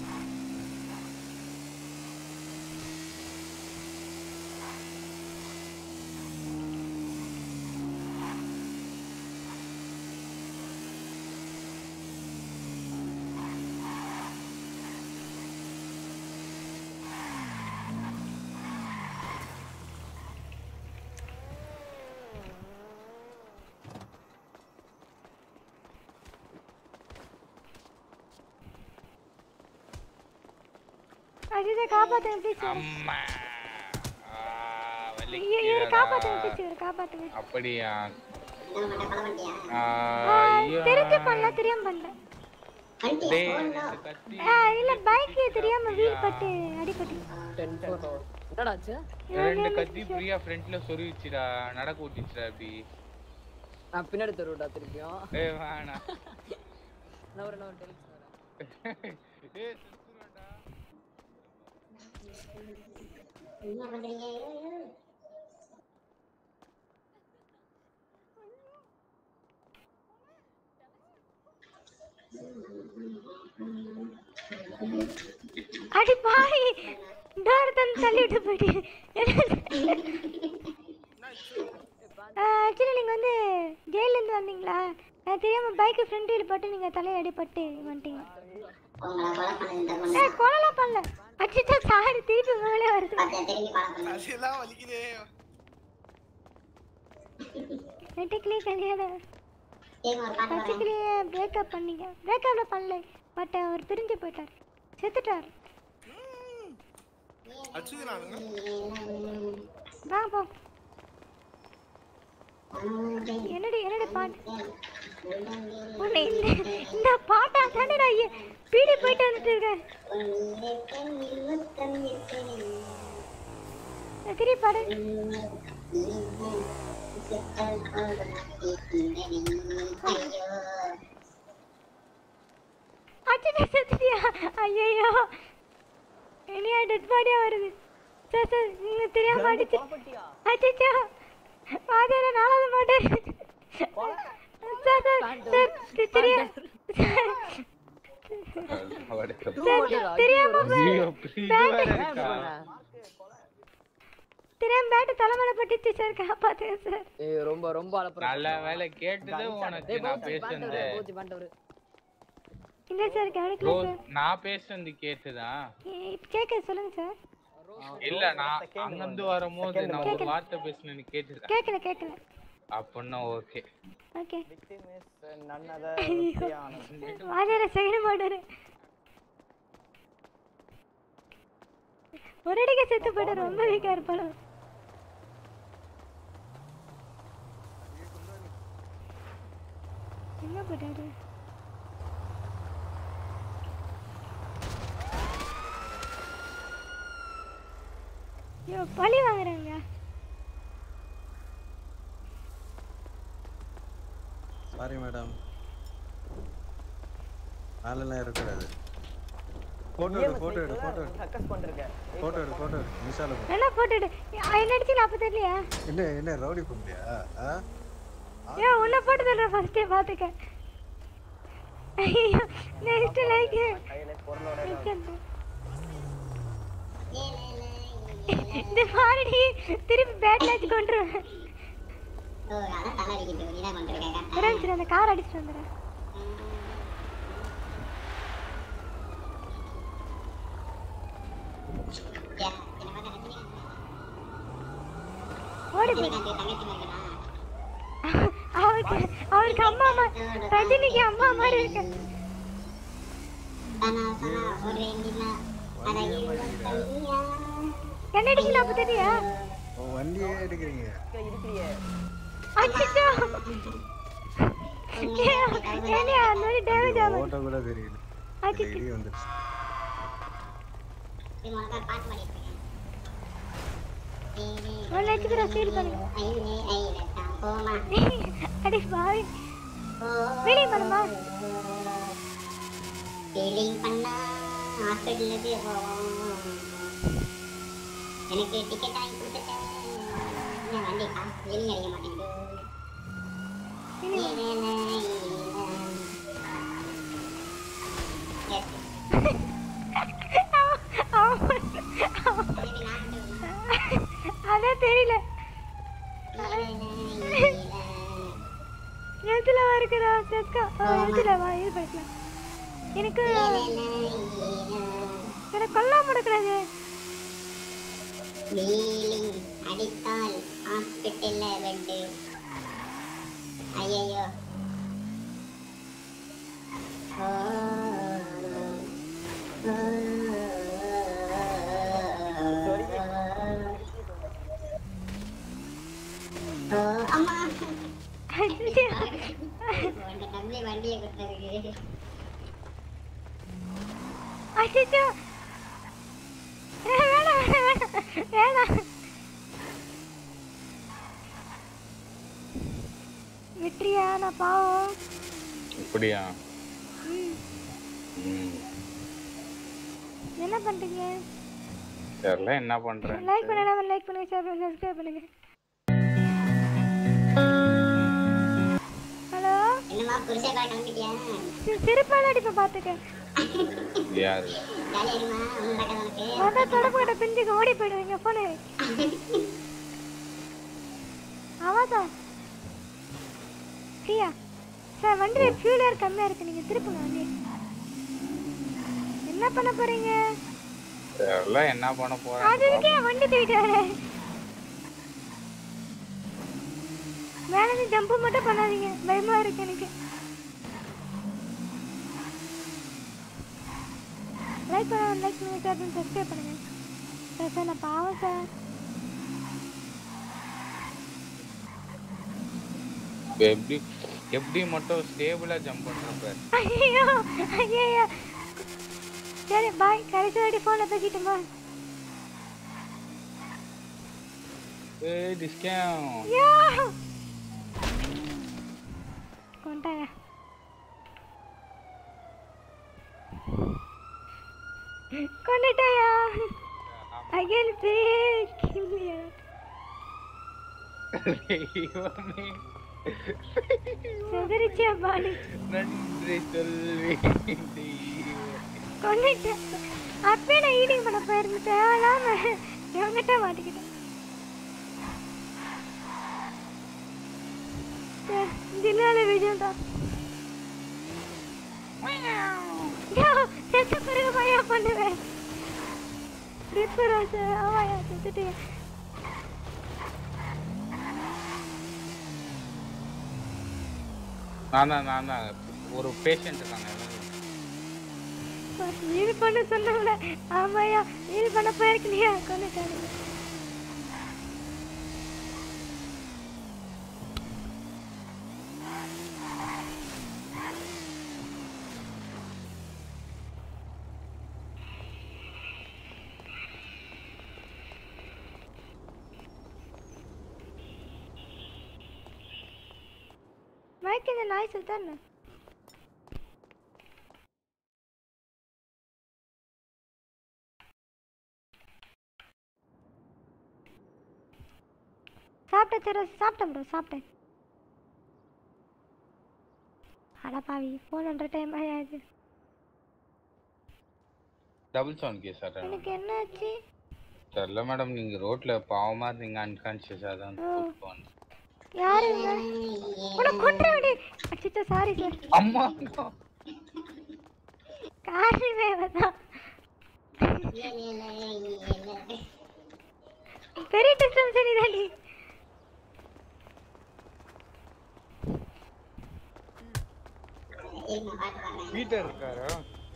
அஜித்தை காப்பாத்துங்க ப்ளீஸ் அம்மா ஆ, ஐயோ இவரை காப்பாத்துங்க வலிக்குதுடா. ப்ளீஸ் இவரை காப்பாத்துங்க அப்படியா ஆ, ஆ, ஐயா. தெரிஞ்சு பண்ணல தெரியாம பண்ணல டேய், ரெண்டு கத்தி ஆ, இல்ல பைக் தெரியாம வீல் பட்டு அடிபட்டு என்னடாச்சு ரெண்டு கத்தி பிரியா ஃப்ரண்ட்ல சொருவிச்சுடா நடக்க ஓட்டிச்சுடா அப்படி நான் பின்னாடி தருவடா திருப்பியும் ஏய் வேணாம் நான் ஒரு நான் ஒரு டெலிக்ஸ் வரேன் ஏய் என்ன பண்றீங்க அடி பாய் டோர் தந்து தள்ளிட்டு போயிட்டு ஆக்சுவலி நீங்கள் வந்து ஜெயிலேருந்து வந்தீங்களா நான் தெரியாம பைக்கு ஃப்ரண்ட் வீல் பட்டு நீங்கள் தலையை அடிபட்டு வந்துட்டீங்க ஏய் கொலைலாம் பண்ணல அச்சிச்சா சாரி திருப்பி மேலே வருது அதெல்லாம் வலிக்குதே நெட்டுக்குள்ளே கல்யாணம் பச்சைக்கிளியே பிரேக்கப் பண்ணீங்க பிரேக்கப்ல பண்ணல பட் அவர் பிரிஞ்சு போயிட்டார் செத்துட்டார் அச்சுக்கிறானுங்க வாங்க போ என்னடி என்னடி பாட்டு உன்னை இந்த இந்த பாட்டா தானே நான் ஐய- பீடி போயிட்டு வந்துட்டு இருக்கேன் திருப்பி பாடு அச்சோ செத்துட்டியா ஐயோ இனியா டெட் பாடியா வருது சார் சார் நீங்க தெரியாம அடிச்சு அச்சோ பாதியில நாலாவது மாட்டேன் சார் சார் சார் தெ- தெரியும் சார் தெரியாம ஐயோ, இது வேற பேட் இருக்கா? தெரியாம பேட்டு தலைமையில பட்டுச்சு சார் காப்பாத்துங்க சார் ஏய் ரொம்ப ரொம்ப அலப்புறம் நல்ல வேலை கேட்டது உனக்கு நான் பேசுனது இல்ல சார் கவனிக்கல ரோஸ் சார் நான் பேசுனது கேட்டுதான் இப்ப கேட்க சொல்லுங்க சார் இல்ல நான் அங்கிருந்து வரும்போது நான் ஒரு கேக்கல. வார்த்தை பேசுனேன்னு கேட்டுதான் கேட்கல கேட்கல அப்படின்னா ஓகே ஓகே none வாஜார செய்ய மாட்டாரு ஒரு அடிக்க செத்து போயிட்டு ரொம்ப வீக்கா இருப்பாளோ எங்க போயிட்டாரு ஐயோ பழி வாங்குறாங்க சாரி மேடம் மேலெல்லாம் இருக்கக்கூடாது போட்டோ எடு போட்டோ எடு போட்டோ எடு சக்கஸ் பண்ணிருக்கேன் போட்டோ எடு போட்டோ எடு மிசால போ நல்லா போட்டுடு என்ன அடிச்சு நான் அப்ப தெரியலையா என்ன என்ன ரவுடி பொம்பளையா ஆ ஏ உன்னை போட்டு தர்றேன் ஃபர்ஸ்டே பாத்துக்க ஐயோ நெக்ஸ்ட் லைக் இந்த பாருடி திருப்பி பேட்ல வச்சு கொண்டுருவேன் வரேன் சரி அந்த கார் அடிச்சுட்டு வந்துடுறேன் ஓடி போயிடு. அவருக்கு அவருக்கு அம்மா அம்மா ரஜினிக்கு அம்மா மாதிரி இருக்கு என்ன அடிக்கல அப்ப தெரியா உன் வண்டியே எடுக்கிறீங்க அச்சோ ஏன்யா அந்த மாதிரி டேமேஜ் ஆகும் ஓட்ட கூட தெரியல அச்சச்சோ. இடி வந்துருச்சு ஒரு லட்சத்துக்கு நான் ஃபீல் பண்ணுங்க அடி பாவி வெளியே பண்ணுமா ஃபீலிங் பண்ணா ஹாஸ்பிட்டலுக்கு போவோம் எனக்கு டிக்கெட் வாங்கி கொடுத்துட்டேன் என்ன வண்டி காசு ஃபீலிங் அடிக்க மாட்டேங்குது அதான் தெரியல எதுல இருக்குதா செக்கா எதுல வா இது படிக்கலாம் எனக்கு எனக்கு கொல்லாம எடுக்கிறது ஃபீலிங் அடித்தால் ஹாஸ்பிட்டல்ல பெட்டு ஐயோ அம்மா உன்ட தம்பி வண்டியை கொடுத்ததுக்கு அச்சோ வேணாம் வேணாம் வேணாம் விட்ரியா நான் பாவம் இப்படியா ம். ம் என்ன பண்றீங்க தெரியல என்ன பண்றேன் லைக் பண்ணாம லைக் பண்ணுங்க ஷேர் பண்ணுங்க சப்ஸ்கிரைப் பண்ணுங்க ஹலோ என்னம்மா புருஷன் கூட கிளம்பிட்டியா சிரிப்பால அடிப்ப பாத்துக்க யாரு ஜாலியா இருமா ஒன்றும் நடக்காது உனக்கு வந்தா தொடப்பு கிட்ட பிஞ்சுக்கு ஓடி போயிடுவீங்க போனு அவாதான் பிரியா சார் வண்டியில ஃபியூல் ஏர் கம்மியா இருக்கு நீங்க திருப்புங்க வண்டி என்ன பண்ண போறீங்க தெரியல என்ன பண்ண போறேன் அது இருக்கே வண்டி தூக்கிட்டு வரேன் மேல இருந்து ஜம்ப் மட்டும் பண்ணாதீங்க பயமா இருக்கு எனக்கு லைக் பண்ண லைக் பண்ணுங்க ஷேர் பண்ணி சப்ஸ்கிரைப் பண்ணுங்க சார் சார் நான் பாவம் சார் எப்படி எப்படி மட்டும் ஸ்டேபிளா ஜம்ப் பண்றப்ப ஐயோ ஐயோ சரி பாய் கடைசி வாட்டி ஃபோனில் பேசிட்டுமா ஏய் டிஸ்கவுண்ட் ஐயோ கொண்டாங்க கொண்டுட்டாயா அகைன் கில்லியா தெய்வமே செதறிச்சியா பாடி நன்றி சொல்வேன் தெய்வமே. கொண்டுட்டேன் அப்பயே நான் ஈடிங் பண்ண போயிருந்தேன் தேவையில்லாம இவங்கிட்ட மாட்டிக்கிட்டேன் சரி, தினால விஜயம் தான் யோ, செத்த பிறகு பையா பண்ணுவேன் ரிப்பராச ஆமாயா செத்துட்டு நான் தான் நான் தான் ஒரு பேஷண்ட் இருக்காங்க இது பண்ண சொன்னவங்கள ஆமாயா இது பண்ண போயிருக்கலையா கொண்டுட்டாரு மைக் இந்த நாய்ஸ் தானே சாப்பிட்டேன் சரி சாப்பிட்டேன் ப்ரோ சாப்பிட்டேன் அட பாவி ஃபோன் பண்ணுற டைம் ஆயாச்சு டபுள் சவுண்ட் கேஸ் சார் எனக்கு என்ன ஆச்சு தெரியல மேடம் நீங்க ரோட்ல பாவமா இருந்தீங்க அன்கான்சியஸா தான் கூட்டிட்டு வந்தேன். யாரு உனக்கு கொண்டு விடு அச்சோ சாரி சார் அம்மா காரணமே தான் பெரிய டிஸ்டன்ஸ் சரிதாண்டி பீட்டர் இருக்காரா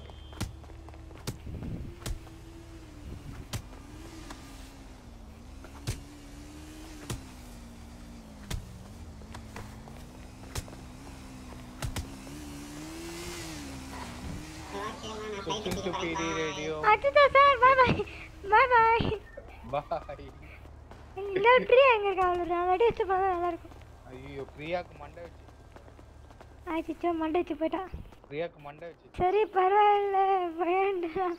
Switching to PD radio. அச்சோ sir bye bye bye bye bye இந்த பிரியா எங்க இருக்கா அவளோட நான் வெடி வச்சு பார்த்தா நல்லா இருக்கும் ஐயோ பிரியாக்கு மண்டை வச்சு ஆயிடுச்சோ மண்டை வச்சு போயிட்டா பிரியாக்கு மண்டை வச்சு சரி பரவாயில்ல பயன்டா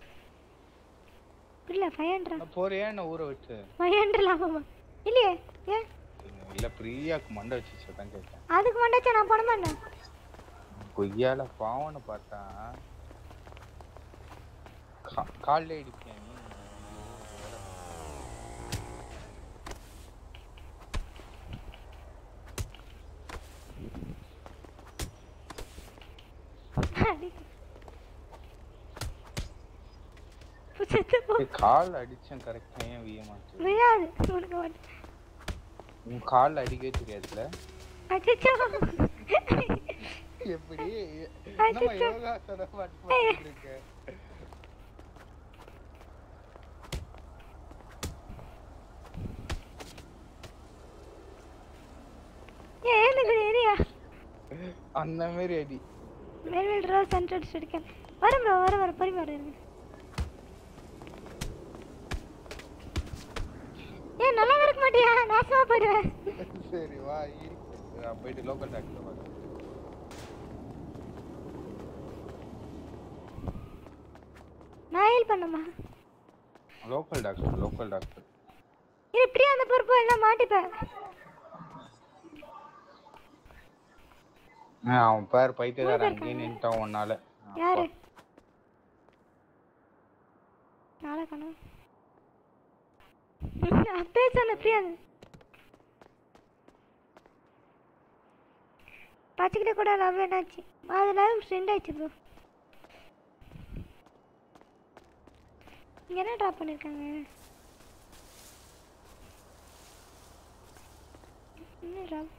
இல்ல பயன்றா போறியா என்ன ஊற வச்சு பயன்ற லாபமா இல்லையே ஏன் இல்ல பிரியாக்கு மண்டை வச்சு தான் கேட்டேன் அதுக்கு மண்டை வச்சா நான் பண்ண மாட்டேன் கொய்யால பாவனை பார்த்தா கா- கால்ல இடிப்பியா நீ செத்து போ ஏய், கால் அடிச்சேன் கரெக்டா ஏன் விய மாட்டேன் விழாது உனக்கு மட்டும் உன் கால் அடிக்கவே தெரியாதுல அச்சோ எப்படி அச்சச்சோ. நம்ம யோகாசனம் பண்ணிட்டு இருக்க ஏன் எனக்கு ஏரியா அந்த மாதிரி அடி மேல்வேல் ரோஸ் சென்டர் இருக்கேன் வரும் ப்ரோ வர வர பரி வர இருங்க ஏன் நல்லா இருக்க மாட்டியா நாசமா போயிடுவேன் சரி வா இருக்கு நான் போயிட்டு லோக்கல் டாக்டர் பார்க்க நான் ஹெல்ப் பண்ணுமா லோக்கல் டாக்டர் லோக்கல் டாக்டர் இது இப்படியே அந்த பொறுப்பு எல்லாம் மாட்டிப்பேன் அவன் பேர் பைத்தியக்காரன் அங்கேயே நின்ட்டான் உன்னால யாரு நாளை கணம் அப்பே சொன்ன பிரியா பச்சைக்கிட்ட கூட லவ் என்னாச்சு அது லவ் ஃப்ரெண்ட் ஆயிடுச்சு ப்ரோ இங்க என்ன ட்ராப் பண்ணிருக்காங்க என்ன ட்ராப்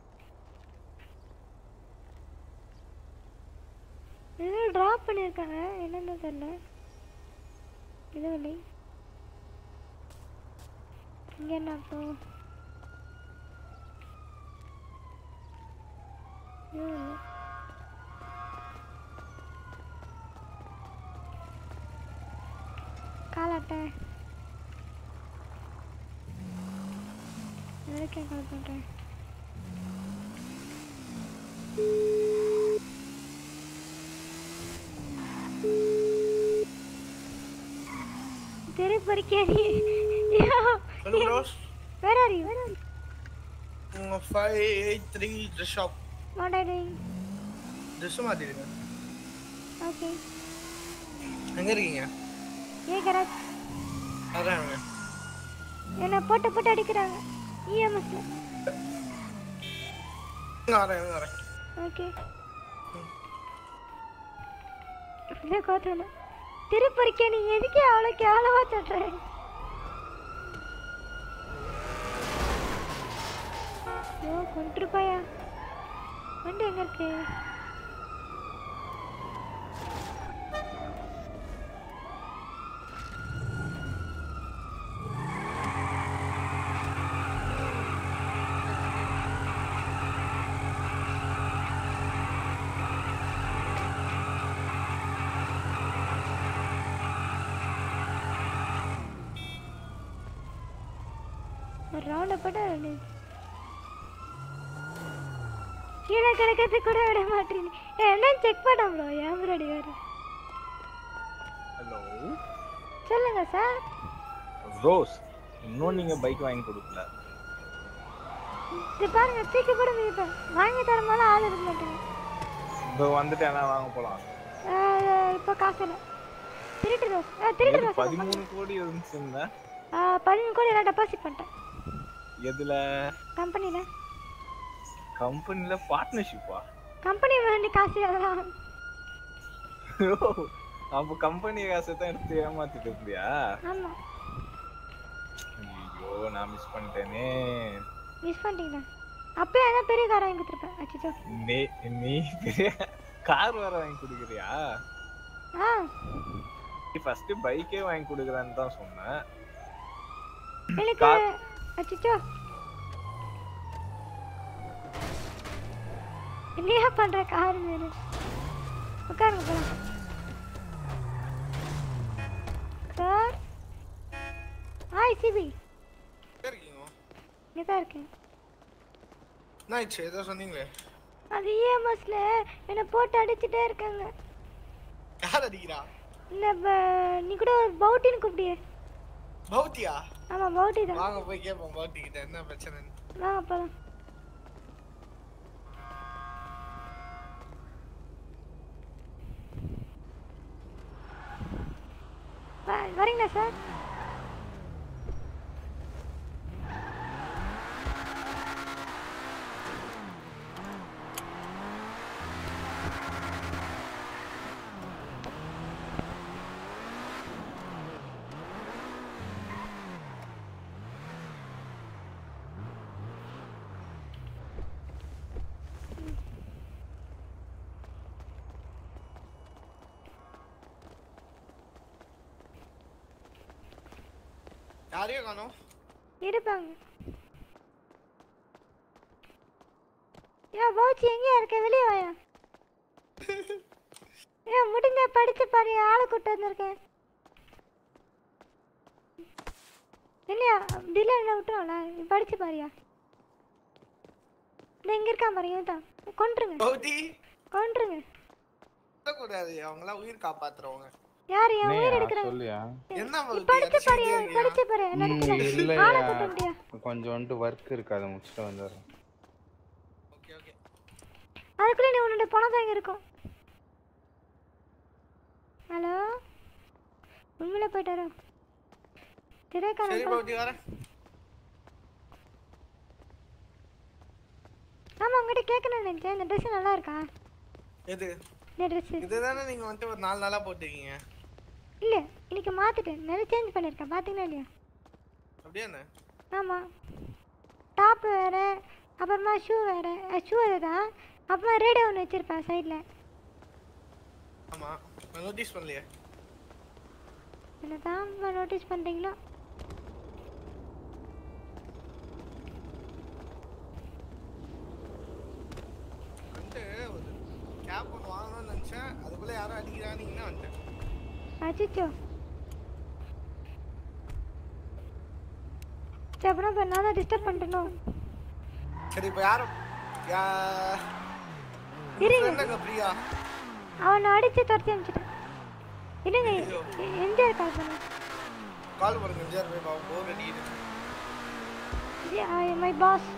ஏதோ ட்ராப் பண்ணிருக்காங்க என்னன்னு தெரியல இது இல்லை இங்க என்ன அர்த்தம் இதுவும் இல்லை காலாட்டை எதுக்கே கால் பண்ணுறேன் திருப்பறிக்கே நீ Hello, bros. Where are you? Where are you? Mm, 583 dress shop. What are you doing? Dress மாத்திடுங்க Okay. எங்க இருக்கீங்க ஏ கராஜ் அதான் என்ன போட்டு போட்டு அடிக்கிறாங்க இஎம்எஸ்ல வரேன் வரேன் ஓகே அப்படியே கோத்தல திருப்பறிக்கே நீ எதுக்கே அவ்வளோ கேவலமா சொல்ற ஓ கொண்டுருப்பாயா வண்டி எங்க இருக்கு ஒரு ரவுண்ட போட்டு ரெண்டு கீழே கிடக்கிறது கூட விட மாட்டேங்க என்ன செக் பண்ண ப்ரோ ஏன் ப்ரோ அடி வேறு ஹலோ சொல்லுங்க சார் ரோஸ் இன்னும் நீங்க பைக் வாங்கி கொடுக்கல இது பாருங்க தூக்கி கூட மிதிப்பேன் வாங்கி தர மேலே ஆள் இருக்க மாட்டேங்க இப்போ வந்துட்டு என்ன வாங்க போலாம் ஆஹ், இப்போ காசு இல்லை திருட்டு ரோஸ் ஆ திருட்டு ரோஸ் பதிமூணு கோடி இருந்துச்சுங்க பதினஞ்சு கோடி எல்லாம் டெபாசிட் பண்ணிட்டேன் எதுல கம்பெனியில் கம்பெனில பார்ட்னர்ஷிப்பா கம்பெனி வேண்டி காசு அதெல்லாம் அப்போ கம்பெனி காசை தான் எடுத்து ஏமாத்திட்டு இருந்தியா ஆமாம் ஐயோ நான் மிஸ் பண்ணிட்டேனே மிஸ் பண்ணிட்டீங்களா அப்பயே அதான் பெரிய கார் வாங்கி கொடுத்துருப்பேன் அச்சோ நீ நீ பெரிய கார் வேற வாங்கி கொடுக்குறியா ஆ நீ ஃபர்ஸ்ட் பைக்கே வாங்கி கொடுக்குறேன்னு தான் சொன்னேன் எனக்கு கார் அச்சோ என்னையா பண்ற கார் மேல உட்காருங்க போலாம் சார் ஹாய் சிபி எங்க இருக்கீங்க இங்கே தான் இருக்கேன் என்ன ஆயிடுச்சு ஏதோ சொன்னீங்களே அது இஎம்எஸ்ல என்னை போட்டு அடிச்சுட்டே இருக்காங்க யார் அடிக்கிறா இந்த ப- நீ கூட ஒரு பவுட்டின்னு கூப்பிடியே பௌத்தியா ஆமா பவுட்டி தான் வாங்க போய் கேட்போம் பௌத்தி கிட்ட என்ன பிரச்சனைன்னு வாங்க போலாம் வ- வரீங்களா சார் யாரையும் காணோம் இருப்பாங்க ஏன் பௌச்சி எங்கேயா இருக்க வெளியே வாயா ஏன் முடிஞ்ச படிச்சு பாரு ஆளை கூட்டு வந்திருக்கேன் இல்லையா டிலே என்ன விட்டுருவோம்ல நீ படிச்சு பாரியா இந்த இங்க இருக்கான் பாரு இவன் தான் கொன்றுங்க பௌத்தி கொன்றுங்க கூடாது அவங்களாம் உயிர் காப்பாத்துறவங்க யார் என் உயிர் என்னையா, எடுக்கிறாங்க சொல்லுயா என்ன நீ பௌத்தி படிச்சு பாரு அடிச்சுக்கிட்டே இருக்கியா? படிச்சு பாரு என்ன ம், இடத்துல இல்லையா ஆளை கூட்ட முடியா கொஞ்சோண்டு ஒர்க் இருக்கு அதை முடிச்சுட்டு வந்துடுறேன் அதுக்குள்ள நீ உன்னோட பணம் தான் இங்க இருக்கும் ஹலோ உண்மையில போயிட்டாரா சரி திரைக்காரன் பௌத்தி வரேன் ஆமா உங்ககிட்ட கேட்கணும்னு நினைச்சேன் இந்த ட்ரெஸ் நல்லா இருக்கா எது இந்த ட்ரெஸ் இதுதானே நீங்க வந்துட்டு ஒரு நாலு நாளா போட்டுருக்கீங்க இல்ல இன்னைக்கு மாத்திட்டேன் நிறைய சேஞ்ச் பண்ணிருக்கேன் பாத்தீங்களா இல்லையா அப்படியே என்ன ஆமா டாப் வேற அப்புறமா ஷூ வேற ஷூ அதுதான் அப்புறமா ரேடியோ ஒன்று வச்சிருப்பேன் சைடில் ஆமா நான் நோட்டீஸ் பண்ணலையே என்ன தான் நோட்டீஸ் பண்ணுறீங்களோ வந்துட்டு உள்ள யாரும் அடிக்கிறானீங்கன்னா வந்துட்டேன் அச்சிச்சோ சரி அப்புறம் இப்போ நான் தான் டிஸ்டர்ப் பண்ணிட்டேனோ சரி இப்போ யாரும் யா இருங்க. என்னங்க பிரியா அவனை அடிச்சு துரத்தி அனுப்பிச்சிட்டேன் இருங்க எ- எம்ஜிஆர் கால் பண்ணு கால் பண்ணுங்க எம்ஜிஆர் போய் பாவம் போர் அடிக்குது மை பாஸ்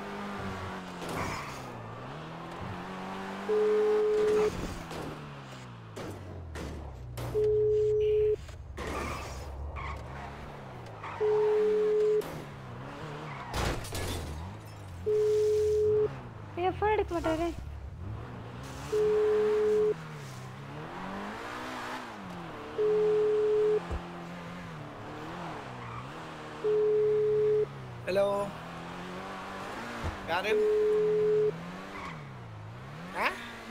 என் ஃபோன் எடுக்க மாட்டாரு ஹலோ யாரு ஆ?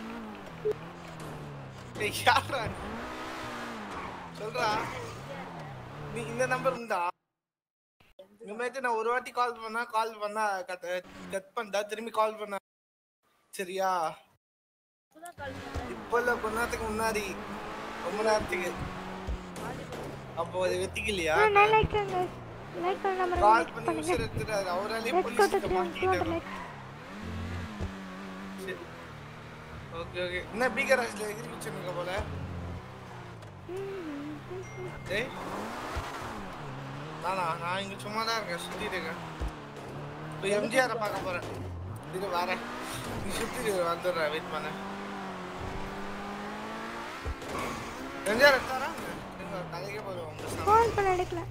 ஏய், யார்ரா நீ? சொல்றா நீ இந்த நம்பர் உண்டா இந்த மாதிரி நான் ஒரு வாட்டி கால் பண்ணா கால் பண்ணா கட் கட் பண்ணா திரும்பி கால் பண்ணா சரியா இப்போ இல்ல கொஞ்ச நேரத்துக்கு முன்னாடி ரொம்ப நேரத்துக்கு அப்போ அது வெத்திக்கலையா நான் லைக் பண்ணுங்க லைக் பண்ண நம்பர் கால் லைக் பண்ணி பண்ணுங்க உசுர் எடுத்துட்டாரு அவராலே let's go to police 200 like okay okay என்ன பீகராஜ்ல எகிரி வச்சிருக்க போல டேய் நானா நான் இங்க சும்மா தான் இருக்கேன் சுத்திட்டு இருக்கேன் இப்போ எம்ஜிஆரை பார்க்க போறேன் இது வரேன் நீ சுத்திட்டு வந்துடுறேன் வெயிட் பண்ண எம்ஜிஆர் எடுத்தாரா இருங்க, தலைக்கே போதும் உங்க சாமி. ஃபோன் பண்ண எடுக்கல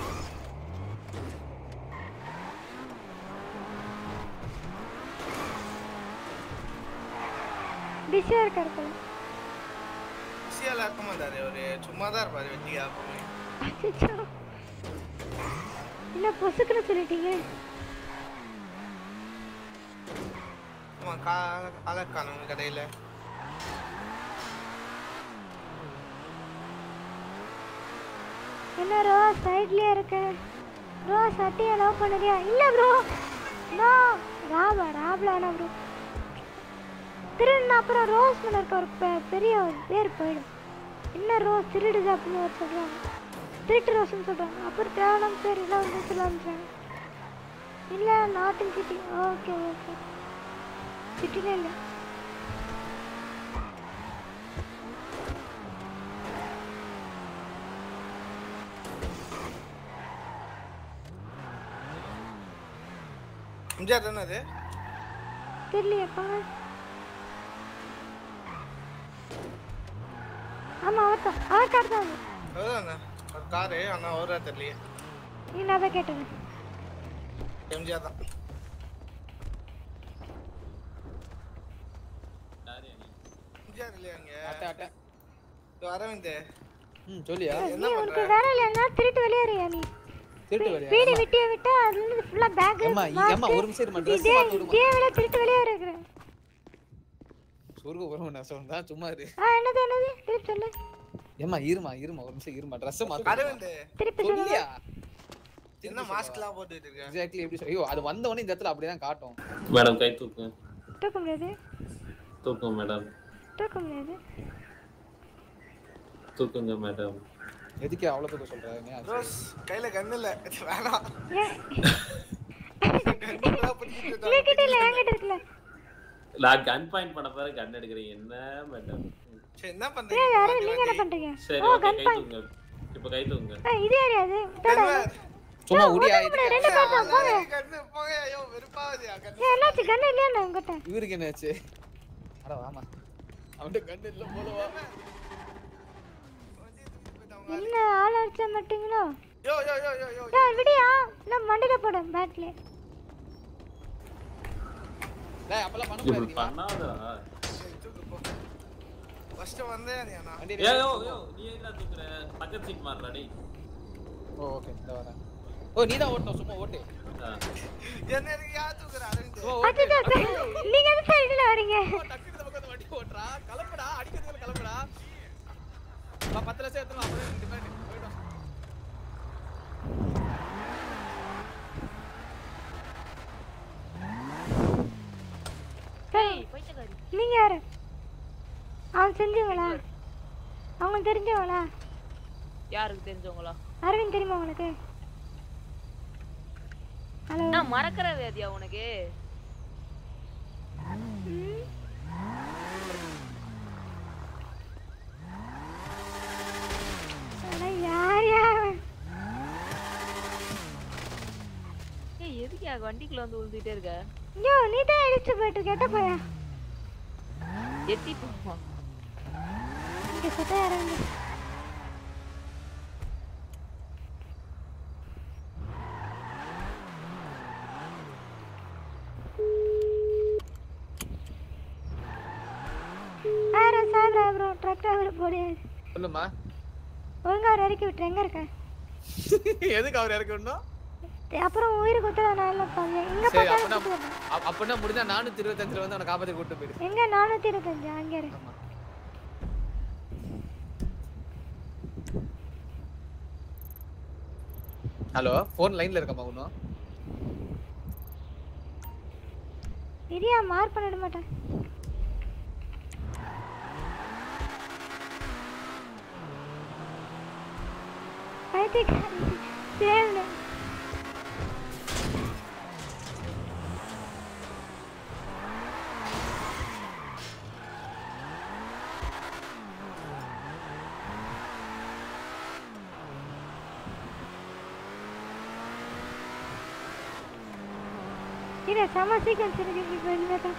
பிஸியா இருக்காரு போல பிஸியால இருக்க மாட்டாரு அவரு சும்மா தான் இருப்பாரு வெட்டியா எப்பவுமே அச்சச்சோ. என்ன பொசுக்குன்னு சொல்லிட்டீங்க ஆமா கால அலக்கானவங்க கடையில என்ன ரோ சைட்லயே இருக்க ப்ரோ சட்டியை லவ் பண்ணுறியா இல்ல ப்ரோ நோ ராபா ராப்லானா ப்ரோ திருடுனா அப்புறம் ரோஸ் மேல இருக்க ஒரு பெ- பெரிய ஒரு பேர் போயிடும் என்ன ரோஸ் திருடுது அப்படின்னு ஒரு சொல்றாங்க திருட்டு ரோஸ்னு சொல்றாங்க அப்புறம் தேவலாம் பேர் எல்லாம் வந்து சொல்ல இல்ல not in city okay okay சிட்டில இல்ல எம்ஜிஆர் தானே அது தெரியலையப்பா ஆமா அவர் தான் அவர் கார் தான் அது. அதுதானே ஒரு காரு ஆனா அவரா தெரியலையே நீ நான் தான் கேட்டேன் எம்ஜிஆர் தான் எம்ஜிஆர் இல்லையா இங்க அட்ட அட்ட இது அரவிந்த் ம் சொல்லியா என்ன நீ பண்ற உனக்கு வேலை இல்லைன்னா திருட்டு வெளியேறியா நீ திருட்டு வரையா பீடி விட்டிய விட்டு அதுல இருந்து ஃபுல்லா பேக் ஏம்மா, ஏம்மா, ஒரு நிமிஷம் இரும்மா, dress இதே மாத்தி விடுமா. இதே வேலை திருட்டு வெளியே இருக்கிறேன் சொர்க்க போறோம் நான் சொல்றா சும்மா இரு ஆ என்னது என்னது திருப்பி சொல்லு ஏம்மா இருமா இருமா ஒரு நிமிஷம் இருமா ட்ரெஸ் மாத்து அரவிந்த் திருப்பி சொல்லுங்க சொல்லியா என்ன மாஸ்க்லாம் போட்டுட்டு இருக்க எக்ஸாக்ட்லி எப்படி சொல்ல ஐயோ அது வந்த உடனே இந்த இடத்துல அப்படிதான் காட்டும் மேடம் கை தூக்கு தூக்க முடியாது தூக்குங்க மேடம் தூக்க முடியாது தூக்குங்க மேடம் எதுக்கு அவ்வளவு தூக்க சொல்றாங்க ரோஸ் கையில கண்ணு இல்ல வேணாம் என்கிட்ட இல்ல என்கிட்ட இருக்குல்ல நான் கன் பாயிண்ட் பண்ண பிறகு கன் எடுக்கிறீங்க என்ன மேடம் சரி என்ன ஏன் பண்றீங்க யாரும் நீங்க என்ன பண்றீங்க சரி ஓ ஓகே கன் கை பாயிண்ட் தூங்க இப்போ கை தூங்க ஆ இது யாரு அது தேடா சும்மா உடியா ரெண்டு பேர் தான் போங்க கண்ணு போங்க ஐயோ வெறுப்பாவதியா கண்ணு ஏன் என்னாச்சு கன் இல்லையா உங்ககிட்ட இவருக்கு என்னாச்சு அட வாமா அவன்கிட்ட கண்ணு இல்ல போலவா என்ன ஆள் அடிச்சா மாட்டீங்களோ யோ யோ யோ யோ யோ ஏய் விடியா நான் மண்டில போட பேட்ல டேய் அப்பலாம் பண்ண இப்படி கூடாது பண்ணாதடா ஃபர்ஸ்ட் வந்தே நீனா ஏ யோ யோ நீ என்ன தூக்குற பக்கத்து சீட் மாறடா டேய் ஓ ஓகே இந்த வரேன் ஓ நீ தான் ஓட்டணும் சும்மா ஓட்டு ஆ. என்ன இருக்கு யா தூக்குற அரவிந்த் சும்மா அச்சச்சோ நீங்க எந்த சைடுல வரீங்க டக்குனு இந்த பக்கம் வண்டி ஓட்டுறா கலப்புடா அடிக்கிறதுல கலப்புடா வா பத்து லட்சம் எடுத்துலாம் அப்படியே ரெண்டு பேர் போயிடும் நீங்க யாரு அவன் செஞ்சவங்களா அவங்களுக்கு தெரிஞ்சவங்களா யாருக்கு தெரிஞ்சவங்களா அரவிந்த் தெரியுமா உங்களுக்கு ஹலோ நான் மறக்கிற வேதியா உனக்கு அட யார் யார் ஏய் எதுக்கு யா வண்டிக்குள்ள வந்து விழுந்துட்டே இருக்க ஐயோ நீ தான் அடிச்சு போயிட்டு கேட்ட போயா எட்டி போமா இங்க சட்டை இறங்கு ஆயிரோ சாயிரம் ப்ரோ ட்ரக் டிரைவர் போடியாது சொல்லுமா ஒழுங்கா அவர் இறக்கி விட்டுரு எங்க இருக்க எதுக்கு அவர் இறக்கி விடணும் அப்புறம் உயிர் குத்துறதுனால இல்லப்பா எங்க சரி பார்த்தாலும் அப்படின்னா குத்துறது. அப்- அப்படின்னா முடிஞ்சா நானூத்தி இருபத்தஞ்சுல வந்து அவனை காப்பாத்தி கூட்டு போயிடு எங்க நானூத்தி இருபத்தஞ்சு அங்க இரு ஹலோ போன் லைன்ல இருக்கமா இன்னும் இரியா மார்க் பண்ணிட மாட்டேன் பைத்தியக்காரி சேவல இல்ல செம சீக்கிரம் இருக்கு இப்போ இனிமே தான்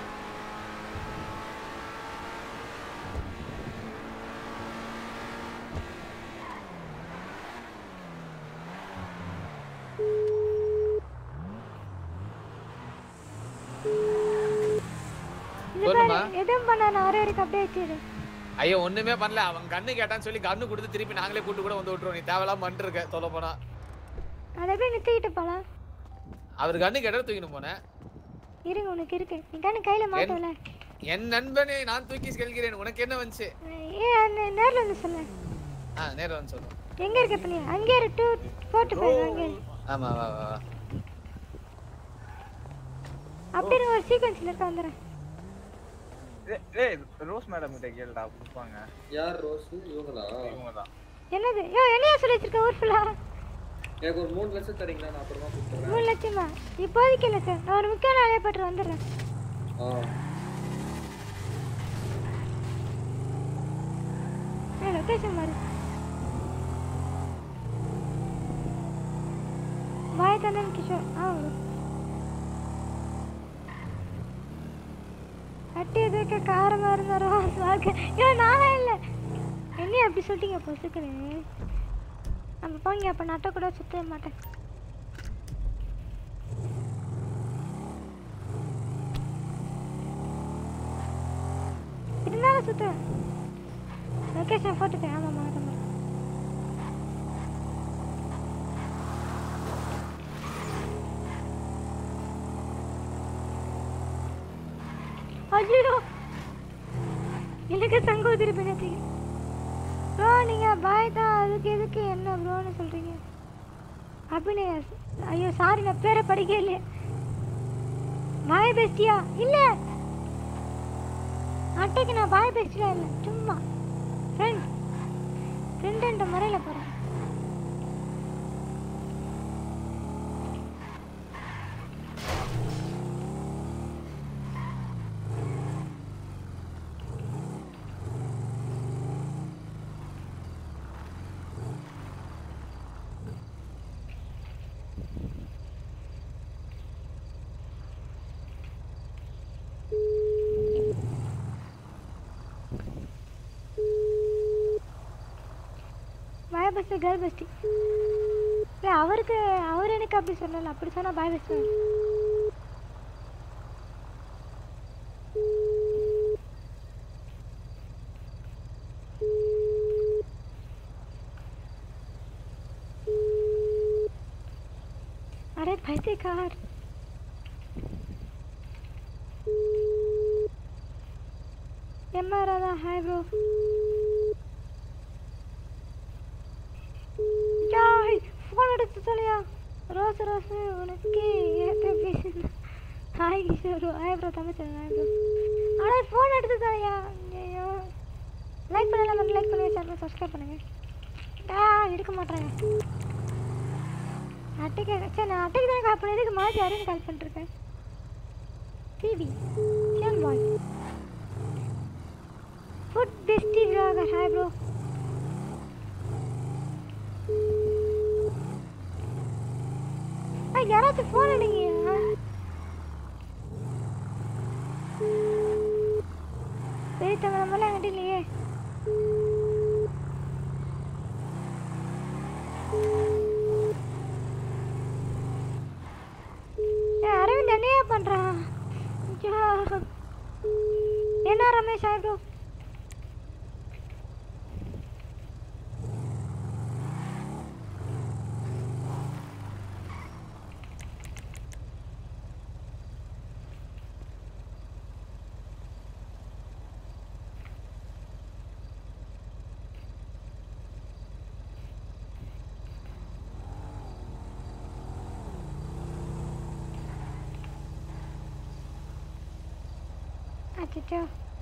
இது பாரு, சொல்லுமா. எதுவும் பண்ண நான் ஒரே வரைக்கும் அப்படியே வச்சிரு ஐயோ ஒண்ணுமே பண்ணல அவன் கண்ணு கேட்டான்னு சொல்லி கண்ணு கொடுத்து திருப்பி நாங்களே கூட்டு கூட வந்து விட்டுருவோம் நீ தேவையில்லாம பண்ணிட்டு இருக்க சொல்ல போனா அதை அப்படியே நிறுத்திக்கிட்டு போலாம் அவர் கண்ணு கேட்டா தூக்கிட்டு போனேன் இருங்க உனக்கு இருக்கு நீ கண்ணு கையில மாட்டோல என் நண்பனை நான் தூக்கி செல்கிறேன் உனக்கு என்ன வந்துச்சு ஏ அந்த நேர்ல வந்து சொல்லு ஆ நேரம் வந்து சொல்லுவோம் எங்க இருக்க இப்ப நீ அங்கே இரு டூ போட்டு போயிரு அங்கே இரு. ஆமா வா வா வா அப்படி இருங்க ஒரு சீக்வன்ஸ்ல இருக்க வந்துடுறேன் ஏய் ரோஸ் மேடம் கிட்ட கேளுடா கொடுப்பாங்க யார் ரோஸ் இவங்களா இவங்க தான் என்னது யோ என்னையா சொல்லி வச்சிருக்க ஊர் ஃபுல்லா எனக்கு ஒரு மூணு லட்சம் தரீங்களா நான் அப்புறமா கொடுத்துறேன் மூணு லட்சமா இப்போதைக்கு இல்லை சார் நான் ஒரு முக்கிய நாளே பட்டு வந்துடுறேன் ஆ லொக்கேஷன் மாறு வாய் தந்தன் கிஷோர் ஆ வரும் அட்டி எதுக்கு காரமா இருந்தாரோ வாழ்க்கை ஐயோ நானே இல்லை என்னையும் அப்படி சொல்லிட்டீங்க பொசுக்குன்னு நம்ம போங்க அப்போ நட்ட கூட சுத்தவே மாட்டேன் இருந்தாலும் சுத்துவேன் லொக்கேஷன் போட்டுட்டேன் ஆமாம் மறக்க மாட்டேன் ஐயோ எனக்கு சங்கோதரி பின்னத்தி ப்ரோ நீங்க பாய் தான் அதுக்கு எதுக்கு என்ன ப்ரோன்னு சொல்றீங்க அபிநயா ஐயோ சாரி நான் பேரை படிக்கவே இல்லையே பாய் பெஸ்டியா இல்ல அட்டைக்கு நான் பாய் பெஸ்டியா இல்லை சும்மா ஃப்ரெண்ட் ஃப்ரெண்டுன்ற முறையில் போகிறேன் பாய் பெஸ்ட் கேர்ள் பெஸ்டி இல்லை அவருக்கு அவர் எனக்கு அப்படி சொல்லல அப்படி சொன்னா பாய் பெஸ்ட் अरे पைத்தியக்கார் எம்மா ராதா ஹாய் ப்ரோ ஜாய் ஃபோன் எடுத்து சொல்லியா ரோஸ் ரோஸ் உனக்கு ஏத்த பேசுன hi Kishore hi bro Tamil hi bro அட ஃபோன் எடுத்து சொல்லியா ஐயோ லைக் பண்ணலாம் லைக் பண்ணி சேனல் சப்ஸ்கிரைப் எடுக்க மாட்டாங்க அட்டைக்கு சரி நான் அட்டைக்கு தான் கால் பண்ணி எதுக்கு மாற்றி யாரையும் கால் பண்ணிருக்கேன் டிவி கேன் பாய் food bestie vlogger hi bro யாராச்சும் ஃபோன் அடிங்க பெரிய தமிழமெல்லாம் என்கிட்ட இல்லையே ஏய், அரவிந்த் என்னையா பண்றான் ஐயோ. என்ன ரமேஷ் ஆய் ப்ரோ அச்சோ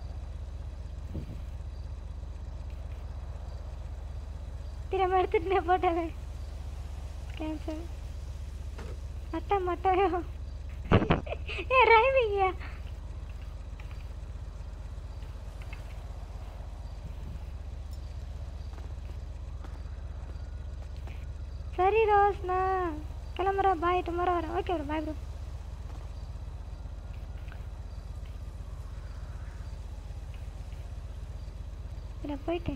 திரும்ப எடுத்துட்டு போட்டாவே கேன்சல் மட்டை மட்டையோ ஏ ரைமிங்கயா சரி ரோஸ் நான் கிளம்புறேன் பாய் டுமாரோ வரேன் ஓகே ப்ரோ பாய் ப்ரோ நான் போயிட்டேன்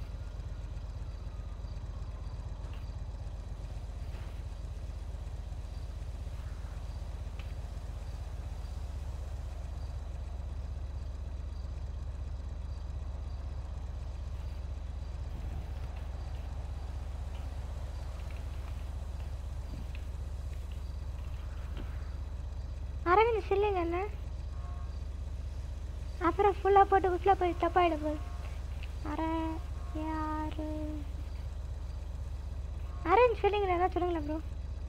அரவிந்த் சொல்லுங்க அண்ணா அப்புறம் ஃபுல்லாக போட்டு ஃபுல்லாக போய் தப்பாயிட போகுது அரை யாரு அரேஞ்ச் ஃபீலிங் என்ன சொல்லுங்களேன் ப்ரோ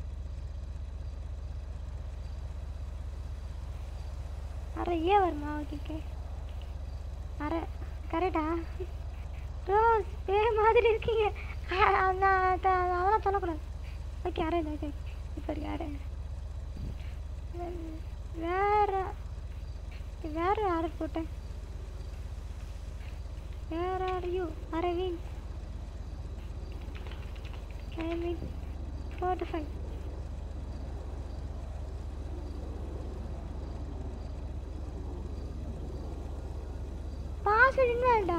அரை ஏ வருமா ஓகே ஓகே அரை கரெக்டா ரோஸ் பே மாதிரி இருக்கீங்க அ- அந்த த- அதெல்லாம் சொல்லக்கூடாது ஓகே அரேஞ்ச் ஓகே இப்போ இருக்கு அரேஞ்ச் வேற வேற ஆர்டர் போட்டேன் Where are you, Aravind? I am in 45. Password இன்வால்டா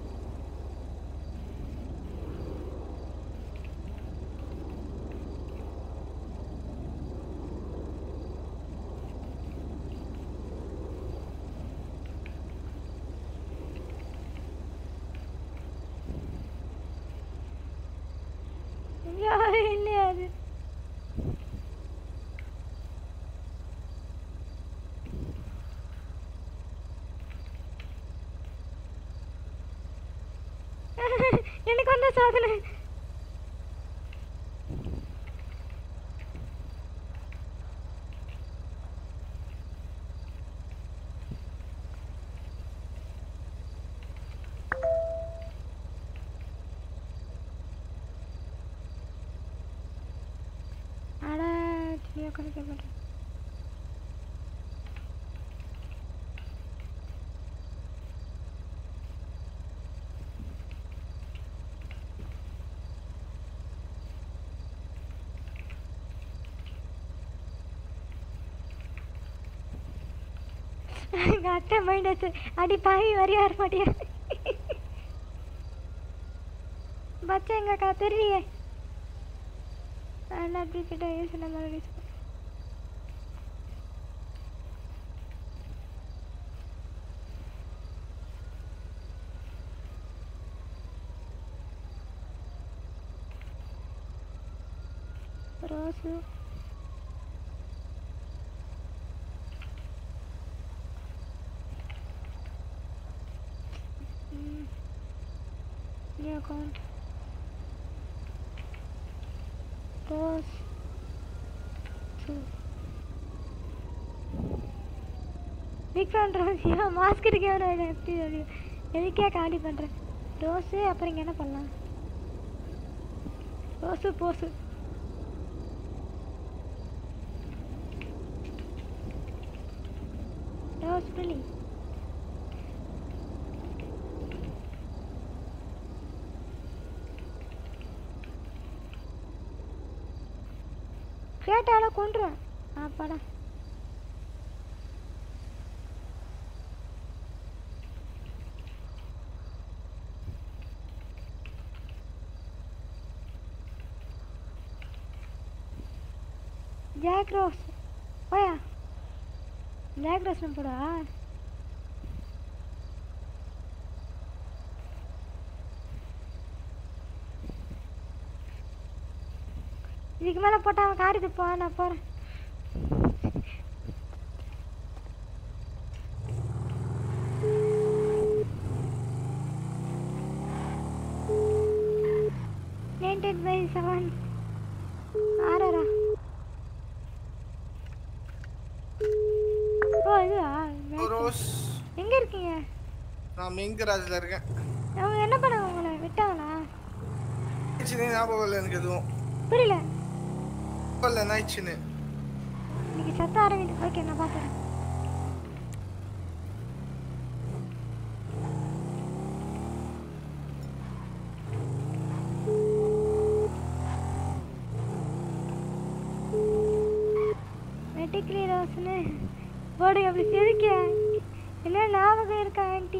யாரும் இல்லையா அது எனக்கு வந்த சாதனை அட சும்மா உட்காந்து மாட்டேன் எங்க அத்தை மைண்ட் வச்சு அடி பாவி வரியா வர மாட்டியா பச்சை எங்கக்கா தெரியலையே நான் அப்படி கிட்ட சொன்ன மாதிரி Rose Mm. New account. Rose. Two. Big fan Rose ஏன் மாஸ்க் இருக்கே எப்படி எதுக்கே காலி பண்ணுறேன் ரோஸு அப்புறம் இங்கே என்ன பண்ணலாம் போசு போசு That was really. கேட்டால கொண்டுருவேன் அப்பாடா ஜாக் ரோஸ் போயா ஜாக் ரோஸ் போடா இதுக்கு மேலே போட்டா அவன் காரி துப்பான் நான் போகிறேன் நைன்டீன் பை செவன் ஆறரா ஓ இதுவா ரோஸ் எங்க இருக்கீங்க நான் மெங்கராஜ்ல இருக்கேன் அவங்க என்ன பண்ணாங்க உங்களை விட்டாங்களா சின்ன ஞாபகம் இல்லை எனக்கு எதுவும் புரியல இல்லை என்னாச்சுன்னு இன்னைக்கு சத்தம் ஆரம்பிட்டு ஓகே நான் பார்த்துறேன் மெட்டிக்லி ரோஸ்னு போடு அப்படி சிரிக்க என்ன ஞாபகம் இருக்கா ஆண்டி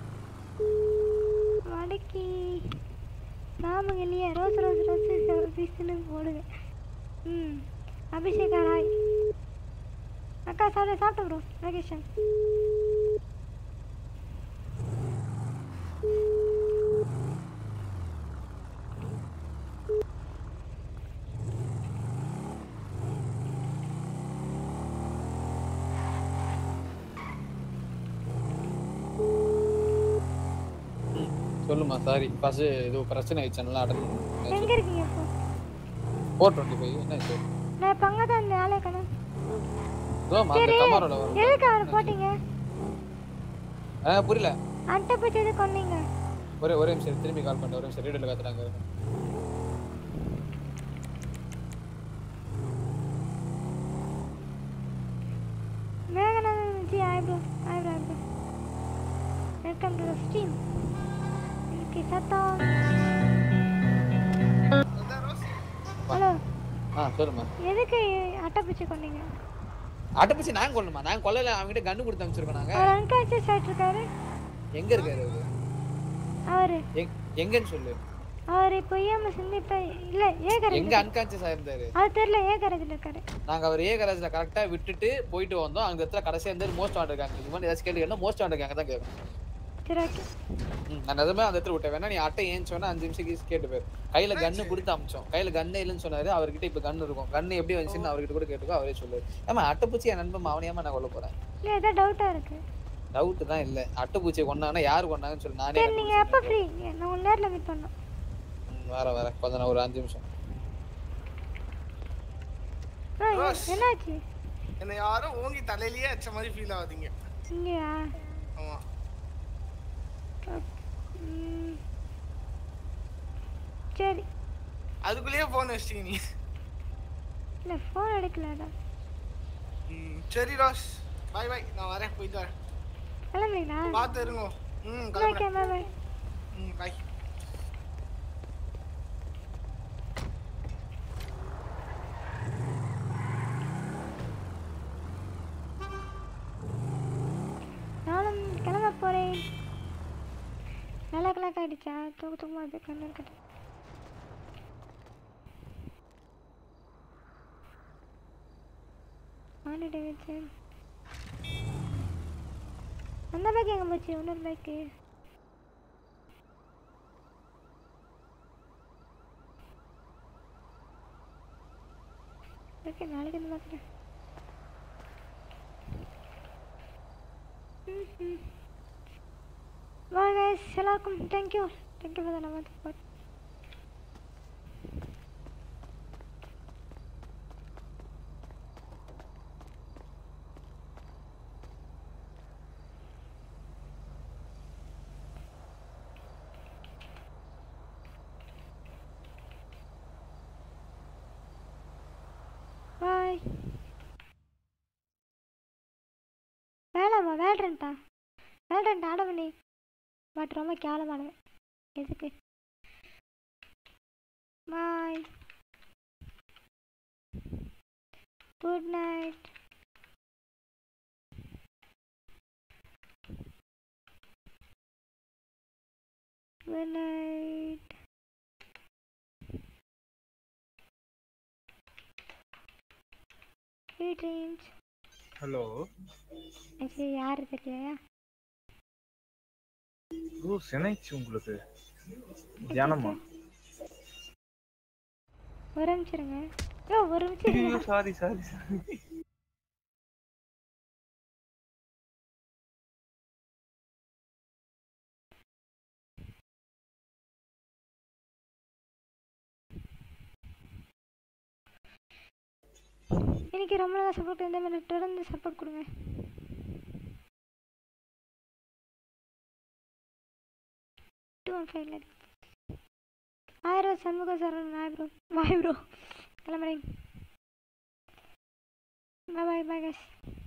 வடக்கி ஞாபகம் இல்லையா ரோஸ் ரோஸ் ரோஸ் பீஸ்னு போடுங்க ம் அபிஷேகா ராய் அக்கா சாப்பிட சாப்பிட்ட ப்ரோ லொகேஷன் சொல்லுமா சாரி ஃபர்ஸ்ட் ஏதோ பிரச்சனை ஆயிடுச்சு நல்லா அட்டன் எங்க இருக்கீங்க இப்போ ஃபோர் டுவெண்ட்டி ஃபைவ் என்ன இது நான் இப்போ அங்கே தான் இந்த ஆளே கணம் இதோமா அந்த சரி கமாரோட வரும் எதுக்கு அவரை போட்டீங்க ஆ புரியல அட்டை பூச்சி எது கொன்னீங்க ஒரே ஒரே நிமிஷம் திரும்பி கால் பண்ணிட்டு ஒரே நிமிஷம் ரேடியோல காத்துறாங்க Meghanathan ji eyebrow eyebrow eyebrow welcome to the stream okay சத்தம் ஹலோ ஆ சொல்லுமா எதுக்கு அட்டை பூச்சி கொன்னீங்க அட்டப்பச்சி நான் கொல்லணுமா நான் கொல்லல அவங்ககிட்ட கண்ணு கொடுத்து அனுப்பிச்சிருக்கோம் நாங்க அவர் அன்கான்சியஸ் ஆயிட்டு இருக்காரு எங்க இருக்காரு அவரு அவரு எங்- எங்கன்னு சொல்லு அவர் இப்போ இஎம்எஸ் வந்து இப்போ இல்லை ஏ எங்க கரேஜ் அன்கான்சியஸ் ஆயிருந்தாரு அது தெரியல ஏ கரேஜில் இருக்காரு நாங்க அவர் ஏ கராஜ்ல கரெக்டா விட்டுட்டு போயிட்டு வந்தோம் அந்த இடத்துல கடைசியா இருந்து மோஸ்ட் வாண்ட் இருக்காங்க இது மாதிரி ஏதாச்சும் கேள்வி மோஸ்ட் வாண்ட் இருக்காங்க தான் கேட்கணும் சரி ஓகே ம், நான் நிஜமே அந்த இடத்துல விட்டேன் வேணா நீ அட்டை ஏன் சொன்னா அஞ்சு நிமிஷம் கீஸ் கேட்டு போயிரு கையில கன்னு கொடுத்து அமிச்சோம் கையில கன்னு இல்லைன்னு சொன்னாரு அவர்கிட்ட இப்ப கன்னு இருக்கும் கன்னு எப்படி வந்துச்சுன்னு அவர்கிட்ட கூட கேட்டுக்கோ அவரே சொல்லுவாரு ஏமா அட்டைப்பூச்சி என் நண்பன் அவனையாம நான் கொல்ல போறேன் இல்லை ஏதோ டவுட்டாக இருக்கு டவுட் தான் இல்ல அட்டைப்பூச்சியை கொண்டாங்கன்னா யாரு கொண்டாங்கன்னு சொல்லி நானே சரி நீங்கள் எப்போ ஃப்ரீ நான் உங்கள் நேரில் மீட் பண்ணோம் ம், வர வர கொஞ்ச நான் ஒரு அஞ்சு நிமிஷம் ஆ ரோஸ். என்னாச்சு என்னை யாரும் ஓங்கி தலையிலேயே அடிச்ச மாதிரி ஃபீல் ஆகுதுங்க இங்கேயா ஆமா ம். சரி அதுக்குள்ளேயே போன் வச்சிட்டீங்க நீ இல்லை ஃபோன் எடுக்கலடா ம், சரி ரோஸ் பாய் பாய் நான் வரேன் போயிட்டு வரேன் கிளம்புறீங்களா பார்த்து இருங்க ம் ஓகே கிளம்புறேன் பாய் பாய் ம் பாய் நானும் கிளம்ப போகிறேன் நல்லா கணக்கு ஆயிடுச்சா தூக்க தூக்கமாக அது கண்ணு இருக்கட்டும் ஆனிட்டே வச்சு அந்த பைக் எங்கே போச்சு இன்னொரு பைக்கு ஓகே நாளைக்கு வந்து பார்க்குறேன் Bye guys, எல்லாருக்கும் தேங்க்யூ தேங்க்யூ ஃபார் த நம்ம சப்போர்ட் ஆமா வேல்ரண்டா வேல்ரண்ட் ஆட பண்ணி பட் ரொம்ப கேவலமானவன் எதுக்கு bye good night good night sweet dreams hello actually யார் தெரியலையா ப்ரோ செனைச்சு உங்களுக்கு தியானமா ஒரு நிமிஷம் இருங்க யோ ஒரு நிமிஷம் இருங்க. சாரி சாரி சாரி எனக்கு ரொம்ப நல்லா சப்போர்ட் இந்த மாதிரி தொடர்ந்து சப்போர்ட் கொடுங்க டூ ஒன் ஃபைவ் ஆயிரம் Shanmuga Saran bye bro bye bro கிளம்புறேன் பாய் பாய் பாய்